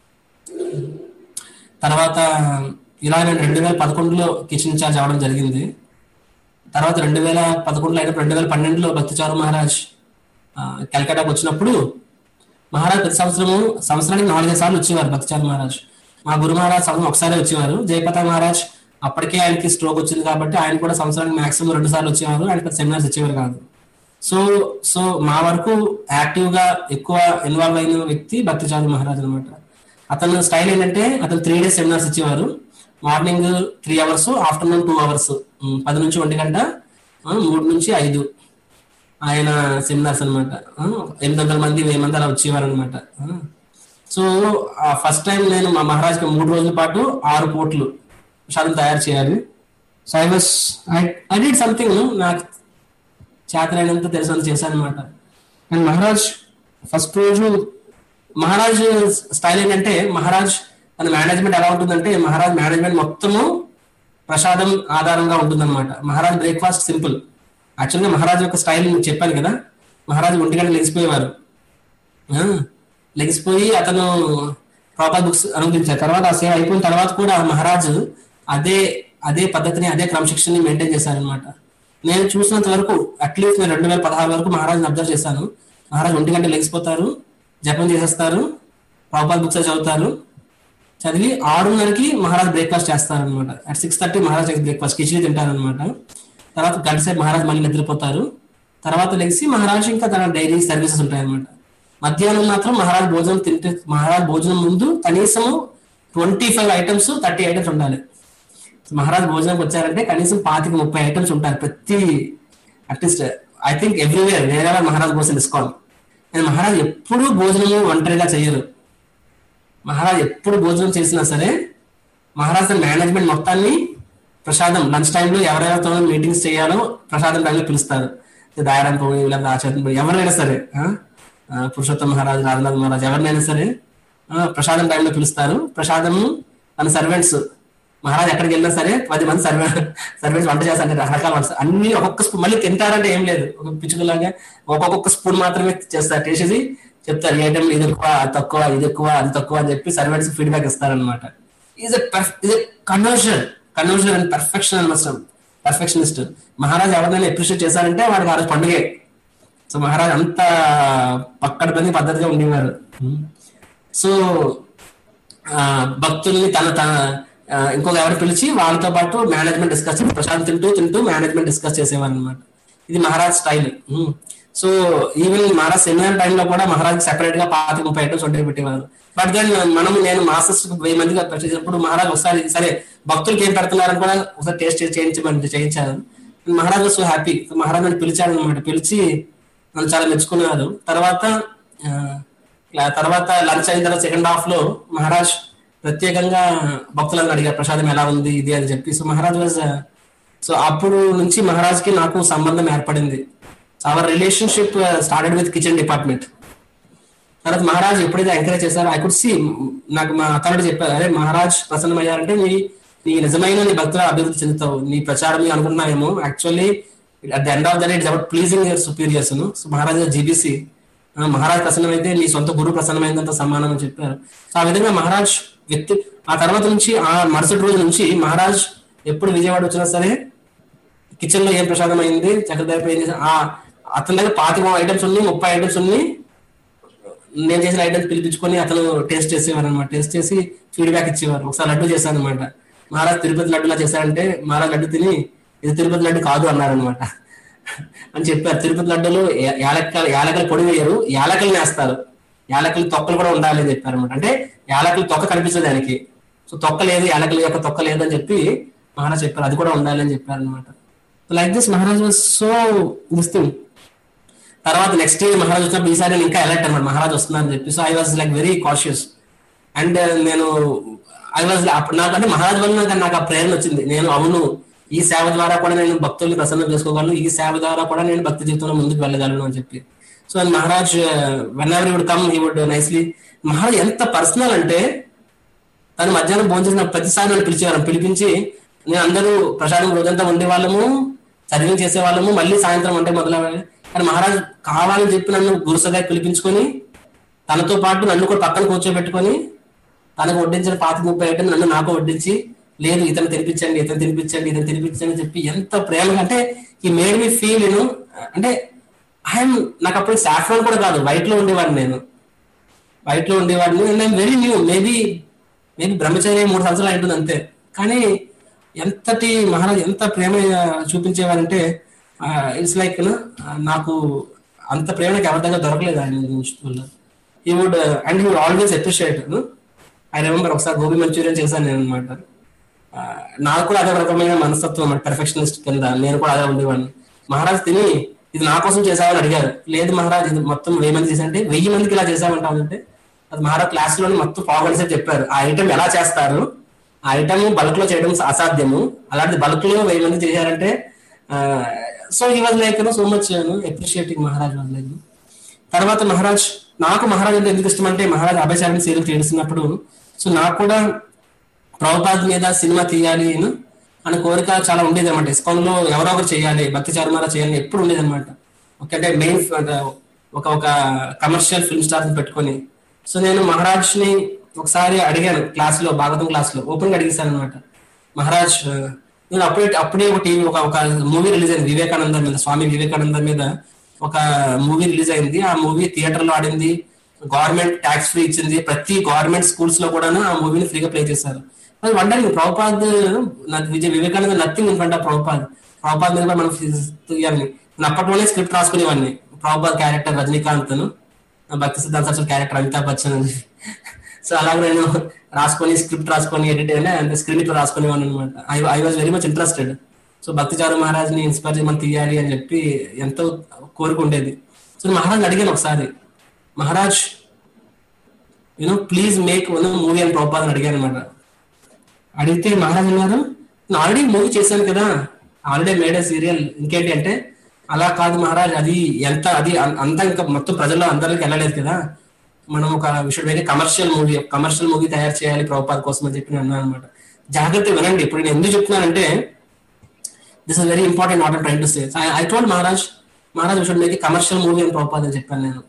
తర్వాత ఇలా నేను రెండు వేల పదకొండులో కిచెన్ ఇన్ఛార్జ్ అవడం జరిగింది తర్వాత రెండు వేల పదకొండులో అయినప్పుడు రెండు వేల పన్నెండులో భక్తిచారు మహారాజ్ ఆ, కలకటాకు వచ్చినప్పుడు మహారాజ్ ప్రతి సంవత్సరము సంవత్సరానికి నాలుగైదు సార్లు వచ్చేవారు భక్తిచారు మహారాజ్ మా గురు మహారాజ్ సంవత్సరం ఒకసారి వచ్చేవారు జయపతా మహారాజ్ అప్పటికే ఆయనకి స్ట్రోక్ వచ్చింది కాబట్టి ఆయన కూడా సంవత్సరానికి మాక్సిమం రెండు సార్లు వచ్చేవారు ఆయన పెద్ద సెమినార్స్ ఇచ్చేవారు కాదు సో సో మా వరకు యాక్టివ్ గా ఎక్కువ ఇన్వాల్వ్ అయిన వ్యక్తి భక్తిచారు మహారాజ్ అనమాట అతను స్టైల్ ఏంటంటే అతను త్రీ డేస్ సెమినార్స్ ఇచ్చేవారు morning three hours afternoon two hours పది నుంచి ఒంటి గంట ఆ, మూడు నుంచి ఐదు ఆయన సెమినార్స్ అనమాట ఎనిమిది వందల మంది వెయ్యి మంది అలా వచ్చేవారు అనమాట సో ఫస్ట్ టైం నేను మా మహారాజ్కి మూడు రోజుల పాటు ఆరు కోట్లు ప్రసాదం తయారు చేయాలి so I was I did something నాకు చేతనైనంత తెలిసినంత చేశాను అనమాట అండ్ మహారాజ్ ఫస్ట్ రోజు మహారాజ్ స్టైల్ ఏంటంటే మహారాజ్ తన మేనేజ్మెంట్ ఎలా ఉంటుందంటే మహారాజ్ మేనేజ్మెంట్ మొత్తము ప్రసాదం ఆధారంగా ఉంటుందన్నమాట మహారాజ్ బ్రేక్ఫాస్ట్ సింపుల్ యాక్చువల్గా మహారాజ్ యొక్క స్టైల్ నేను చెప్పాను కదా మహారాజ్ ఒంటి గంట లెగిసిపోయేవారు ఆ, లెగిసిపోయి అతను ప్రాపర్ బుక్స్ అనుమతించారు తర్వాత ఆ సేవ అయిపోయిన తర్వాత కూడా మహారాజు అదే అదే పద్ధతిని అదే క్రమశిక్షణని మెయింటైన్ చేశారనమాట నేను చూసినంత వరకు అట్లీస్ట్ నేను రెండు వేల పదహారు వరకు మహారాజుని అబ్జర్వ్ చేశాను మహారాజు ఒంటి గంట లెగిసిపోతారు జపం చేసేస్తారు ప్రాపర్ బుక్స్ చదువుతారు చదివి ఆరున్నరకి మహారాజ్ బ్రేక్ఫాస్ట్ చేస్తారనమాట at six thirty Maharaj breakfast khichdi తింటారనమాట తర్వాత గంట సేపు మహారాజ్ మళ్ళీ నిద్రపోతారు తర్వాత లెగిసి మహారాజ్ ఇంకా తన డైలీ సర్వీసెస్ ఉంటాయన్నమాట మధ్యాహ్నం మాత్రం మహారాజ్ భోజనం తింటే మహారాజ్ భోజనం ముందు కనీసం twenty five items thirty items ఉండాలి మహారాజ్ భోజనంకి వచ్చారంటే కనీసం పాతిక ముప్పై ఐటమ్స్ ఉంటాయి ప్రతి అట్లీస్ట్ ఐ థింక్ ఎవ్రీవేర్ వేరే మహారాజ్ భోజనం తీసుకోవాలి నేను మహారాజ్ ఎప్పుడూ భోజనము ఒంటరిగా చేయరు మహారాజ్ ఎప్పుడు భోజనం చేసినా సరే మహారాజ్ తన మేనేజ్మెంట్ మొత్తాన్ని ప్రసాదం లంచ్ టైంలో ఎవరెవరితో మీటింగ్స్ చేయాలో ప్రసాదం టైంలో పిలుస్తారు దాయరం పోయి లేదా ఆచార్యం పోయి ఎవరైనా సరే ఆ? ఆ, పురుషోత్తమ మహారాజ్ రాజనాథ్ మహారాజ్ ఎవరినైనా సరే ఆ, ప్రసాదం టైంలో పిలుస్తారు ప్రసాదము తన సర్వెంట్స్ మహారాజ్ ఎక్కడికి వెళ్ళినా సరే పది మంది సర్వె సర్వెంట్స్ వంట చేస్తారు రకరకాల వంట అన్ని ఒక్కొక్క స్పూన్ మళ్ళీ తింటారంటే ఏం లేదు ఒక పిచ్చుకలాగా ఒక్కొక్క స్పూన్ మాత్రమే చేస్తారు చేసేసి చెప్తారు ఏ టైం ఇది ఎక్కువ అది తక్కువ ఇది ఎక్కువ అది తక్కువ అని చెప్పి సర్వెంట్స్ ఫీడ్బ్యాక్ ఇస్తారనమాట ఈజ్ ఇది కన్వర్షన్ కన్వర్షన్ అండ్ పర్ఫెక్షన్ అనమాట పర్ఫెక్షనిస్ట్ మహారాజ్ ఎవరినైనా అప్రిషియేట్ చేశారంటే వాడికి ఆ రోజు పండుగే సో మహారాజ్ అంత పక్కన పని పద్ధతిగా ఉండేవారు సో ఆ, భక్తుల్ని తన తన ఆ, ఇంకొక ఎవరు పిలిచి వాళ్ళతో పాటు మేనేజ్మెంట్ డిస్కస్ ప్రశాంత్ తింటూ తింటూ మేనేజ్మెంట్ డిస్కస్ చేసేవారు అనమాట ఇది Maharaj style so even Maharaj seminar టైంలో కూడా మహారాజ్ సెపరేట్ గా పాతి ముప్పై ఐటమ్స్ వంటలు పెట్టేవారు బట్ దెన్ మనం నేను మాస్టర్స్ వెయ్యి మందిగా చేసినప్పుడు మహారాజ్ ఒకసారి సరే భక్తులకి ఏం పెడుతున్నారని కూడా ఒకసారి టేస్ట్ చేయించమని చేయించారు మహారాజ్ సో హ్యాపీ మహారాజ్ నన్ను పిలిచాడు అనమాట పిలిచి నన్ను చాలా మెచ్చుకున్నారు తర్వాత ఆ, ఇలా తర్వాత లంచ్ అయిన తర్వాత సెకండ్ హాఫ్ లో మహారాజ్ ప్రత్యేకంగా భక్తులను అడిగారు ప్రసాదం ఎలా ఉంది ఇది అని చెప్పి సో మహారాజ్ వాజ్ సో అప్పుడు నుంచి మహారాజ్ కి నాకు సంబంధం ఏర్పడింది our relationship started with kitchen department తర్వాత మహారాజ్ ఎప్పుడైతే ఎంకరేజ్ చేశారో ఐ కుడ్ సి నాకు మా అథారిటీ చెప్పారు అరే మహారాజ్ ప్రసన్నమయ్యారంటే నీ నీ నిజమైన నీ భక్తుల అభివృద్ధి చెందుతావు నీ ప్రచారం నీ అనుకుంటున్నావేమో actually at the end of the day it's about pleasing your superiors so Maharaj GBC Maharaj ప్రసన్నమైతే నీ సొంత గురువు ప్రసన్నమైనంత సమానం అని చెప్పారు సో ఆ విధంగా మహారాజ్ వ్యక్తి ఆ తర్వాత నుంచి ఆ మరుసటి రోజు నుంచి మహారాజ్ ఎప్పుడు విజయవాడ వచ్చినా సరే కిచెన్ లో ఏం ప్రసాదం అయింది చక్రదేవ ఏం చేసా ఆ అతని దగ్గర పాతిక ఐటమ్స్ ఉన్నాయి ముప్పై ఐటమ్స్ ఉన్నాయి నేను చేసిన ఐటమ్స్ పిలిపించుకొని అతను టేస్ట్ చేసేవారు అనమాట టేస్ట్ చేసి ఫీడ్బ్యాక్ ఇచ్చేవారు ఒకసారి లడ్డు చేశాను అనమాట మహారాజ్ తిరుపతి లడ్డులా చేశారంటే మహారాజ్ లడ్డు తిని ఇది తిరుపతి లడ్డు కాదు అన్నారనమాట అని చెప్పారు తిరుపతి లడ్డులో యా- యాలక్కలు యాలకలు పొడి వేయరు యాలకలు వేస్తారు యాలకలు తొక్కలు కూడా ఉండాలి అని చెప్పారు అనమాట అంటే యాలకలు తొక్క కనిపిస్తుంది దానికి సో తొక్క లేదు యాలకల యొక్క తొక్క లేదు అని చెప్పి మహారాజ్ చెప్పారు అది కూడా ఉండాలి అని చెప్పారు అనమాట like this Maharaj was so this thing తర్వాత నెక్స్ట్ డే మహారాజ్ వచ్చినప్పుడు ఈసారి నేను ఇంకా అలర్ట్ అనమాట మహారాజ్ వస్తున్నారని చెప్పి so I was like very cautious and నేను ఐ వాజ్ అప్పుడు నాకు అంటే మహారాజ్ వల్ల నాకు- నాకు ఆ ప్రేరణ వచ్చింది నేను అవును ఈ సేవ ద్వారా కూడా నేను భక్తుల్ని ప్రసన్నం చేసుకోగలను ఈ సేవ ద్వారా కూడా నేను భక్తి జీవితంలో ముందుకు వెళ్ళగలను అని చెప్పి so and Maharaj when ever would come he would nicely Maharaj ఎంత పర్సనల్ అంటే తను మధ్యాహ్నం భోజనం చేసిన ప్రతిసారి నన్ను పిలిచేవారు పిలిపించి నేను అందరూ ప్రసాదం రోజంతా ఉండే వాళ్ళము సర్వింగ్ చేసే వాళ్ళము మళ్ళీ సాయంత్రం అంటే మొదలయ్యాలి కానీ మహారాజ్ కావాలని చెప్పి నన్ను గురుసగా పిలిపించుకొని తనతో పాటు నన్ను కూడా పక్కన కూర్చోబెట్టుకొని తనకు వడ్డించిన పాతి ముప్పై ఐటమ్ నన్ను నాకు వడ్డించి లేదు ఇతను తినిపించండి ఇతను తినిపించండి ఇతను తినిపించండి అని చెప్పి ఎంత ప్రేమగా అంటే ఈ మేడ్ మీ ఫీల్ నేను అంటే ఐఎమ్ నాకు అప్పుడు సాఫ్రాన్ కూడా కాదు వైట్ లో ఉండేవాడిని నేను వైట్ లో ఉండేవాడిని and I'm very new maybe maybe brahmacharya మూడు సంవత్సరాలు ఉంటుంది అంతే కానీ ఎంతటి మహారాజ్ ఎంత ప్రేమ చూపించేవారంటే ఇట్స్ లైక్ నాకు అంత ప్రేమ నాకు ఎవరి దగ్గర దొరకలేదు ఆయన వల్ల he would and he would always appreciate I remember ఒకసారి గోబీ మంచూరియన్ చేశాను నేను అనమాట నాకు కూడా అదే రకమైన మనస్తత్వం పెర్ఫెక్షనిస్ట్ కింద నేను కూడా అదే ఉండేవాడిని మహారాజ్ తిని ఇది నా కోసం చేసావని అడిగారు లేదు మహారాజ్ ఇది మొత్తం వెయ్యి మంది చేశారంటే వెయ్యి మందికి ఇలా చేసామంటావు అంటే అది మహారాజ్ క్లాస్ లోని మొత్తం పావుగంట సేపు చెప్పారు ఆ ఐటమ్ ఎలా చేస్తారు ఆ ఐటమ్ బల్క్ లో చేయడం అసాధ్యము అలాంటి బల్క్ లో వెయ్యి మంది చేశారంటే so he was like so much appreciating Maharaj was like తర్వాత మహారాజ్ నాకు మహారాజ్ అంటే ఎందుకు ఇష్టం అంటే మహారాజ్ అభయచారిని సీరియల్ తీస్తున్నప్పుడు సో నాకు కూడా ప్రభుపాద్ మీద సినిమా తీయాలి అని అనే కోరిక చాలా ఉండేది అనమాట ఇస్కాన్ లో ఎవరో ఒకరు చేయాలి భక్తి చారుమారా చేయాలని ఎప్పుడు ఉండేది అనమాట అంటే మెయిన్ ఒక ఒక కమర్షియల్ ఫిల్మ్ స్టార్ పెట్టుకొని సో నేను మహారాజ్ ని ఒకసారి అడిగాను క్లాస్ లో భాగవతం క్లాస్ లో ఓపెన్ గా అడిగిస్తాను అనమాట మహారాజ్ ఆ, నేను అప్పుడే అప్పుడే ఒక టీవీ ఒక ఒక మూవీ రిలీజ్ అయింది వివేకానంద మీద స్వామి వివేకానంద మీద ఒక మూవీ రిలీజ్ అయింది ఆ మూవీ థియేటర్ లో ఆడింది గవర్నమెంట్ ట్యాక్స్ ఫ్రీ ఇచ్చింది ప్రతి గవర్నమెంట్ స్కూల్స్ లో కూడా ఆ మూవీని ఫ్రీగా ప్లే చేశారు అది వండరింగ్ ప్రభుపాద్ నాకు Vijay Vivekananda nothing in front of Prabhupad Prabhupad మీద కూడా మనం తీయాలని నేను అప్పట్లోనే స్క్రిప్ట్ రాసుకునేవాడిని ప్రభుపాద్ క్యారెక్టర్ రజనీకాంత్ భక్తి సిద్ధాంత సరస్వతి క్యారెక్టర్ అమితాబ్ బచ్చన్ అని. సో అలాగే నేను రాసుకొని స్క్రిప్ట్ రాసుకొని ఎడిట్ అంటే స్క్రీన్ రాసుకునేవాడిని అనమాట I I was very much interested so Bhakti Charu Maharaj ని ఇన్స్పైర్ చేయమని తీయాలి అని చెప్పి ఎంతో కోరిక ఉండేది సో నేను మహారాజ్ అడిగాను ఒకసారి Maharaj you know please make one movie అని ప్రభుపాద్ అని అడిగాను అనమాట అడిగితే మహారాజ్ అన్నారు నేను ఆల్రెడీ మూవీ చేశాను కదా ఆల్రెడీ మేడ్ సీరియల్ ఇంకేంటి అంటే అలా కాదు మహారాజ్ అది ఎంత అది అం- అంతా ఇంకా మొత్తం ప్రజల్లో అందరికి వెళ్ళలేదు కదా మనం ఒక విషయం make commercial movie commercial movie తయారు చేయాలి ప్రభుపాద్ కోసం అని చెప్పి నేను అన్నాను అనమాట జాగ్రత్త వినండి ఇప్పుడు నేను ఎందుకు చెప్తున్నానంటే this is very important not trying to say I told Maharaj Maharaj should make commercial movie అని ప్రభుపాద్ అని చెప్పాను నేను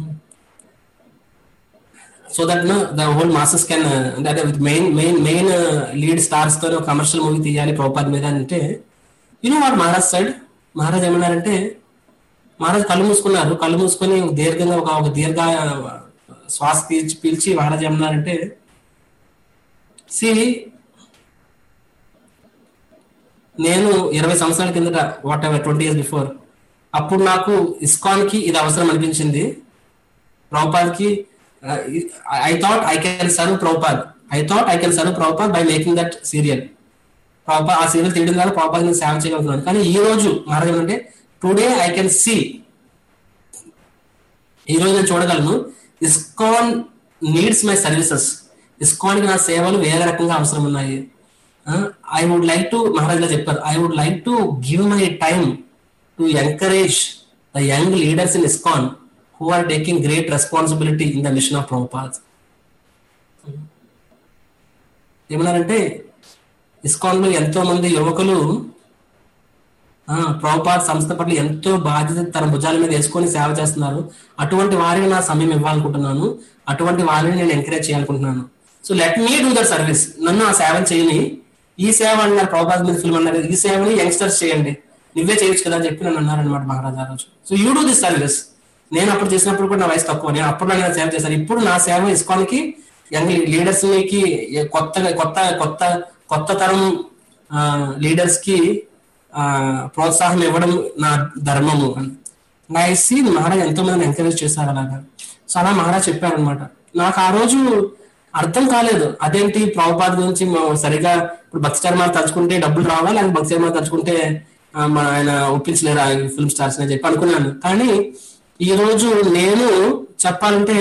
so that no the whole masses can అంటే main main main lead stars తో కమర్షియల్ మూవీ తీయాలి ప్రభుపాద్ మీద అంటే you know what Maharaj side Maharaj ఏమన్నారంటే మహారాజ్ కళ్ళు మూసుకున్నారు కళ్ళు మూసుకొని దీర్ఘంగా ఒక ఒక దీర్ఘ శ్వాస పీల్చి పీల్చి మహారాజ్ ఏమన్నారంటే సి నేను ఇరవై సంవత్సరాల కిందట what ever twenty years before అప్పుడు నాకు ఇస్కాన్ కి ఇది అవసరం అనిపించింది ప్రభుపాద్ కి I thought I can serve Prabhupad I thought I can serve Prabhupad by making that serial Prabhupad ఆ సీరియల్ తీయడం ద్వారా ప్రభుపాద్ నేను సేవ చేయగలుగుతున్నాను కానీ ఈ రోజు మహారాజ్ ఏమంటే టుడే ఐ కెన్ సీ ఈ రోజు నేను చూడగలను ISKCON needs my services ISKCON కి నా సేవలు వేరే రకంగా అవసరం ఉన్నాయి I would like to Maharaj గారు చెప్పారు I would like to give my time to encourage the young leaders in ISKCON who are taking great responsibility in the mission of Prabhupad ఏమన్నారంటే ఇస్కాన్ లో ఎంతో మంది యువకులు ఆ, ప్రభుపాద్ సంస్థ పట్ల ఎంతో బాధ్యత తన భుజాల మీద వేసుకొని సేవ చేస్తున్నారు అటువంటి వారిని నా సమయం ఇవ్వాలనుకుంటున్నాను అటువంటి వారిని నేను ఎంకరేజ్ చేయాలనుకుంటున్నాను so let me do that service నన్ను ఆ సేవ చేయని ఈ సేవ అన్నారు ప్రభుపాద్ మీద ఫిల్మ్ అన్నారు ఈ సేవని యంగ్స్టర్స్ చేయండి నువ్వే చేయొచ్చు కదా అని చెప్పి నన్ను అన్నారనమాట మహారాజా రోజు so you do this service నేను అప్పుడు చేసినప్పుడు కూడా నా వయసు తక్కువ నేను అప్పుడు నేను సేవ చేశాను ఇప్పుడు నా సేవ ఇస్కాన్కి యంగ్ లీడర్స్ కి కొత్తగా కొత్త కొత్త కొత్త తరం లీడర్స్ కి ఆ, ప్రోత్సాహం ఇవ్వడం నా ధర్మము అని నా ఎస్సీ మహారాజ్ ఎంతో మందిని ఎంకరేజ్ చేశారు అలాగా సో అలా మహారాజ్ చెప్పారనమాట నాకు ఆ రోజు అర్థం కాలేదు అదేంటి ప్రభుపాద్ గురించి మ- సరిగా ఇప్పుడు భక్తి చర్మాలు తలుచుకుంటే డబ్బులు రావాలి లేకపోతే భక్తి చర్మాలు తలుచుకుంటే ఆ, మన ఆయన ఒప్పించలేరు ఆ ఫిల్మ్ స్టార్స్ అని చెప్పి అనుకున్నాను కానీ ఈ రోజు నేను చెప్పాలంటే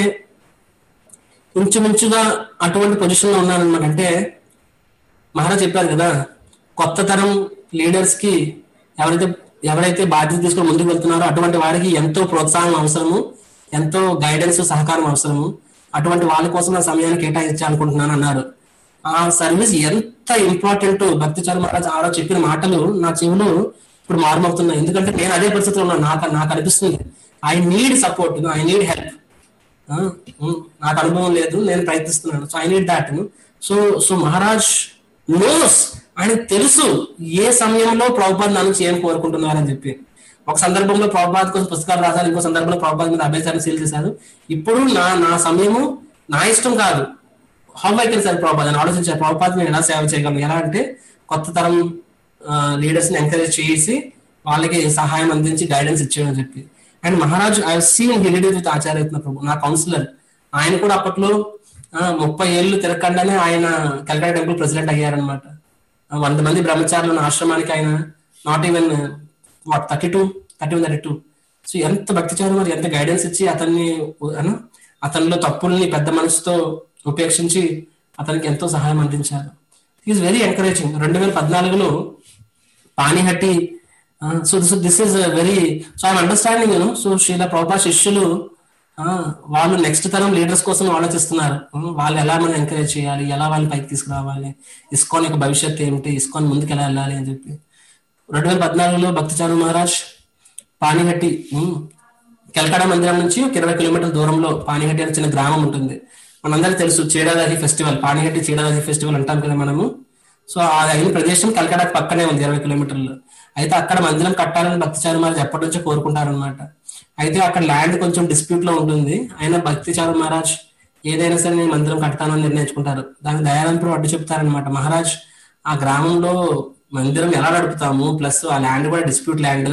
ఇంచుమించుగా అటువంటి పొజిషన్ లో ఉన్నాను అనమాట అంటే మహారాజ్ చెప్పారు కదా కొత్త తరం లీడర్స్ కి ఎవరైతే ఎవరైతే బాధ్యత తీసుకొని ముందుకు వెళ్తున్నారో అటువంటి వారికి ఎంతో ప్రోత్సాహం అవసరము ఎంతో గైడెన్స్ సహకారం అవసరము అటువంటి వాళ్ళ కోసం నా సమయాన్ని కేటాయించాలనుకుంటున్నాను అన్నారు ఆ సర్వీస్ ఎంత ఇంపార్టెంట్ భక్తి చారు మహారాజ్ ఆ రోజు చెప్పిన మాటలు నా చెవులు ఇప్పుడు మారుమవుతున్నాయి ఎందుకంటే నేను అదే పరిస్థితిలో ఉన్నాను నాకు నాకు అనిపిస్తుంది I need support I need help ah, um, నాకు అనుభవం లేదు నేను ప్రయత్నిస్తున్నాను so I need that so so Maharaj knows ఆయన తెలుసు ఏ సమయంలో ప్రభుపాద్ నా నుంచి ఏం కోరుకుంటున్నారని చెప్పి ఒక సందర్భంలో ప్రభుపాద్ కోసం పుస్తకాలు రాశారు ఇంకో సందర్భంలో ప్రభుపాద్ మీద అభ్యసాన్ని సీల్ చేశారు ఇప్పుడు నా నా సమయము నా ఇష్టం కాదు how I can serve Prabhupad అని ఆలోచించారు ప్రభుపాద్ నేను ఎలా సేవ చేయగలను ఎలా అంటే కొత్త తరం లీడర్స్ ని ఎంకరేజ్ చేసి వాళ్ళకి సహాయం అందించి గైడెన్స్ ఇచ్చేయని చెప్పి and Maharaj I seen related with ఆచార్యత్న ప్రభు నా కౌన్సిలర్ ఆయన కూడా అప్పట్లో ఆ, ముప్పై ఏళ్ళు తిరగకుండానే ఆయన కలకత్తా టెంపుల్ ప్రెసిడెంట్ అయ్యారనమాట వంద మంది బ్రహ్మచారులు ఉన్న ఆశ్రమానికి ఆయన not even what thirty two thirty one thirty two so ఎంత భక్తిచారు మరి ఎంత గైడెన్స్ ఇచ్చి అతన్ని అను అతనిలో తప్పుల్ని పెద్ద మనసుతో ఉపేక్షించి అతనికి ఎంతో సహాయం అందించారు ఈజ్ వెరీ ఎంకరేజింగ్ రెండు వేల పద్నాలుగులో Panihati so this this is very so I'm understanding you know so Srila ప్రభా శిష్యులు ఆ, వాళ్ళు నెక్స్ట్ తరం లీడర్స్ కోసం ఆలోచిస్తున్నారు ఉమ్, వాళ్ళు ఎలా మనం ఎంకరేజ్ చేయాలి ఎలా వాళ్ళని పైకి తీసుకురావాలి ఇస్కాన్ యొక్క భవిష్యత్తు ఏమిటి ఇస్కాన్ ముందుకు ఎలా వెళ్ళాలి అని చెప్పి రెండు వేల పద్నాలుగులో భక్తిచారు మహారాజ్ పానిగట్టి ఉమ్, కెల్కడా మందిరం నుంచి ఒక ఇరవై కిలోమీటర్ల దూరంలో పానిగట్టి అనే చిన్న గ్రామం ఉంటుంది మనందరికీ తెలుసు చీడాదాహి ఫెస్టివల్ పానిగట్టి చీడాదాహి ఫెస్టివల్ అంటాం కదా మనము సో ఆ అయిన ప్రదేశం కల్కడా పక్కనే ఉంది ఇరవై కిలోమీటర్లు అయితే అక్కడ మందిరం కట్టాలని భక్తిచారు మహారాజ్ ఎప్పటి నుంచో కోరుకుంటారనమాట అయితే అక్కడ ల్యాండ్ కొంచెం డిస్ప్యూట్ లో ఉంటుంది అయినా భక్తిచారు మహారాజ్ ఏదైనా సరే నేను మందిరం కడతానని నిర్ణయించుకుంటారు దానికి దయానందపురం అడ్డు చెప్తారనమాట మహారాజ్ ఆ గ్రామంలో మందిరం ఎలా నడుపుతాము ప్లస్ ఆ ల్యాండ్ కూడా డిస్ప్యూట్ ల్యాండ్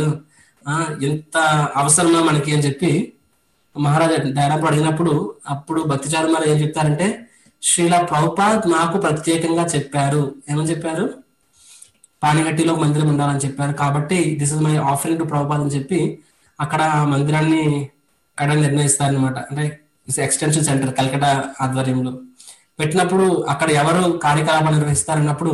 ఎంత అవసరమా మనకి అని చెప్పి మహారాజా దయానందపురం అడిగినప్పుడు అప్పుడు భక్తిచారు మహారాజ్ ఏం చెప్తారంటే శ్రీల ప్రభుపాద్ నాకు ప్రత్యేకంగా చెప్పారు ఏమని చెప్పారు పానిగట్టిలో ఒక మందిరం ఉండాలని చెప్పారు కాబట్టి this is my offering to Prabhupada అని చెప్పి అక్కడ ఆ మందిరాన్ని కట్టడం నిర్ణయిస్తారనమాట అంటే ఎక్స్టెన్షన్ సెంటర్ కల్కటా ఆధ్వర్యంలో పెట్టినప్పుడు అక్కడ ఎవరు కార్యకలాపాలు నిర్వహిస్తారన్నప్పుడు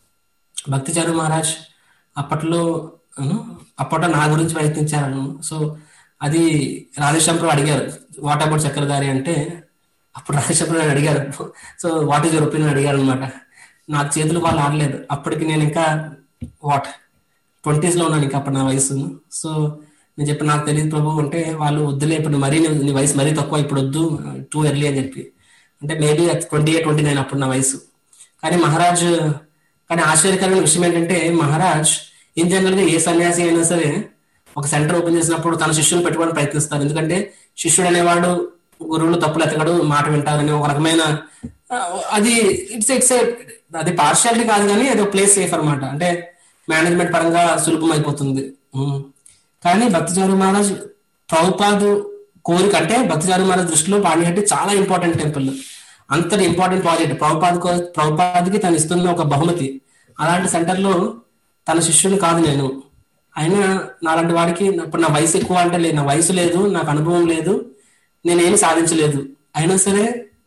భక్తిచారు మహారాజ్ అప్పట్లో అను, అప్పట్లో నా గురించి ప్రయత్నించారు సో అది రాధేశ్వరరావు అడిగారు వాట్ అబౌట్ చక్రధారి అంటే అప్పుడు రాధేశ్వరరావు అడిగారు so what is your opinion అడిగారు అనమాట నాకు చేతులు వాళ్ళు ఆడలేదు అప్పటికి నేను ఇంకా వాట్ ట్వంటీస్ లో ఉన్నాను ఇంకా అప్పుడు నా వయసు సో నేను చెప్పి నాకు తెలియదు ప్రభు అంటే వాళ్ళు వద్దులే ఇప్పుడు మరీ నీ- నీ వయసు మరీ తక్కువ ఇప్పుడు వద్దు టూ ఎర్లీ అని చెప్పి అంటే maybe twenty eight twenty nine అప్పుడు నా వయసు కానీ మహారాజ్ కానీ ఆశ్చర్యకరమైన విషయం ఏంటంటే మహారాజ్ ఇన్ జనరల్ గా ఏ సన్యాసి అయినా సరే ఒక సెంటర్ ఓపెన్ చేసినప్పుడు తన శిష్యులు పెట్టుకోవడానికి ప్రయత్నిస్తారు ఎందుకంటే శిష్యుడు అనేవాడు గురువులు తప్పులు ఎతకడు మాట వింటారని ఒక రకమైన ఆ, అది ఇట్స్ ఇట్స్ అది పార్షియాలిటీ కాదు కానీ అది ఒక ప్లేస్ సేఫ్ అన్నమాట అంటే మేనేజ్మెంట్ పరంగా సులభం అయిపోతుంది ఉమ్. కానీ భక్తిచారు మహారాజ్ ప్రభుపాదు కోరిక అంటే భక్తిచారు మహారాజ్ దృష్టిలో పాణిగట్టి చాలా ఇంపార్టెంట్ టెంపుల్ అంతటి ఇంపార్టెంట్ ప్రాజెక్ట్ ప్రభుపాద్ కో- ప్రభుపాద్కి తను ఇస్తున్న ఒక బహుమతి అలాంటి సెంటర్ లో తన శిష్యుని కాదు నేను అయినా నాలాంటి వాడికి ఇప్పుడు నా వయసు ఎక్కువ అంటే లేదు నా వయసు లేదు నాకు అనుభవం లేదు నేనేమి సాధించలేదు అయినా సరే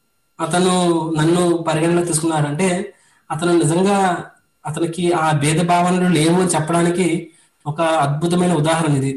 అతను నన్ను పరిగణలోకి తీసుకున్నాడు అంటే అతను నిజంగా అతనికి ఆ భేదభావనలు లేవు అని చెప్పడానికి ఒక అద్భుతమైన ఉదాహరణ ఇది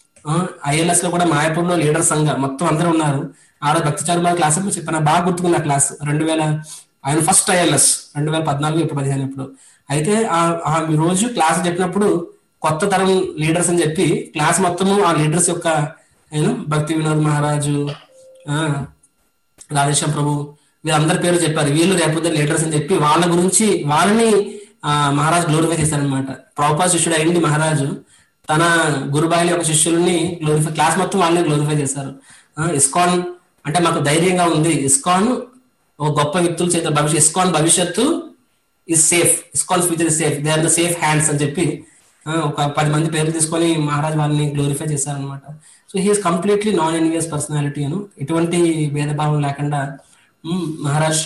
ఐఎల్ఎస్ లో కూడా మాయాపూర్లో లీడర్ సంఘ మొత్తం అందరూ ఉన్నారు ఆడ భక్తిచారు బాగా క్లాస్ అప్పుడు చెప్పాను బాగా గుర్తుకున్న క్లాస్ రెండు వేల ఆయన ఫస్ట్ ఐఎల్ఎస్ రెండు వేల పద్నాలుగు ఇప్పుడు పదిహేను ఇప్పుడు అయితే ఆ- ఆ రోజు క్లాస్ చెప్పినప్పుడు కొత్త తరం లీడర్స్ అని చెప్పి క్లాస్ మొత్తము ఆ లీడర్స్ యొక్క నేను భక్తి వినోద్ మహారాజు ఆ, రాధేశ్యాం ప్రభు వీళ్ళందరి పేరు చెప్పారు వీళ్ళు రేపొద్దు లీడర్స్ అని చెప్పి వాళ్ళ గురించి వాళ్ళని ఆ, మహారాజ్ గ్లోరిఫై చేశారనమాట ప్రభుపా శిష్యుడు అయింది మహారాజు తన గురుబాయిల యొక్క శిష్యుల్ని గ్లోరిఫై క్లాస్ మొత్తం వాళ్ళని గ్లోరిఫై చేశారు ఆ, ఇస్కాన్ అంటే మాకు ధైర్యంగా ఉంది ఇస్కాన్ ఒక గొప్ప వ్యక్తుల చేత భవిష్యత్ ఇస్కాన్ భవిష్యత్తు is safe ISKCON future is safe they are the safe hands అని చెప్పి ఆ, ఒక పది మంది పేర్లు తీసుకొని మహారాజ్ వాళ్ళని గ్లోరిఫై చేశారనమాట so he is completely non envious personality అను ఎటువంటి భేదభావం లేకుండా hmm, Maharaj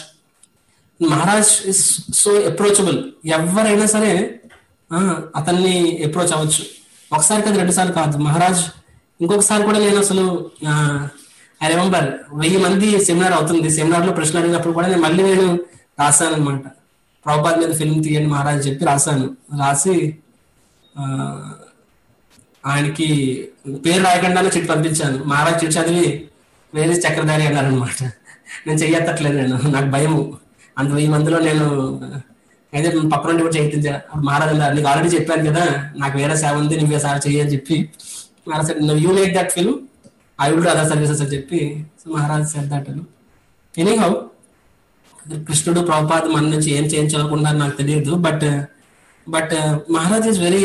Maharaj is so approachable ఎవరైనా సరే ఆ, అతన్ని అప్రోచ్ అవ్వచ్చు ఒకసారి కాదు రెండు సార్లు కాదు మహారాజ్ ఇంకొకసారి కూడా నేను అసలు ఐ రిమెంబర్ వెయ్యి మంది సెమినార్ అవుతుంది సెమినార్ లో ప్రశ్న అడిగినప్పుడు కూడా నేను మళ్ళీ నేను రాశాను అనమాట ప్రభుపాద్ మీద ఫిల్మ్ తీయండి మహారాజ్ చెప్పి రాశాను రాసి ఆ, ఆయనకి పేరు రాయకుండానే చిట్టి పంపించాను మహారాజ్ చిట్టి చదివి వేరే చక్రధారి అన్నారు అనమాట నేను చెయ్యత్తట్లేదు నేను నాకు భయము అంత వెయ్యి మందిలో నేను అయితే పక్కన నుండి కూడా చేయించా అప్పుడు మహారాజ్ అన్నారు నీకు ఆల్రెడీ చెప్పాను కదా నాకు వేరే సేవ ఉంది నువ్వే సేవ చెయ్యి అని చెప్పి Maharaj you make that film I will other services అని చెప్పి so Maharaj said that anyhow కృష్ణుడు ప్రభుపాద్ మన నుంచి ఏం చేయించాలనుకుంటున్నారు నాకు తెలియదు but but Maharaj is very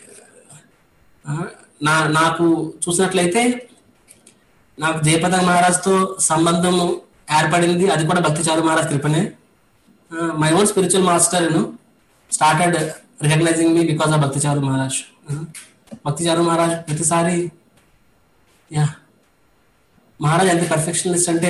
నా నాకు చూసినట్లయితే నాకు జయపద మహారాజ్తో సంబంధం ఏర్పడింది అది కూడా భక్తి చారు మహారాజ్ కృపనే my own spiritual master started recognizing me because of Bhakti Charu Maharaj Bhakti Charu Maharaj ప్రతిసారి యా మహారాజ్ ఎంత పర్ఫెక్షనిస్ట్ అంటే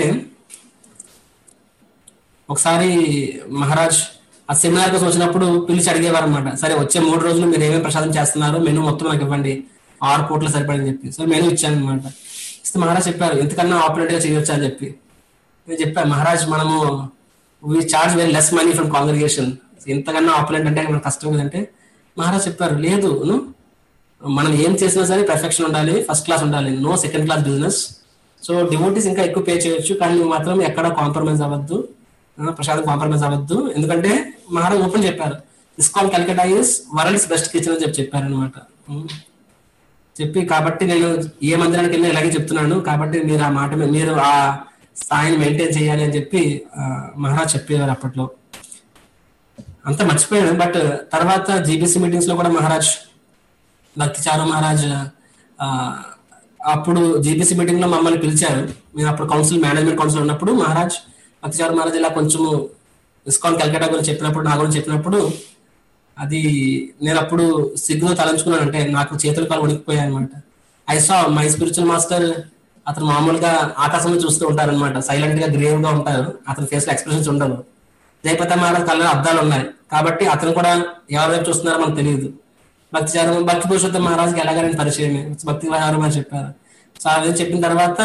ఒకసారి మహారాజ్ ఆ సెమినార్ కోసం వచ్చినప్పుడు పిలిచి అడిగేవారు అనమాట సరే వచ్చే మూడు రోజులు మీరు ఏమేమి ప్రసాదం చేస్తున్నారు మెను మొత్తం నాకు ఇవ్వండి ఆరు కోట్ల సరిపడని చెప్పి సో మెను ఇచ్చాను అనమాట ఇస్తే మహారాజ్ చెప్పారు ఎంతకన్నా ఆపరేట్ గా చేయొచ్చు అని చెప్పి నేను చెప్పాను మహారాజ్ మనము we charge very less money from congregation ఎంతకన్నా ఆపరేట్ అంటే మనకు కష్టం కదంటే మహారాజ్ చెప్పారు లేదు ను, మనం ఏం చేసినా సరే పర్ఫెక్షన్ ఉండాలి ఫస్ట్ క్లాస్ ఉండాలి no second class business so devotees ఇంకా ఎక్కువ పే చేయొచ్చు కానీ నువ్వు మాత్రం ఎక్కడ కాంప్రమైజ్ అవ్వద్దు ఆ, ప్రసాదం కాంప్రమైజ్ అవ్వద్దు ఎందుకంటే మహారాజ్ ఓపెన్ చెప్పారు ISKCON Calcutta is world's best kitchen అని చెప్పి చెప్పారు అనమాట చెప్పి కాబట్టి నేను ఏ మందిరానికి వెళ్ళినా ఇలాగే చెప్తున్నాను కాబట్టి మీరు ఆ మాట మీద- మీరు ఆ స్థాయిని మెయింటైన్ చేయాలి అని చెప్పి ఆ, మహారాజ్ చెప్పేవారు అప్పట్లో అంతా మర్చిపోయాను బట్ తర్వాత జీబీసీ మీటింగ్స్ లో కూడా మహారాజ్ భక్తి చారు మహారాజ్ ఆ, అప్పుడు జీబీసీ మీటింగ్ లో మమ్మల్ని పిలిచారు మేము అప్పుడు కౌన్సిల్ మేనేజ్మెంట్ కౌన్సిల్ ఉన్నప్పుడు మహారాజ్ భక్తి చారు మహారాజ్ ఇలా కొంచెము ఇస్కాన్ కల్కటా గురించి చెప్పినప్పుడు నా గురించి చెప్పినప్పుడు అది నేను అప్పుడు సిగ్గులో తలంచుకున్నాను అంటే నాకు చేతులు కాలు వణికిపోయాయి అనమాట I saw my spiritual master అతను మామూలుగా ఆకాశంలో చూస్తూ ఉంటారు అనమాట సైలెంట్ గా గ్రేవ్ గా ఉంటారు అతని ఫేస్ లో ఎక్స్ప్రెషన్స్ ఉండవు జయపత మహారాజ్ కళ్ళలో అద్దాలు ఉన్నాయి కాబట్టి అతను కూడా ఎవరి వైపు చూస్తున్నారో మనకు తెలియదు భక్తి చారు భక్తి పురుషోత్తం మహారాజ్కి ఎలాగైనా పరిచయమే భక్తి చారు అని చెప్పారు సో అదే చెప్పిన తర్వాత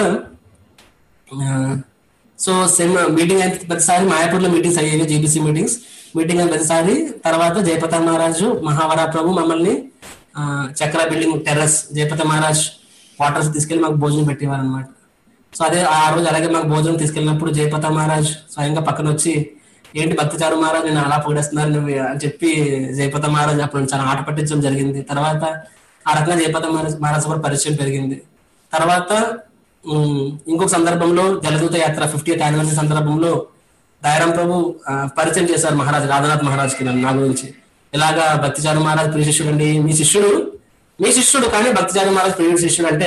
సో సెమ్ మీటింగ్ అయిన ప్రతిసారి మాయాపూర్లో మీటింగ్స్ అయ్యేవి జీబీసీ మీటింగ్స్ మీటింగ్ అయిన ప్రతిసారి తర్వాత జయపత మహారాజు మహావరా ప్రభు మమ్మల్ని ఆ, Chakra building terrace Jayapataka Maharaj quarters తీసుకెళ్లి మాకు భోజనం పెట్టేవారు అనమాట సో అదే ఆ రోజు అలాగే మాకు భోజనం తీసుకెళ్ళినప్పుడు జయపత మహారాజ్ స్వయంగా పక్కన వచ్చి ఏంటి భక్తిచారు మహారాజ్ నేను అలా పొగిడేస్తున్నారు నువ్వు అని చెప్పి జయపత మహారాజ్ అప్పుడు చాలా ఆట పట్టించడం జరిగింది తర్వాత ఆ రకంగా జయపత మహారాజ్ మహారాజ్ కూడా పరిచయం పెరిగింది తర్వాత ఉమ్, ఇంకొక సందర్భంలో జలదూత యాత్ర ఫిఫ్టీ ఎయిత్ యానివర్సరీ సందర్భంలో దయారాం ప్రభు ఆ, పరిచయం చేశారు మహారాజ్ రాధనాథ్ మహారాజ్ కి నన్ను నా గురించి ఇలాగా భక్తిచారు మహారాజ్ ప్రియ శిష్యుడు అండి మీ శిష్యుడు మీ శిష్యుడు కానీ భక్తిచారు మహారాజ్ ప్రియ శిష్యుడు అంటే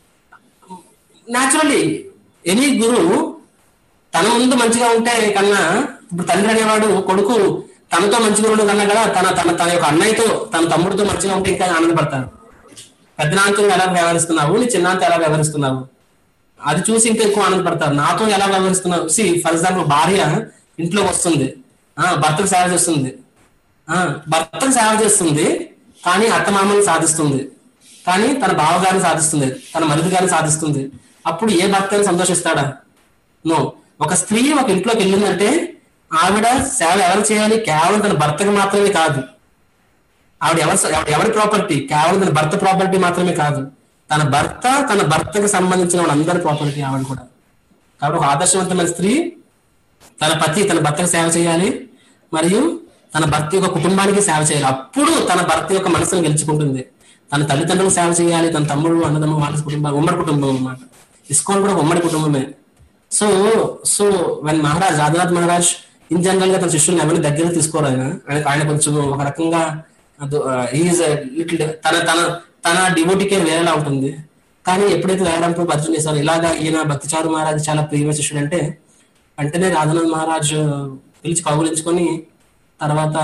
న్యాచురల్లీ ఎనీ గురువు తన ముందు మంచిగా ఉంటే కన్నా ఇప్పుడు తండ్రి అనేవాడు కొడుకు తనతో మంచిగా ఉండడం కన్నా కదా తన తన తన యొక్క అన్నయ్యతో తన తమ్ముడితో మంచిగా ఉంటే ఇంకా ఆనందపడతాడు పెద్దనాంతో ఎలా వ్యవహరిస్తున్నావు నీ చిన్నాంతో ఎలా వ్యవహరిస్తున్నావు అది చూసి ఇంకా ఎక్కువ ఆనందపడతారు నాతో ఎలా వ్యవహరిస్తున్నావు సి ఫర్ ఎగ్జాంపుల్ భార్య ఇంట్లో వస్తుంది ఆ భర్తకు సేవ చేస్తుంది ఆ భర్తకు సేవ చేస్తుంది కానీ అత్తమామని సాధిస్తుంది కానీ తన బావగారిని సాధిస్తుంది తన మరిది గారిని సాధిస్తుంది అప్పుడు ఏ భర్తని సంతోషిస్తాడా నో ఒక స్త్రీ ఒక ఇంట్లోకి వెళ్ళిందంటే ఆవిడ సేవ ఎవరు చేయాలి కేవలం తన భర్తకు మాత్రమే కాదు ఆవిడ ఎవరి ఆవిడ ఎవరి ప్రాపర్టీ కేవలం తన భర్త ప్రాపర్టీ మాత్రమే కాదు తన భర్త తన భర్తకు సంబంధించిన వాళ్ళందరి ప్రాపర్టీ ఆవిడ కూడా కాబట్టి ఒక ఆదర్శవంతమైన స్త్రీ తన పతి తన భర్తకు సేవ చేయాలి మరియు తన భర్త యొక్క కుటుంబానికి సేవ చేయాలి అప్పుడు తన భర్త యొక్క మనసును గెలుచుకుంటుంది తన తల్లిదండ్రులకు సేవ చేయాలి తన తమ్ముడు అన్నదమ్మ వాళ్ళ కుటుంబం ఉమ్మడి కుటుంబం అన్నమాట ఇస్కాన్ కూడా ఒక ఉమ్మడి కుటుంబమే so so when Maharaj Radhanath Maharaj in general గా తన శిష్యుల్ని ఎవరిని దగ్గర తీసుకోరు ఆయన ఆయన- ఆయన కొంచెం ఒక రకంగా ఈజ్ లిటిల్ తన తన తన డివోటీ కేర్ వేరేలా ఉంటుంది కానీ ఎప్పుడైతే వేయడంతో పరిచయం చేశారో ఇలాగా ఈయన భక్తిచారు మహారాజ్ చాలా ప్రియమైన శిష్యుడు అంటే వెంటనే రాధనాథ్ మహారాజ్ పిలిచి కౌగులించుకొని తర్వాత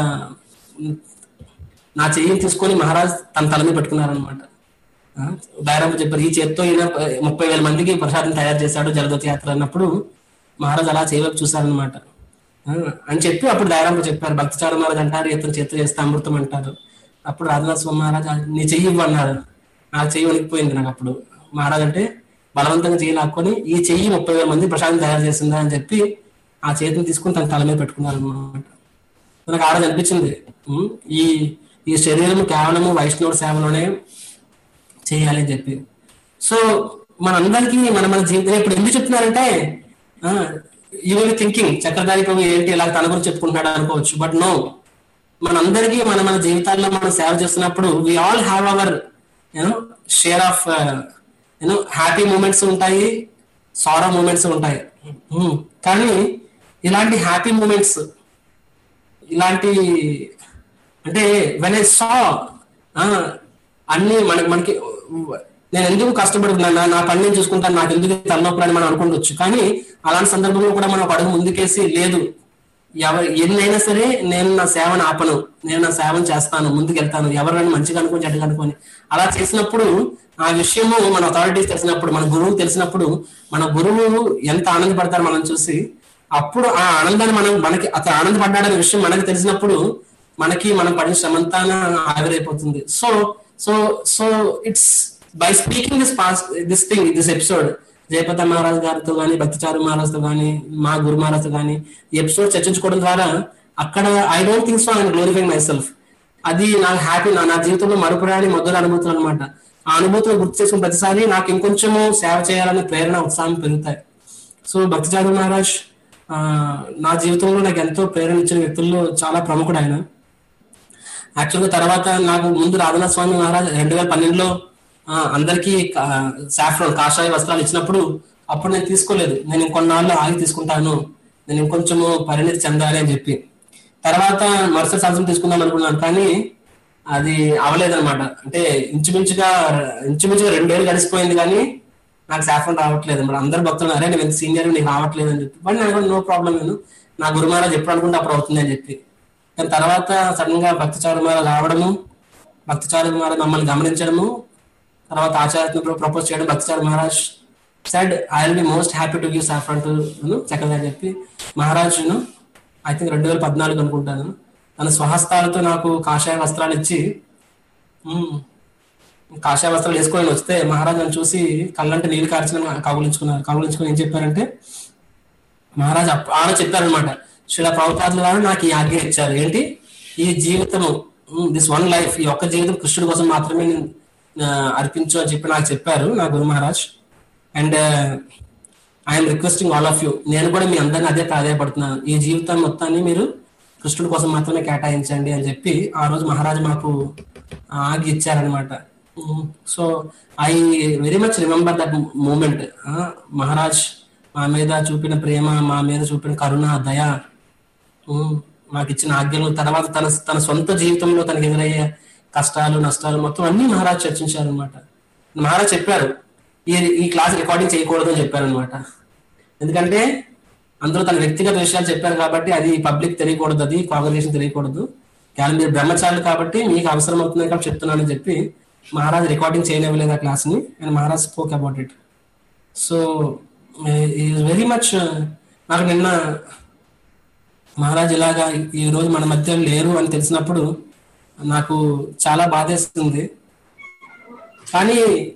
నా చెయ్యిని తీసుకొని మహారాజ్ తన తల మీద పెట్టుకున్నారనమాట బైరామ్ చెప్పారు ఈ చేత్తో ఈయన ముప్పై వేల మందికి ప్రసాదం తయారు చేశాడు జలదత్త యాత్ర అన్నప్పుడు మహారాజ్ అలా చేయవైపు చూశారనమాట ఆ, అని చెప్పి అప్పుడు దయారాంలో చెప్పారు భక్తిచారు మహారాజ్ అంటారు ఇతను చేత్తో చేస్తే అమృతం అంటారు అప్పుడు రాధనాథ్ స్వామి మహారాజ్ నీ చెయ్యి ఇవ్వు అన్నారు నాకు చెయ్యి వణికిపోయింది నాకు అప్పుడు మహారాజ్ అంటే బలవంతంగా చెయ్యి లాక్కొని ఈ చెయ్యి ముప్పై వేల మంది ప్రసాదం తయారు చేసిందా అని చెప్పి ఆ చేతిని తీసుకుని తన తల మీద పెట్టుకున్నారు అనమాట నాకు ఆ రోజు అనిపించింది ఉమ్, ఈ ఈ శరీరం కేవలము వైష్ణవ సేవలోనే చేయాలి అని చెప్పి సో మనందరికీ మన మన జీవితం ఇప్పుడు ఎందుకు చెప్తున్నారంటే you will thinking Chakradhari Prabhu ఏంటి ఇలా తన గురించి చెప్పుకుంటున్నాడు అనుకోవచ్చు బట్ నో మనందరికీ మన మన జీవితాల్లో మనం సేవ చేస్తున్నప్పుడు we all have our you know share of you know happy moments ఉంటాయి సారో మూమెంట్స్ ఉంటాయి Hmm. కానీ ఇలాంటి హ్యాపీ మూమెంట్స్ ఇలాంటి అంటే వెన్ ఐ సా అన్ని మన మనకి నేను ఎందుకు కష్టపడుతున్నాను నా పని నేను చూసుకుంటాను నాకు ఎందుకు తలనొప్పి అని మనం అనుకుంటొచ్చు కానీ అలాంటి సందర్భంలో కూడా మనం ఒక అడుగు ముందుకేసి లేదు ఎవరు ఎన్నైనా సరే నేను నా సేవను ఆపను నేను నా సేవను చేస్తాను ముందుకెళ్తాను ఎవరైనా మంచిగా అనుకుని చెడ్డగా అనుకోని అలా చేసినప్పుడు ఆ విషయము మన అథారిటీస్ తెలిసినప్పుడు మన గురువు తెలిసినప్పుడు మన గురువు ఎంత ఆనందపడతారు మనం చూసి అప్పుడు ఆ ఆనందాన్ని మనం మనకి అతను ఆనందపడ్డాడనే విషయం మనకి తెలిసినప్పుడు మనకి మనం పడిన శ్రమంతా ఆవిరైపోతుంది so so so it's by speaking this pass this thing this episode Jayapataka Maharaj గారితో కానీ భక్తిచారు మహారాజ్తో కానీ మా గురు మహారాజ్తో కానీ ఈ ఎపిసోడ్ చర్చించుకోవడం ద్వారా అక్కడ I don't think so I'm glorifying myself అది నాకు హ్యాపీ నా నా జీవితంలో మరుపురాని మొదటి అనుభూతులు అనమాట ఆ అనుభూతిని గుర్తు చేసుకున్న ప్రతిసారి నాకు ఇంకొంచెము సేవ చేయాలనే ప్రేరణ ఉత్సాహం పెరుగుతాయి సో భక్తి చారు మహారాజ్ ఆ, నా జీవితంలో నాకు ఎంతో ప్రేరణ ఇచ్చిన వ్యక్తుల్లో చాలా ప్రముఖుడు ఆయన యాక్చువల్గా తర్వాత నాకు ముందు రాధనాథ స్వామి మహారాజ్ రెండు వేల పన్నెండులో ఆ, అందరికీ సాఫ్రాన్ కాషాయ వస్త్రాలు ఇచ్చినప్పుడు అప్పుడు నేను తీసుకోలేదు నేను ఇంకొన్నాళ్ళు ఆగి తీసుకుంటాను నేను ఇంకొంచెము పరిణితి చెందాలి అని చెప్పి తర్వాత మరుసటి సంవత్సరం తీసుకుందాం అనుకున్నాను కానీ అది అవలేదన్నమాట అంటే ఇంచుమించుగా ఇంచుమించుగా రెండేళ్ళు గడిచిపోయింది కానీ నాకు సాఫ్రాన్ రావట్లేదు మరి అందరు భక్తులు అరే నేను సీనియర్ నీకు రావట్లేదు అని చెప్పి బట్ నాకు నో ప్రాబ్లం నేను నా గురు మహారాజ్ ఎప్పుడు అనుకుంటే అప్పుడు అవుతుంది అని చెప్పి కానీ తర్వాత సడన్ గా భక్తి చారు మహారాజ్ రావడము భక్తి చారు మహారాజ్ మమ్మల్ని గమనించడము తర్వాత ఆచార్య ప్రపోజ్ చేయడం Bhakti Charu Maharaj said I will be most happy to give saffron to చక్కగా చెప్పి మహారాజ్ ఐ థింక్ రెండు వేల పద్నాలుగు అనుకుంటాను తన స్వహస్తాలతో నాకు కాషాయ వస్త్రాలు ఇచ్చి "మ్మ్, కాషాయ వస్త్రాలు వేసుకొని వస్తే మహారాజ్ నన్ను చూసి కళ్ళంటే నీళ్ళు కార్చిన కౌగులించుకున్నారు కౌగులించుకొని ఏం చెప్పారంటే మహారాజ్ అప్- ఆయన చెప్పారనమాట శిల ప్రభుపాదుల వారు నాకు ఈ ఆజ్ఞ ఇచ్చారు ఏంటి ఈ జీవితము దిస్ వన్ లైఫ్ ఈ ఒక్క జీవితం కృష్ణుడి కోసం మాత్రమే నేను ఆ, అర్పించు అని చెప్పి నాకు చెప్పారు నా guru Maharaj and I'm requesting all of you నేను కూడా మీ అందరిని అదే ప్రాధాయపడుతున్నాను ఈ జీవితం మొత్తాన్ని మీరు కృష్ణుడి కోసం మాత్రమే కేటాయించండి అని చెప్పి ఆ రోజు మహారాజ్ మాకు ఆగి ఇచ్చారనమాట so I very much remember that moment Maharaj మా మీద చూపిన ప్రేమ మా మీద చూపిన కరుణ దయ ఉమ్, మాకు ఇచ్చిన ఆజ్ఞలు తర్వాత తన తన సొంత జీవితంలో తనకి ఎదురయ్యే కష్టాలు నష్టాలు మొత్తం అన్ని మహారాజ్ చర్చించారు అనమాట మహారాజ్ చెప్పారు ఈ ఈ క్లాస్ రికార్డింగ్ చేయకూడదు అని చెప్పారు అనమాట ఎందుకంటే అందులో తన వ్యక్తిగత విషయాలు చెప్పారు కాబట్టి అది పబ్లిక్ తెలియకూడదు అది కాంగ్రెషన్ తెలియకూడదు కానీ మీరు బ్రహ్మచారులు కాబట్టి మీకు అవసరం అవుతుంది కాబట్టి చెప్తున్నానని చెప్పి మహారాజ్ రికార్డింగ్ చేయనివ్వలేదు ఆ క్లాస్ ని and Maharaj spoke about it so is very much నాకు నిన్న మహారాజ్ ఇలాగా ఈ రోజు మన మధ్య లేరు అని తెలిసినప్పుడు నాకు చాలా బాధేస్తుంది కానీ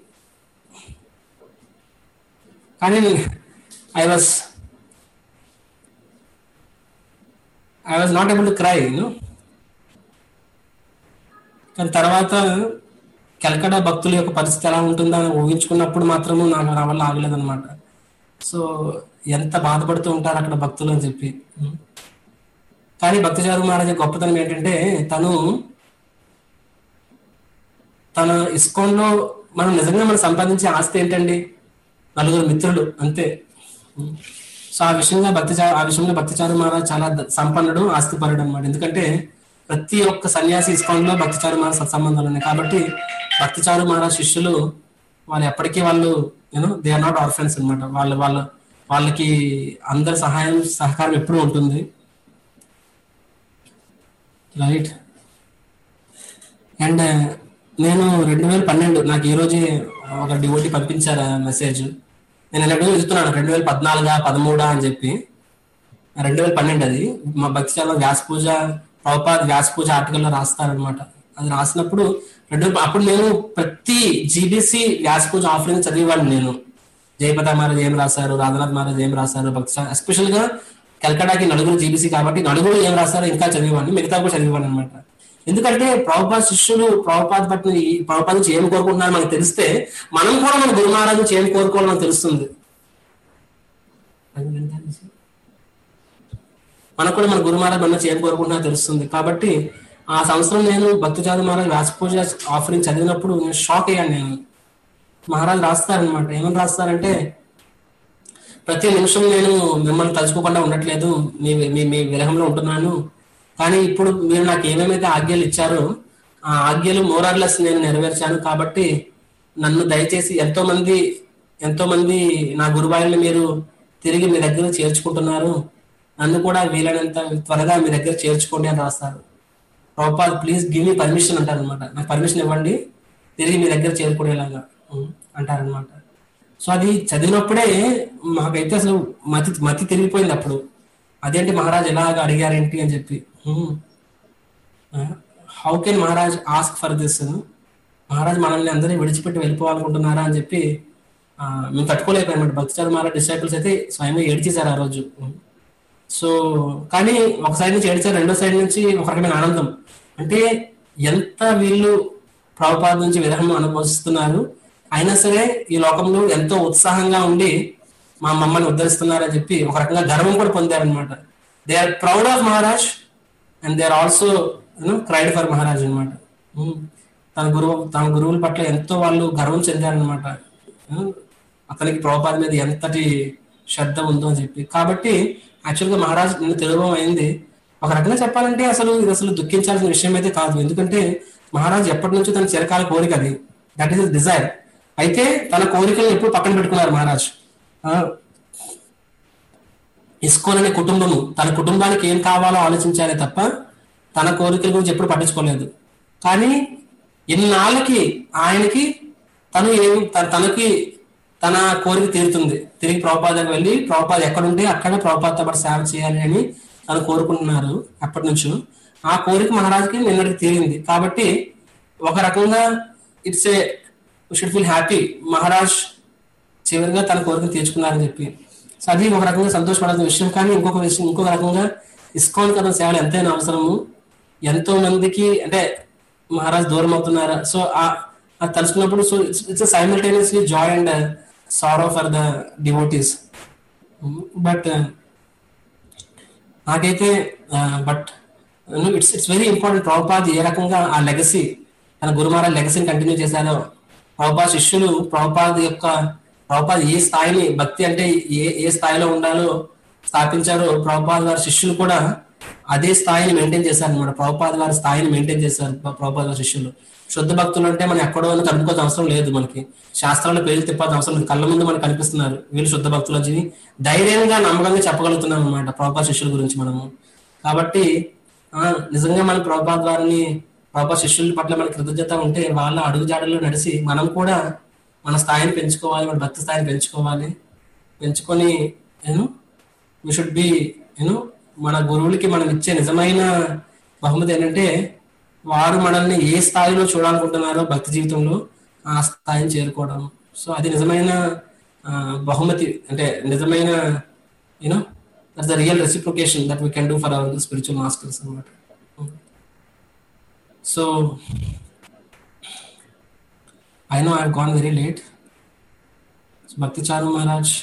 కానీ I was I was not able to cry you know కానీ తర్వాత కలకడ భక్తుల యొక్క పరిస్థితి ఎలా ఉంటుందో అని ఊహించుకున్నప్పుడు మాత్రము నాకు నా వల్ల ఆగలేదన్నమాట సో ఎంత బాధపడుతూ ఉంటారు అక్కడ భక్తులు అని చెప్పి కానీ భక్తచారు మహారాజు గొప్పతనం ఏంటంటే తను తన ఇస్కాన్లో మనం నిజంగా మనం సంపాదించే ఆస్తి ఏంటండి నలుగురు మిత్రులు అంతే సో ఆ విషయంగా భక్తి ఆ విషయంలో భక్తిచారు మహారాజ్ చాలా ద- సంపన్నుడు ఆస్తిపరుడు అనమాట ఎందుకంటే ప్రతి ఒక్క సన్యాసి ఇస్కాన్లో భక్తిచారు మహారాజ్ సత్సంబంధాలు ఉన్నాయి కాబట్టి భక్తిచారు మహారాజ్ శిష్యులు వాళ్ళు ఎప్పటికీ వాళ్ళు you know they are not orphans అనమాట వాళ్ళ వాళ్ళ వాళ్ళకి అందరి సహాయం సహకారం ఎప్పుడూ ఉంటుంది రైట్ అండ్ నేను రెండు వేల పన్నెండు నాకు ఈ రోజే ఒక డివోటీ పంపించారు మెసేజ్ నేను రెండు వేలు చెప్తున్నాను రెండు వేల పద్నాలుగా పదమూడా అని చెప్పి రెండు వేల పన్నెండు అది మా భక్తి చాలా వ్యాస పూజ ప్రభుపాద్ వ్యాస పూజ ఆర్టికల్లో రాస్తారనమాట అది రాసినప్పుడు రెండు వేల- అప్పుడు నేను ప్రతి జీబీసీ వ్యాస పూజ ఆఫరింగ్ చదివేవాడిని నేను జయపద మహారాజ్ ఏం రాశారు రాధనాథ్ మహారాజ్ ఏం రాశారు భక్తి ఎస్పెషల్ గా కలకటాకి నలుగురు జీబీసీ కాబట్టి నలుగురు ఏం రాశారో ఇంకా చదివేవాడిని మిగతా కూడా చదివేవాడిని అనమాట ఎందుకంటే ప్రభుపాద శిష్యులు ప్రభుపాద పట్ల ఈ ప్రభుపాద నుంచి ఏం కోరుకుంటున్నారు మనకు తెలిస్తే మనం కూడా మన గురు మహారాజ్ నుంచి ఏం కోరుకోవాలో మనకు తెలుస్తుంది మనకు కూడా మన గురు మహారాజ్ మన నుంచి ఏం కోరుకుంటున్నారో తెలుస్తుంది కాబట్టి ఆ సంవత్సరం నేను భక్తిజాత మహారాజ్ వ్యాస పూజ ఆఫరింగ్ చదివినప్పుడు నేను షాక్ అయ్యాను నేను మహారాజ్ రాస్తారనమాట ఏమని రాస్తారంటే ప్రతి నిమిషం నేను మిమ్మల్ని తలుచుకోకుండా ఉండట్లేదు మీ మీ మీ విరహంలో ఉంటున్నాను కానీ ఇప్పుడు మీరు నాకు ఏమేమైతే ఆజ్ఞలు ఇచ్చారో ఆ ఆజ్ఞలు మోరార్లెస్ నేను నెరవేర్చాను కాబట్టి నన్ను దయచేసి ఎంతో మంది ఎంతో మంది నా గురువాయిల్ని మీరు తిరిగి మీ దగ్గర చేర్చుకుంటున్నారు నన్ను కూడా వీలైనంత త్వరగా మీ దగ్గర చేర్చుకోండి అని రాస్తారు Prabhupada please give me permission అంటారు అనమాట నాకు పర్మిషన్ ఇవ్వండి తిరిగి మీ దగ్గర చేరుకునేలాగా ఉం, అంటారనమాట సో అది చదివినప్పుడే మాకైతే అసలు మతి మతి తిరిగిపోయింది అప్పుడు అదేంటి మహారాజ్ ఎలాగ అడిగారేంటి అని చెప్పి how can Maharaj ask for this Maharaj మనల్ని అందరినీ విడిచిపెట్టి వెళ్ళిపోవాలనుకుంటున్నారా అని చెప్పి ఆ, మేము తట్టుకోలేకపోయాం భక్తిచారు మహారాజ్ డిసైపుల్స్ అయితే స్వయంగా ఏడ్చేశారు ఆ రోజు సో కానీ ఒక సైడ్ నుంచి ఏడ్చారు రెండో సైడ్ నుంచి ఒక రకమైన ఆనందం అంటే ఎంత వీళ్ళు ప్రభుపాద నుంచి విరహం అనుభవిస్తున్నారు అయినా సరే ఈ లోకంలో ఎంతో ఉత్సాహంగా ఉండి మా మమ్మల్ని ఉద్ధరిస్తున్నారని చెప్పి ఒక రకంగా గర్వం కూడా పొందారనమాట they are proud of Maharaj and they are also you know cried for Maharaj అనమాట తన గురువు తన గురువుల పట్ల ఎంతో వాళ్ళు గర్వం చెందారనమాట అతనికి ప్రభుపాద మీద ఎంతటి శ్రద్ధ ఉందో అని చెప్పి కాబట్టి యాక్చువల్గా మహారాజ్ నిన్న తెలుగు అయింది ఒక రకంగా చెప్పాలంటే అసలు ఇది అసలు దుఃఖించాల్సిన విషయం అయితే కాదు ఎందుకంటే మహారాజ్ ఎప్పటి నుంచో తన చిరకాల కోరిక అది దట్ ఈస్ డిజైర్ అయితే తన కోరికలను ఎప్పుడు పక్కన పెట్టుకున్నారు మహారాజ్ ఆ, ఇస్కోన్ అనే కుటుంబము తన కుటుంబానికి ఏం కావాలో ఆలోచించాలే తప్ప తన కోరికల గురించి ఎప్పుడు పట్టించుకోలేదు కానీ ఎన్నాళ్ళకి ఆయనకి తను ఏం త- తనకి తన కోరిక తీరుతుంది తిరిగి ప్రభుపాదకు వెళ్ళి ప్రభుపాద ఎక్కడుంటే అక్కడ ప్రభుపాదతో పాటు సేవ చేయాలి అని తను కోరుకుంటున్నారు అప్పటి నుంచి ఆ కోరిక మహారాజుకి నిన్నటికి తీరింది కాబట్టి ఒక రకంగా it's a should feel happy Maharaj చివరిగా తన కోరిక తీర్చుకున్నారని చెప్పి సో అది ఒక రకంగా సంతోషపడాల్సిన విషయం కానీ ఇంకొక విషయం ఇంకొక రకంగా ఇస్కాన్ కథ సేవలు ఎంతైనా అవసరము ఎంతో మందికి అంటే మహారాజ్ దూరం అవుతున్నారా సో అది తలుచుకున్నప్పుడు so it's simultaneously joy and sorrow for the devotees but నాకైతే but it's it's very important Prabhupada ఏ రకంగా ఆ లెగసీ తన గురుమారా లెగసీని కంటిన్యూ చేశారో ప్రభుపాద్ శిష్యులు ప్రభుపాద్ యొక్క ప్రభుపాద్ ఏ స్థాయిని భక్తి అంటే ఏ ఏ స్థాయిలో ఉండాలో స్థాపించారో ప్రభుపాద్ వారి శిష్యులు కూడా అదే స్థాయిని మెయింటైన్ చేశారు అనమాట ప్రభుపాద్ వారి స్థాయిని మెయింటైన్ చేశారు ప్ర- ప్రభుపాద్ వారి శిష్యులు శుద్ధ భక్తులు అంటే మనం ఎక్కడో కనుక్కోవాల్సిన అవసరం లేదు మనకి శాస్త్రాల పేర్లు తిప్పాల్సిన అవసరం లేదు కళ్ళ ముందు మనకు కనిపిస్తున్నారు వీళ్ళు శుద్ధ భక్తులు అని ధైర్యంగా నమ్మకంగా చెప్పగలుగుతున్నాం అనమాట ప్రభుపాద్ శిష్యుల గురించి మనము కాబట్టి ఆ, నిజంగా మన ప్రభుపాద్ వారిని ప్రభుపాద్ శిష్యుల పట్ల మన కృతజ్ఞత ఉంటే వాళ్ళ అడుగుజాడల్లో నడిచి మనం కూడా మన స్థాయిని పెంచుకోవాలి మన భక్తి స్థాయిని పెంచుకోవాలి పెంచుకొని నేను వి షుడ్ బి యూనో మన గురువులకి మనం ఇచ్చే నిజమైన బహుమతి ఏంటంటే వారు మనల్ని ఏ స్థాయిలో చూడాలనుకుంటున్నారో భక్తి జీవితంలో ఆ స్థాయిని చేరుకోవడం సో అది నిజమైన ఆ, బహుమతి అంటే నిజమైన you know that's the real reciprocation that we can do for our spiritual masters అనమాట so I know I gone very late Bhakti Charu Maharaj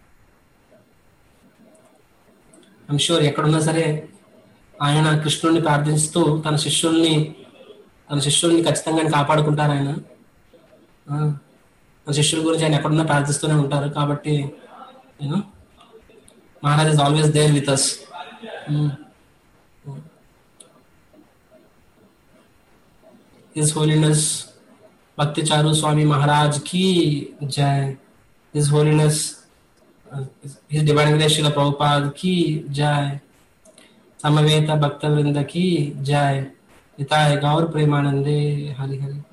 I'm sure ఎక్కడున్నా సరే ఆయన కృష్ణుడిని ప్రార్థిస్తూ తన శిష్యుల్ని తన శిష్యుల్ని ఖచ్చితంగా ఆయన కాపాడుకుంటారు ఆయన ఆ, తన శిష్యుల గురించి ఆయన ఎక్కడున్నా ప్రార్థిస్తూనే ఉంటారు కాబట్టి నేను Maharaj is always there with us his holiness Bhakti Charu Swami Maharaj కి జయ his holiness his divine grace Srila Prabhupada కి జయ సమవేత భక్త వృంద की जय हिताय गौर प्रेमानंदे हरि हरि